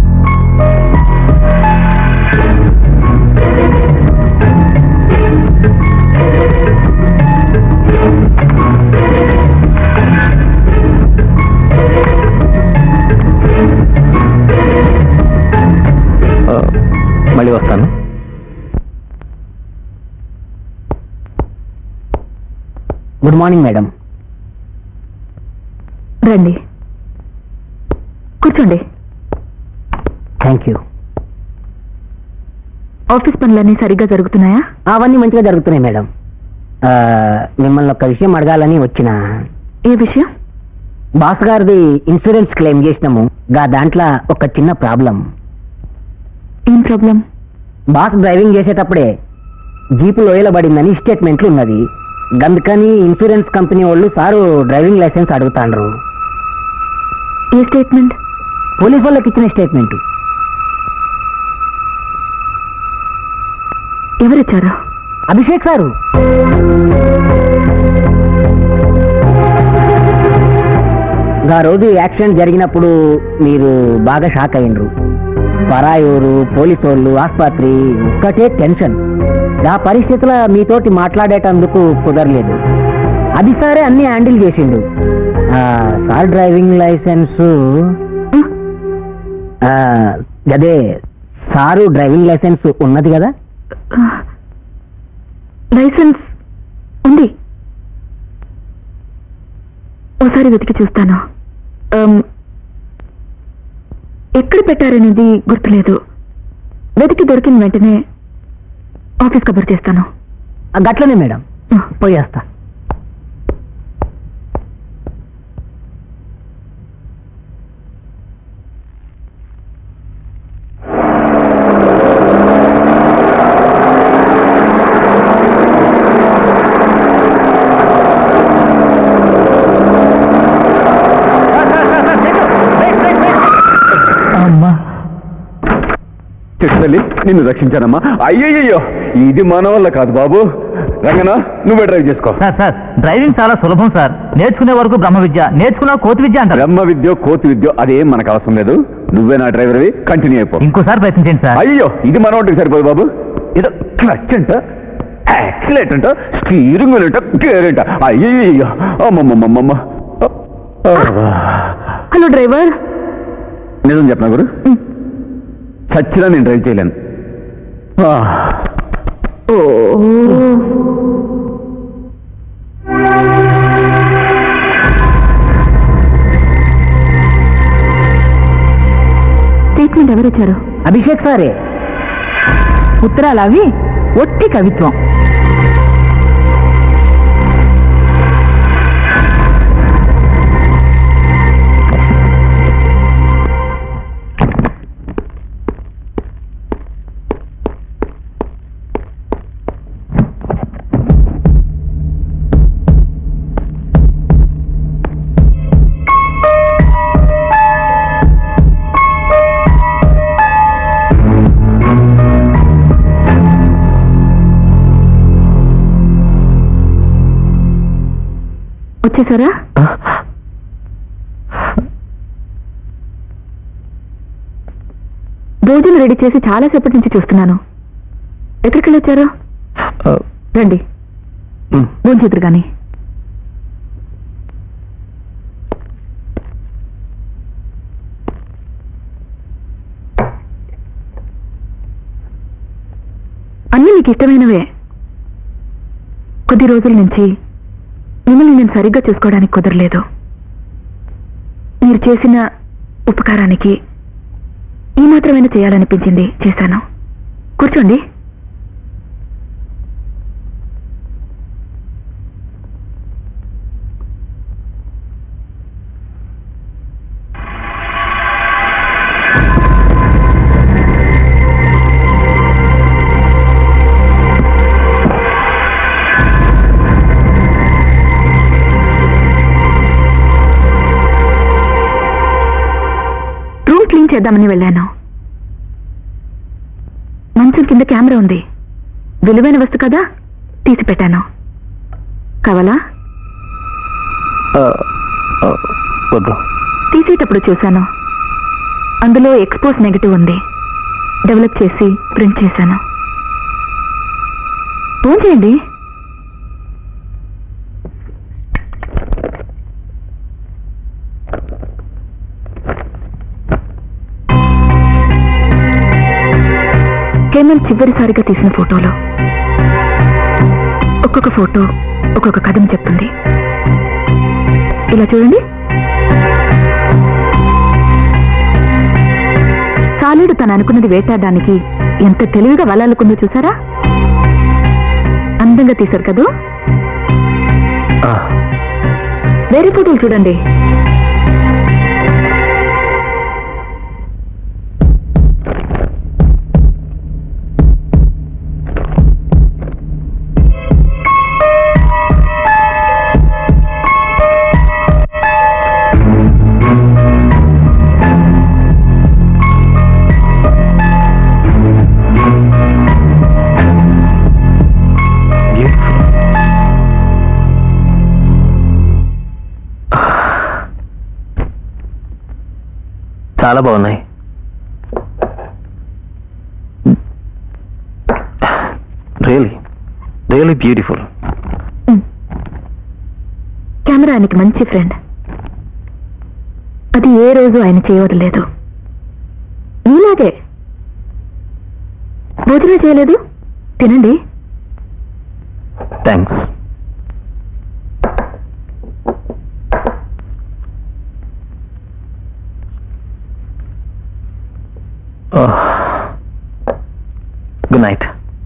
ఆ, మళ్ళీ వస్తాను గుడ్ మార్నింగ్ మేడం రండి కూర్చోండి థ్యాంక్ యూ ఆఫీస్ పనులన్నీ సరిగ్గా జరుగుతున్నాయా అవన్నీ మంచిగా జరుగుతున్నాయి మేడం ఆ, మిమ్మల్ని ఒక విషయం అడగాలని వచ్చిన ఏ విషయం బాస్ గారిది ఇన్సూరెన్స్ క్లెయిమ్ చేసినాము గా దాంట్లో ఒక చిన్న ప్రాబ్లం ఏం ప్రాబ్లం బాస్ డ్రైవింగ్ చేసేటప్పుడే జీపు లోయలో పడిందని స్టేట్మెంట్లు ఉన్నది అందుకని ఇన్సూరెన్స్ కంపెనీ వాళ్ళు సారు డ్రైవింగ్ లైసెన్స్ అడుగుతాండ్రు ఏ స్టేట్మెంట్ పోలీస్ వాళ్ళకి ఇచ్చిన స్టేట్మెంట్ ఎవరిచ్చారు అభిషేక్ సారు ఆ రోజు యాక్సిడెంట్ జరిగినప్పుడు మీరు బాగా షాక్ అయ్యిండ్రు పరాయూరు పోలీసు వాళ్ళు ఆసుపత్రి ఒక్కటే టెన్షన్ ఆ పరిస్థితిలో మీతోటి మాట్లాడేటందుకు కుదరలేదు అది సారే అన్ని హ్యాండిల్ చేసిండు ఆ, సార్ డ్రైవింగ్ లైసెన్స్ అదే సారు డ్రైవింగ్ లైసెన్స్ ఉన్నది కదా లైసెన్స్ ఉంది ఓసారి వెతికి చూస్తాను అమ్, ఎక్కడ పెట్టారనేది గుర్తులేదు వెతికి దొరికిన వెంటనే ఆఫీస్ కబర్ చేస్తాను ఆ, గట్లనే మేడం పోయేస్తా చెట్టుతల్లి నిన్ను రక్షించానమ్మా అయ్యయ్యో ఇది మన వల్ల కాదు బాబు రంగనా నువ్వే డ్రైవ్ చేసుకో సార్ సార్ డ్రైవింగ్ చాలా సులభం సార్ నేర్చుకునే వరకు బ్రహ్మ విద్య నేర్చుకున్న కోతి విద్య అంటారు బ్రహ్మ విద్యో కోతి విద్యో అదేం మనకు అవసరం లేదు నువ్వే నా డ్రైవర్వి కంటిన్యూ అయిపో ఇంకోసారి ప్రయత్నించండి సార్ అయ్యో ఇది మన ఒంటికి సరిపోదు బాబు ఏదో క్లచ్ అంట యాక్సిలేట్ అంట స్టీరింగ్ వీల్ అంట గేర్ అంట అయ్యయ్యో అమ్మమ్మమ్మమ్మ హలో డ్రైవర్ నిజం చెప్పనా గురు చచ్చినా నేను డ్రైవ్ చేయలేను ఆ, ఓ స్టేట్మెంట్ ఎవరిచ్చారు అభిషేక్ సారే ఉత్తరాలు అవి ఒట్టి కవిత్వం వచ్చేసారా భోజనం రెడీ చేసి చాలాసేపటి నుంచి చూస్తున్నాను ఎక్కడికి వెళ్ళొచ్చారు రండి భోంచేద్దరు కానీ అన్నీ మీకు ఇష్టమైనవే కొద్ది రోజుల నుంచి మిమ్మల్ని నేను సరిగ్గా చూసుకోవడానికి కుదరలేదు మీరు చేసిన ఉపకారానికి ఈ మాత్రమైనా చేయాలనిపించింది చేశాను కూర్చోండి రూమ్ క్లీన్ చేద్దామని వెళ్ళాను మంచం కింద కెమెరా ఉంది విలువైన వస్తు కదా తీసి పెట్టాను కావాలా వద్దు తీసేటప్పుడు చూశాను అందులో ఎక్స్పోజ్ నెగటివ్ ఉంది డెవలప్ చేసి ప్రింట్ చేశాను ఫోన్ చేయండి కేవలం చివరిసారిగా తీసిన ఫోటోలు ఒక్కొక్క ఫోటో ఒక్కొక్క కథను చెప్తుంది ఇలా చూడండి చాలుడు తను అనుకున్నది వేటాడడానికి ఎంత తెలివిగా వలాలుకుందో చూసారా అందంగా తీశారు కదూ ఆ, వేరే ఫోటోలు చూడండి beautiful. చాలా బాగున్నాయి రియలీ రియలీ బ్యూటిఫుల్ కెమెరా ఆయనకి మంచి ఫ్రెండ్ అది ఏ రోజు ఆయన చేయవదలేదు నీలాగే భోజనం చేయలేదు తినండి థ్యాంక్స్ గుడ్ నైట్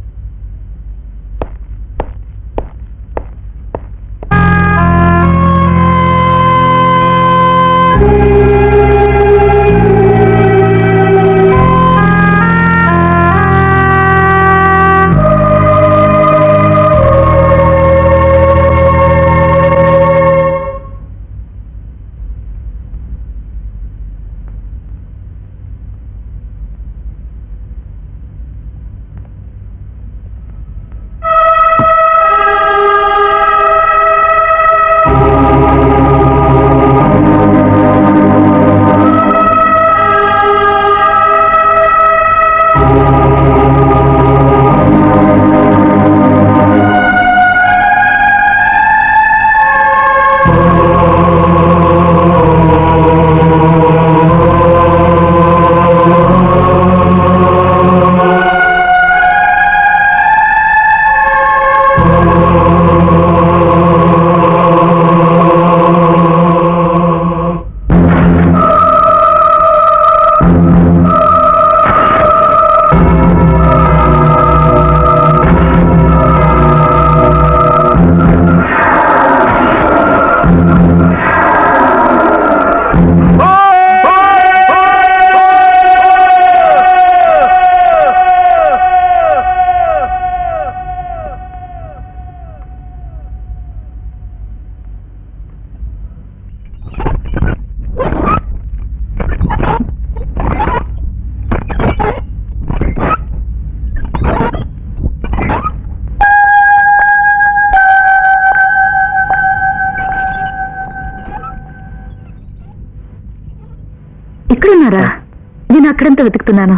ఇక్కడున్నారా నేను అక్కడంతా వెతుకుతున్నాను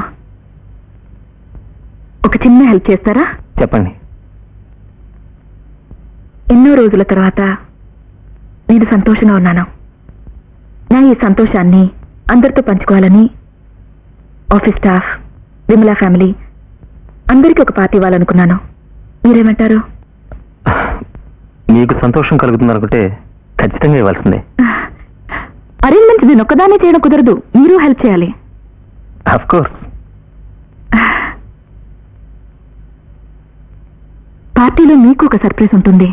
ఒక చిన్న హెల్ప్ చేస్తారా చెప్పండి ఎన్నో రోజుల తర్వాత నేను సంతోషంగా ఉన్నాను నా ఈ సంతోషాన్ని అందరితో పంచుకోవాలని ఆఫీస్ స్టాఫ్ విమలా ఫ్యామిలీ అందరికీ ఒక పార్టీ ఇవ్వాలనుకున్నాను మీరేమంటారు మీకు సంతోషం కలుగుతుంది అనుకుంటే ఖచ్చితంగా ఇవ్వాల్సిందే అరేంజ్మెంట్స్ నేను ఒక్కదానే చేయడం కుదరదు మీరు హెల్ప్ చేయాలి అఫ్ కోర్స్ పార్టీలో మీకు ఒక సర్ప్రైజ్ ఉంటుంది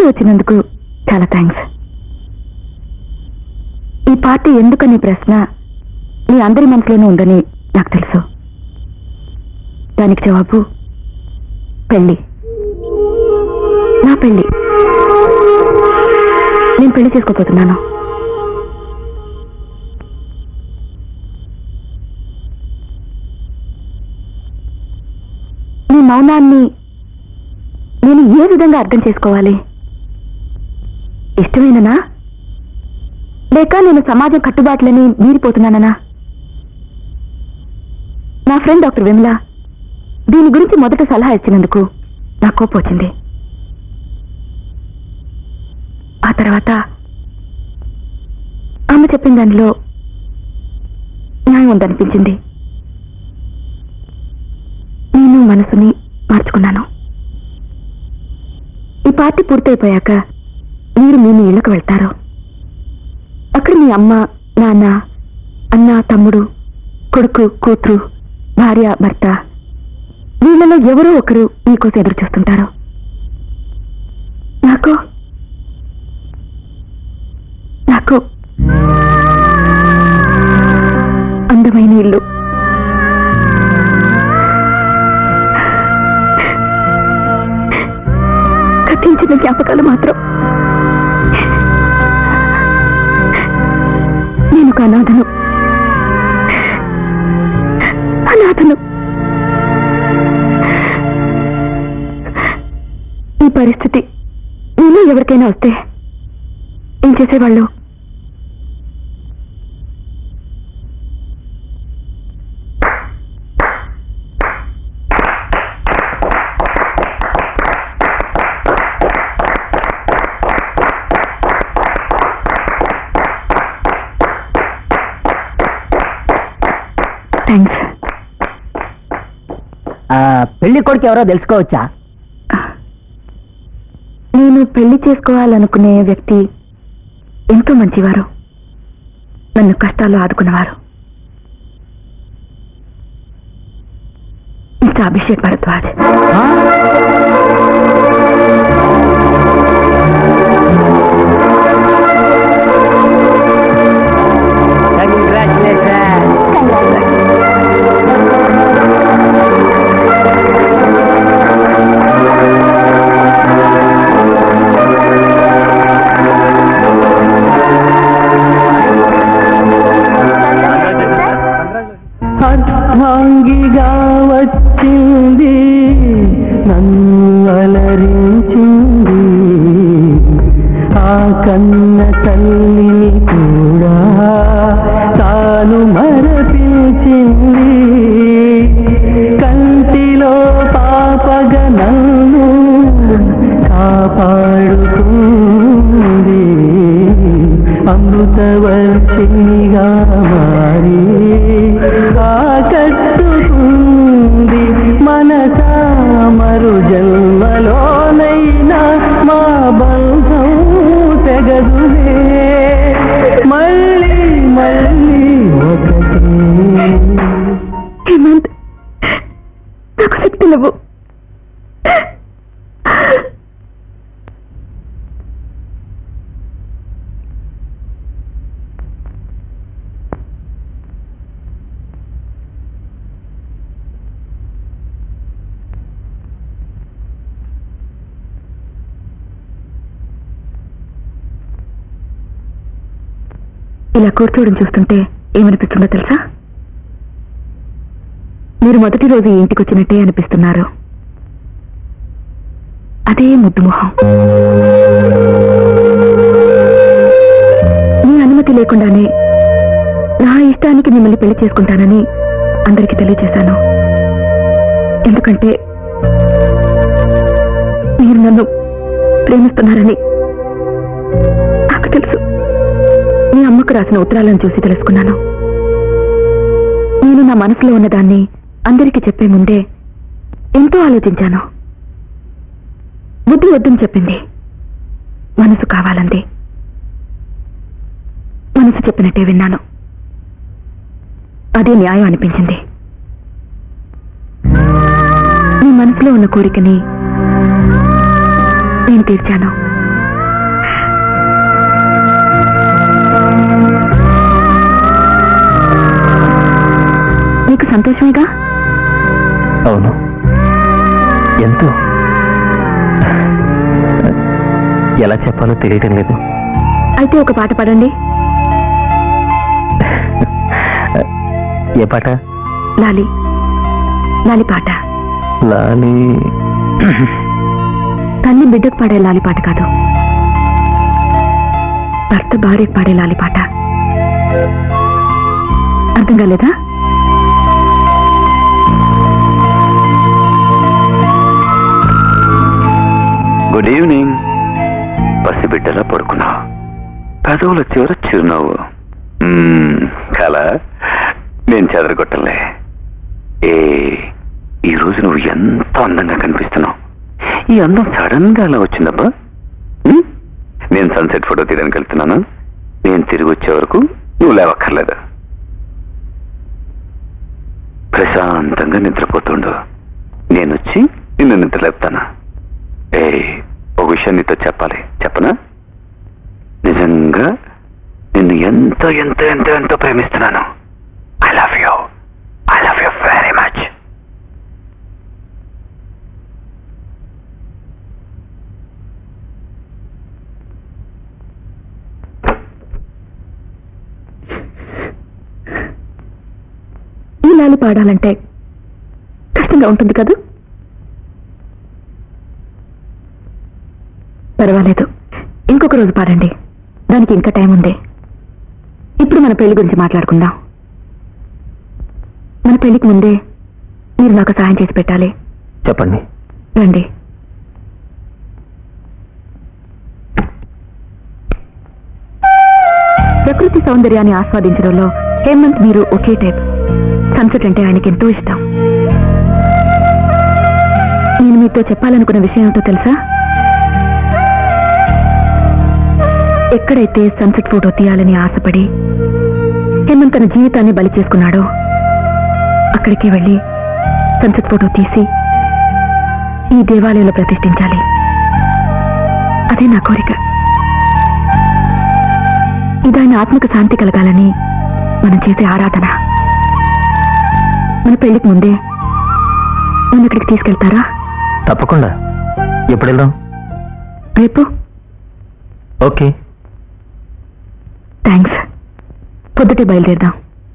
వచ్చినందుకు చాలా థ్యాంక్స్ ఈ పార్టీ ఎందుకని ప్రశ్న మీ అందరి మనసులోనూ ఉందని నాకు తెలుసు దానికి జవాబు పెళ్ళి నా పెళ్ళి నేను పెళ్లి చేసుకోపోతున్నాను మీ మౌనాన్ని నేను ఏ విధంగా అర్థం చేసుకోవాలి ఇష్టమేననా లేక నేను సమాజం కట్టుబాట్లని మీరిపోతున్నాననా నా ఫ్రెండ్ డాక్టర్ విమల దీని గురించి మొదట సలహా ఇచ్చినందుకు నా కోపం వచ్చింది ఆ తర్వాత ఆమె చెప్పిన దానిలో న్యాయం ఉందనిపించింది నేను మనసుని మార్చుకున్నాను ఈ పార్టీ పూర్తయిపోయాక మీరు మీ మీ ఇళ్ళకు వెళ్తారు అక్కడ మీ అమ్మ నాన్న అన్న తమ్ముడు కొడుకు కూతురు భార్య భర్త వీళ్ళలో ఎవరో ఒకరు మీకోసం ఎదురు చూస్తుంటారు నాకు నాకు అందమైన ఇల్లు కథించిన జ్ఞాపకాలు మాత్రం నేను ఒక అనాథను అనాథను ఈ పరిస్థితి నేను ఎవరికైనా వస్తే ఏం చేసేవాళ్ళు థ్యాంక్స్ పెళ్లి కొడుకు ఎవరో తెలుసుకోవచ్చా నేను పెళ్లి చేసుకోవాలనుకునే వ్యక్తి ఎంతో మంచివారు నన్ను కష్టాలు ఆదుకున్నవారు మిస్టర్ అభిషేక్ భరద్వాజ్ అర్ధాంగిగా వచ్చింది నన్ను అలరించింది ఆ కన్న తల్లిని కూడా తాను మరపించింది కంటిలో పాపగా నన్ను కాపాడుతుంది అమృతవర్షినిగా మారి ఆకట్టుకుంది మనసా మరు జన్మలోనైనా మా బంధం తెగదులే మళ్ళీ మళ్ళీ ఒకటే హేమంత్ నాకు శక్తి నువ్వు ఇలా కూర్చోవడం చూస్తుంటే ఏమనిపిస్తుందో తెలుసా మీరు మొదటి రోజు ఈ ఇంటికి వచ్చినట్టే అనిపిస్తున్నారు అదే ముద్దు మొహం మీ అనుమతి లేకుండానే నా ఇష్టానికి మిమ్మల్ని పెళ్లి చేసుకుంటానని అందరికీ తెలియజేశాను ఎందుకంటే మీరు నన్ను ప్రేమిస్తున్నారని నాకు తెలుసు మీ అమ్మకు రాసిన ఉత్తరాలను చూసి తెలుసుకున్నాను నేను నా మనసులో ఉన్నదాన్ని అందరికీ చెప్పే ముందే ఎంతో ఆలోచించాను బుద్ధి వద్దని చెప్పింది మనసు కావాలంది మనసు చెప్పినట్టే విన్నాను అదే న్యాయం అనిపించింది మీ మనసులో ఉన్న కోరికని నేను తీర్చాను నీకు సంతోషమేగా అవును ఎంతో ఎలా చెప్పాలో తెలియటం లేదు అయితే ఒక పాట పాడండి ఏ పాట లాలి లాలి పాట లాలి తల్లి బిడ్డకు పాడే లాలి పాట కాదు భర్త భార్యకు పాడే లాలి పాట అర్థం కాలేదా గుడ్ ఈవినింగ్ పసిబిడ్డలా పడుకున్నావు పెదవుల చివర చిరునవ్వు మ్మ్, కల నేను చెదరగొట్టలే ఏ ఈ రోజు నువ్వు ఎంత అందంగా కనిపిస్తున్నావు ఈ అందం సడన్ గా అలా వచ్చిందబ్బా మ్మ్? నేను సన్సెట్ ఫోటో తీయడానికి వెళ్తున్నాను నేను తిరిగి వచ్చే వరకు నువ్వు లేవక్కర్లేదు ప్రశాంతంగా నిద్రపోతుండు నేను వచ్చి నిన్ను నిద్ర లేపుతాను ఏ ఒక విషయం నీతో చెప్పాలి చెప్పనా నిజంగా నిన్ను ఎంతో ఎంతో ఎంతో ఎంతో ప్రేమిస్తున్నాను I love you I love you very much ఈ లాలి పాడాలంటే కష్టంగా ఉంటుంది కదూ పర్వాలేదు ఇంకొక రోజు పాడండి దానికి ఇంకా టైం ఉంది ఇప్పుడు మన పెళ్లి గురించి మాట్లాడుకుందాం మన పెళ్లికి ముందే మీరు నాకు సహాయం చేసి పెట్టాలి చెప్పండి రండి ప్రకృతి సౌందర్యాన్ని ఆస్వాదించడంలో హేమంత్ మీరు ఒకే టైప్ సన్సెట్ అంటే ఆయనకి ఎంతో ఇష్టం నేను మీతో చెప్పాలనుకున్న విషయం ఏమిటో తెలుసా ఎక్కడైతే సన్సెట్ ఫోటో తీయాలని ఆశపడి హేమంత్ తన జీవితాన్ని బలి చేసుకున్నాడో అక్కడికి వెళ్ళి సన్సెట్ ఫోటో తీసి ఈ దేవాలయంలో ప్రతిష్ఠించాలి అదే నా కోరిక ఇది ఆయన ఆత్మకు శాంతి కలగాలని మనం చేసే ఆరాధన మన పెళ్లికి ముందే నన్ను ఇక్కడికి తీసుకెళ్తారా తప్పకుండా ఎప్పుడు వెళ్దాం రేపు ఓకే థ్యాంక్స్ పొద్దుటే బయలుదేరదాం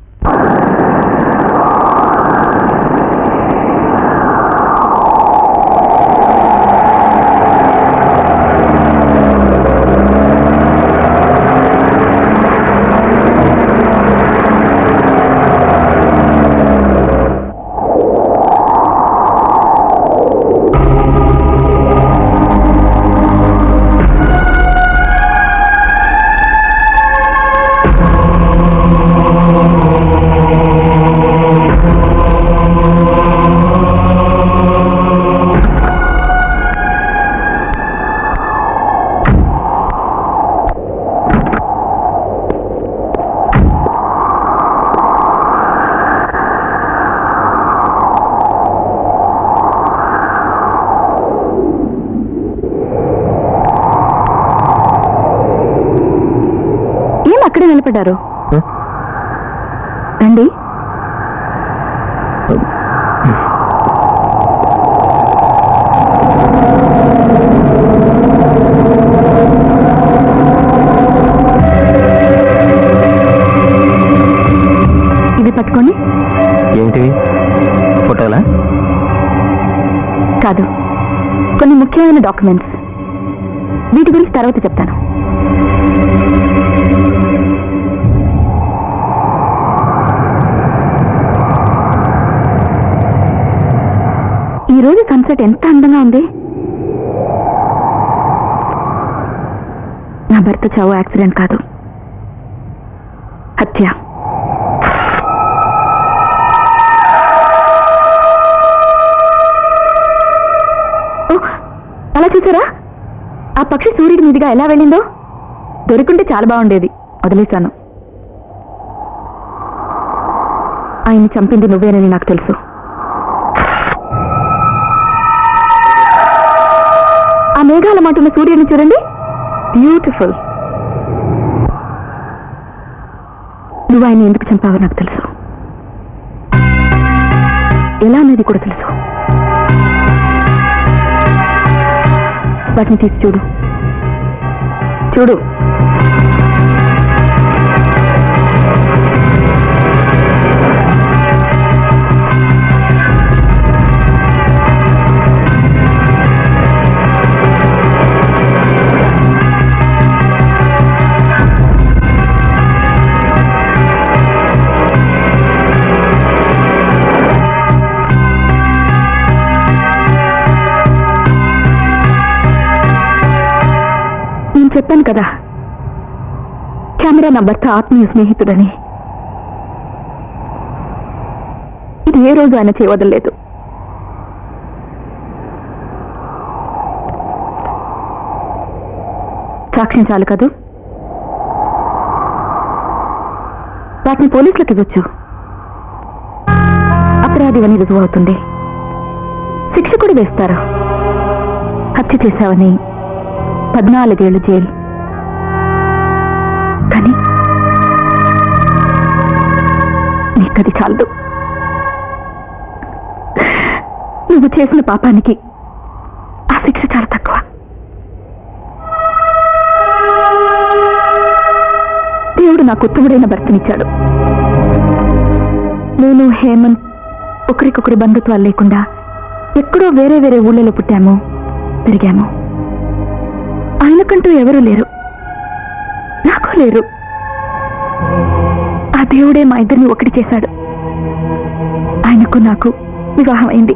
ఏం అక్కడే నిలబడ్డారు హ్మ్? రండి ఇది పట్టుకోండి ఏమిటివి ఫోటోలా కాదు కొన్ని ముఖ్యమైన డాక్యుమెంట్స్ వీటి గురించి తర్వాత చెప్తాను ఈ రోజు సన్సెట్ ఎంత అందంగా ఉంది నా భర్త చావు యాక్సిడెంట్ కాదు హత్య ఓ, అలా చూసారా ఆ పక్షి సూర్యుడి మీదుగా ఎలా వెళ్ళిందో దొరికింటే చాలా బాగుండేది వదిలేశాను ఆయన్ని చంపింది నువ్వేనని నాకు తెలుసు ఆ మేఘాల మాటున్న సూర్యుడిని చూడండి బ్యూటిఫుల్ నువ్వు ఆయన ఎందుకు చంపావో నాకు తెలుసు ఎలా అనేది కూడా తెలుసు వాటిని తీసి చూడు చూడు నేను చెప్పాను కదా కెమెరా నా భర్త ఆత్మీయ స్నేహితుడని ఇది ఏ రోజు ఆయన చేయవదలేదు సాక్ష్యం చాలు కదూ వాటిని పోలీసులకు ఇవ్వచ్చు అపరాధివని రుజువు అవుతుంది శిక్ష కూడా వేస్తారు హత్య చేశావని పద్నాలుగేళ్లు జైలు కానీ నీకది చాలదు నువ్వు చేసిన పాపానికి ఆ శిక్ష చాలా తక్కువ దేవుడు నాకు ఉత్తముడైన భర్తనిచ్చాడు నేను హేమంత్ ఒకరికొకరి బంధుత్వాలు లేకుండా ఎక్కడో వేరే వేరే ఊళ్ళలో పుట్టాము పెరిగాము ఆయనకంటూ ఎవరూ లేరు నాకు లేరు ఆ దేవుడే మా ఇద్దరిని ఒకటి చేశాడు ఆయనకు నాకు వివాహం అయింది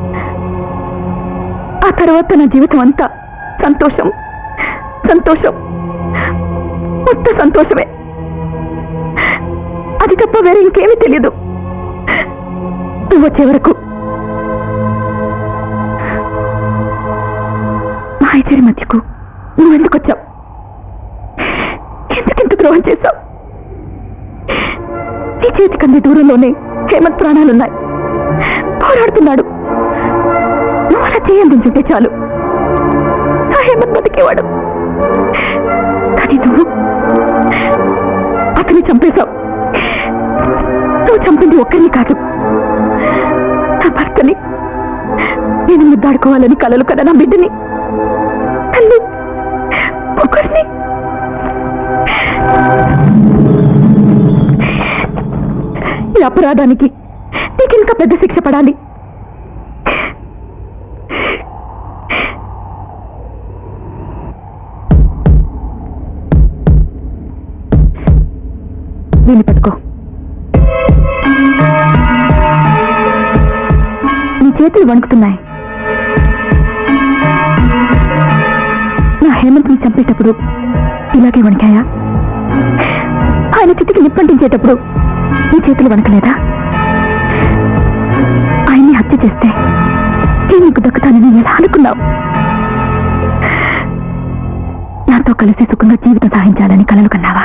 ఆ తర్వాత నా జీవితం అంతా సంతోషం సంతోషం మొత్తం సంతోషమే అది తప్ప వేరే ఇంకేమీ తెలియదు నువ్వు వచ్చే వరకు మా ఇద్దరి మధ్యకు నువ్వెందుకు వచ్చావు ఎందుకింత ద్రోహం చేశావు నీ చేతి కంది దూరంలోనే హేమంత్ ప్రాణాలున్నాయి పోరాడుతున్నాడు నువ్వు అలా చేయందించుంటే చాలు ఆ హేమంత్ బతికేవాడు కానీ నువ్వు అతన్ని చంపేశావు నువ్వు చంపింది ఒక్కరిని కాదు నా భర్తని నేను ముద్దాడుకోవాలని కలలు కదా నా బిడ్డని తల్లి ఒకరిని ఈ అపరాధానికి నీకు ఇంకా పెద్ద శిక్ష పడాలి దీన్ని పట్టుకో నీ చేతులు వణుకుతున్నాయి నా హేమంత్ని చంపేటప్పుడు ఇలాగే వణికాయా ఆయన చితికి నిప్పంటించేటప్పుడు నీ చేతులు వణకలేదా ఆయన్ని హత్య చేస్తే నేను నీకు దక్కుతానని ఎలా అనుకున్నావు నాతో కలిసి సుఖంగా జీవితం సాగించాలని కలలు కన్నావా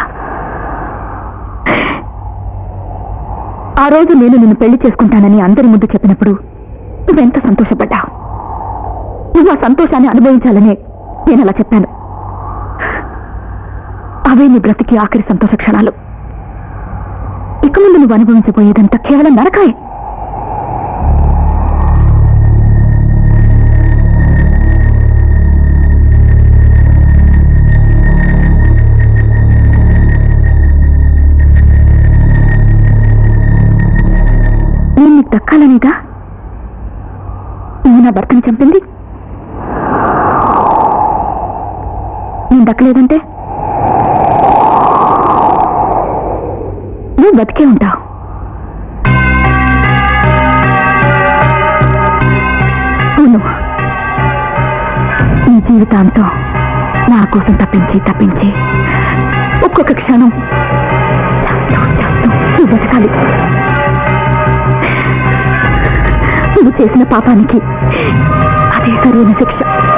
ఆ రోజు నేను నిన్ను పెళ్లి చేసుకుంటానని అందరి ముందు చెప్పినప్పుడు నువ్వెంత సంతోషపడ్డావు నువ్వు ఆ సంతోషాన్ని అనుభవించాలనే నేను అలా చెప్పాను అవే నీ బ్రతికి ఆఖరి సంతోష క్షణాలు ఇక ముందు నువ్వు అనుభవించబోయేదంతా కేవలం నరకాయే నేను నీకు దక్కాలనేగా నువ్వు నా భర్తని చంపింది నేను దక్కలేదంటే నువ్వు బతికే ఉంటావు అవును నీ జీవితాంతం నా కోసం తప్పించి తప్పించి ఒక్కొక్క క్షణం చేస్తూ చేస్తూ నువ్వు బతకాలి నువ్వు చేసిన పాపానికి అదే సరైన శిక్ష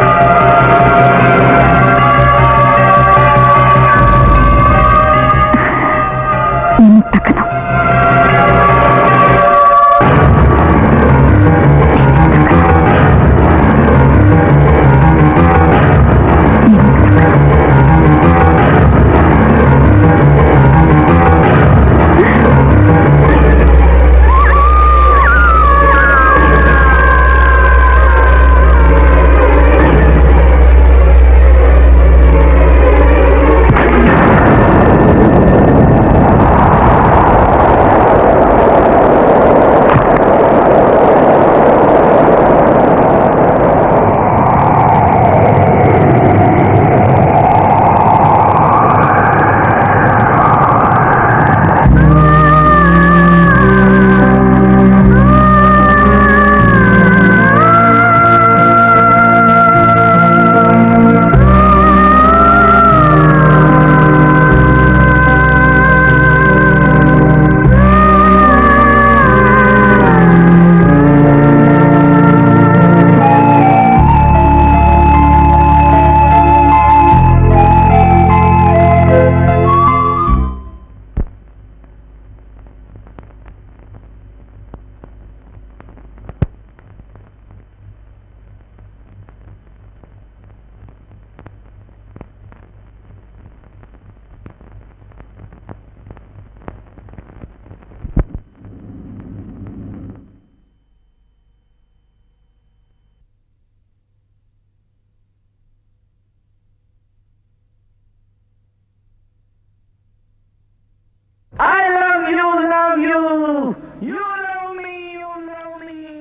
నేను తగ్గను నేను తగ్గను.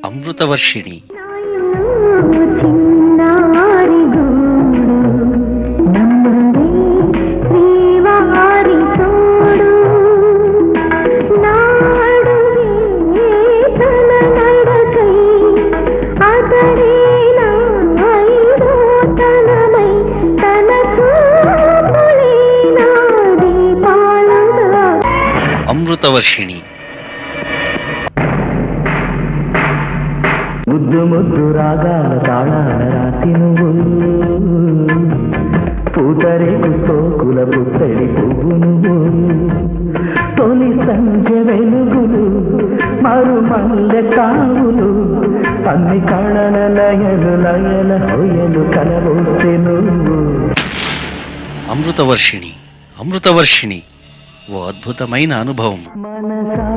అమృతవర్షిణి చిన్నారి గూడు నమ్ముడే శ్రీవారి తోడు నాడుగే తన నడకై అతడే నాయుడు తనమై తన చూపులే నా దీపాలుగా అమృతవర్షిణి ముద్దు ముద్దు రాగాల తాళాల రాసి నువ్వు పూతరేకు సోకుల పుత్తడి పువ్వు నువ్వు తొలి సంజ వెలుగులు మరు మల్లె కావులు అన్ని కళల లయలు లయల హొయలు కలవోస్తే నువ్వు అమృతవర్షిణి అమృతవర్షిణి ఓ అద్భుతమైన అనుభవం మనసా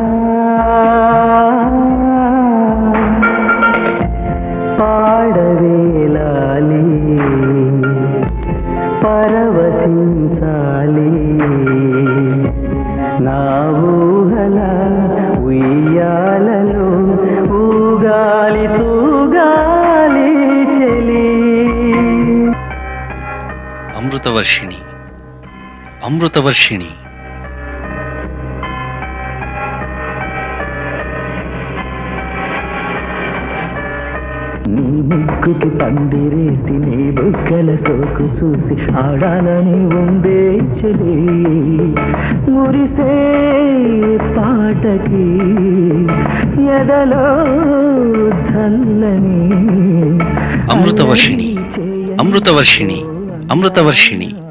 పాడవేలాలి పరవశించాలి నా ఊహల ఉయ్యాలలో ఊగాలి తూగాలి చెలి అమృతవర్షిణి అమృతవర్షిణి నీ ముక్కుకి పందిరేసి నీ బుగ్గల సోకు చూసి ఆడాలని ఉందే చెలి మురిసే పాటకి ఎదలో చల్లని అమృతవర్షిణి అమృతవర్షిణి అమృతవర్షిణి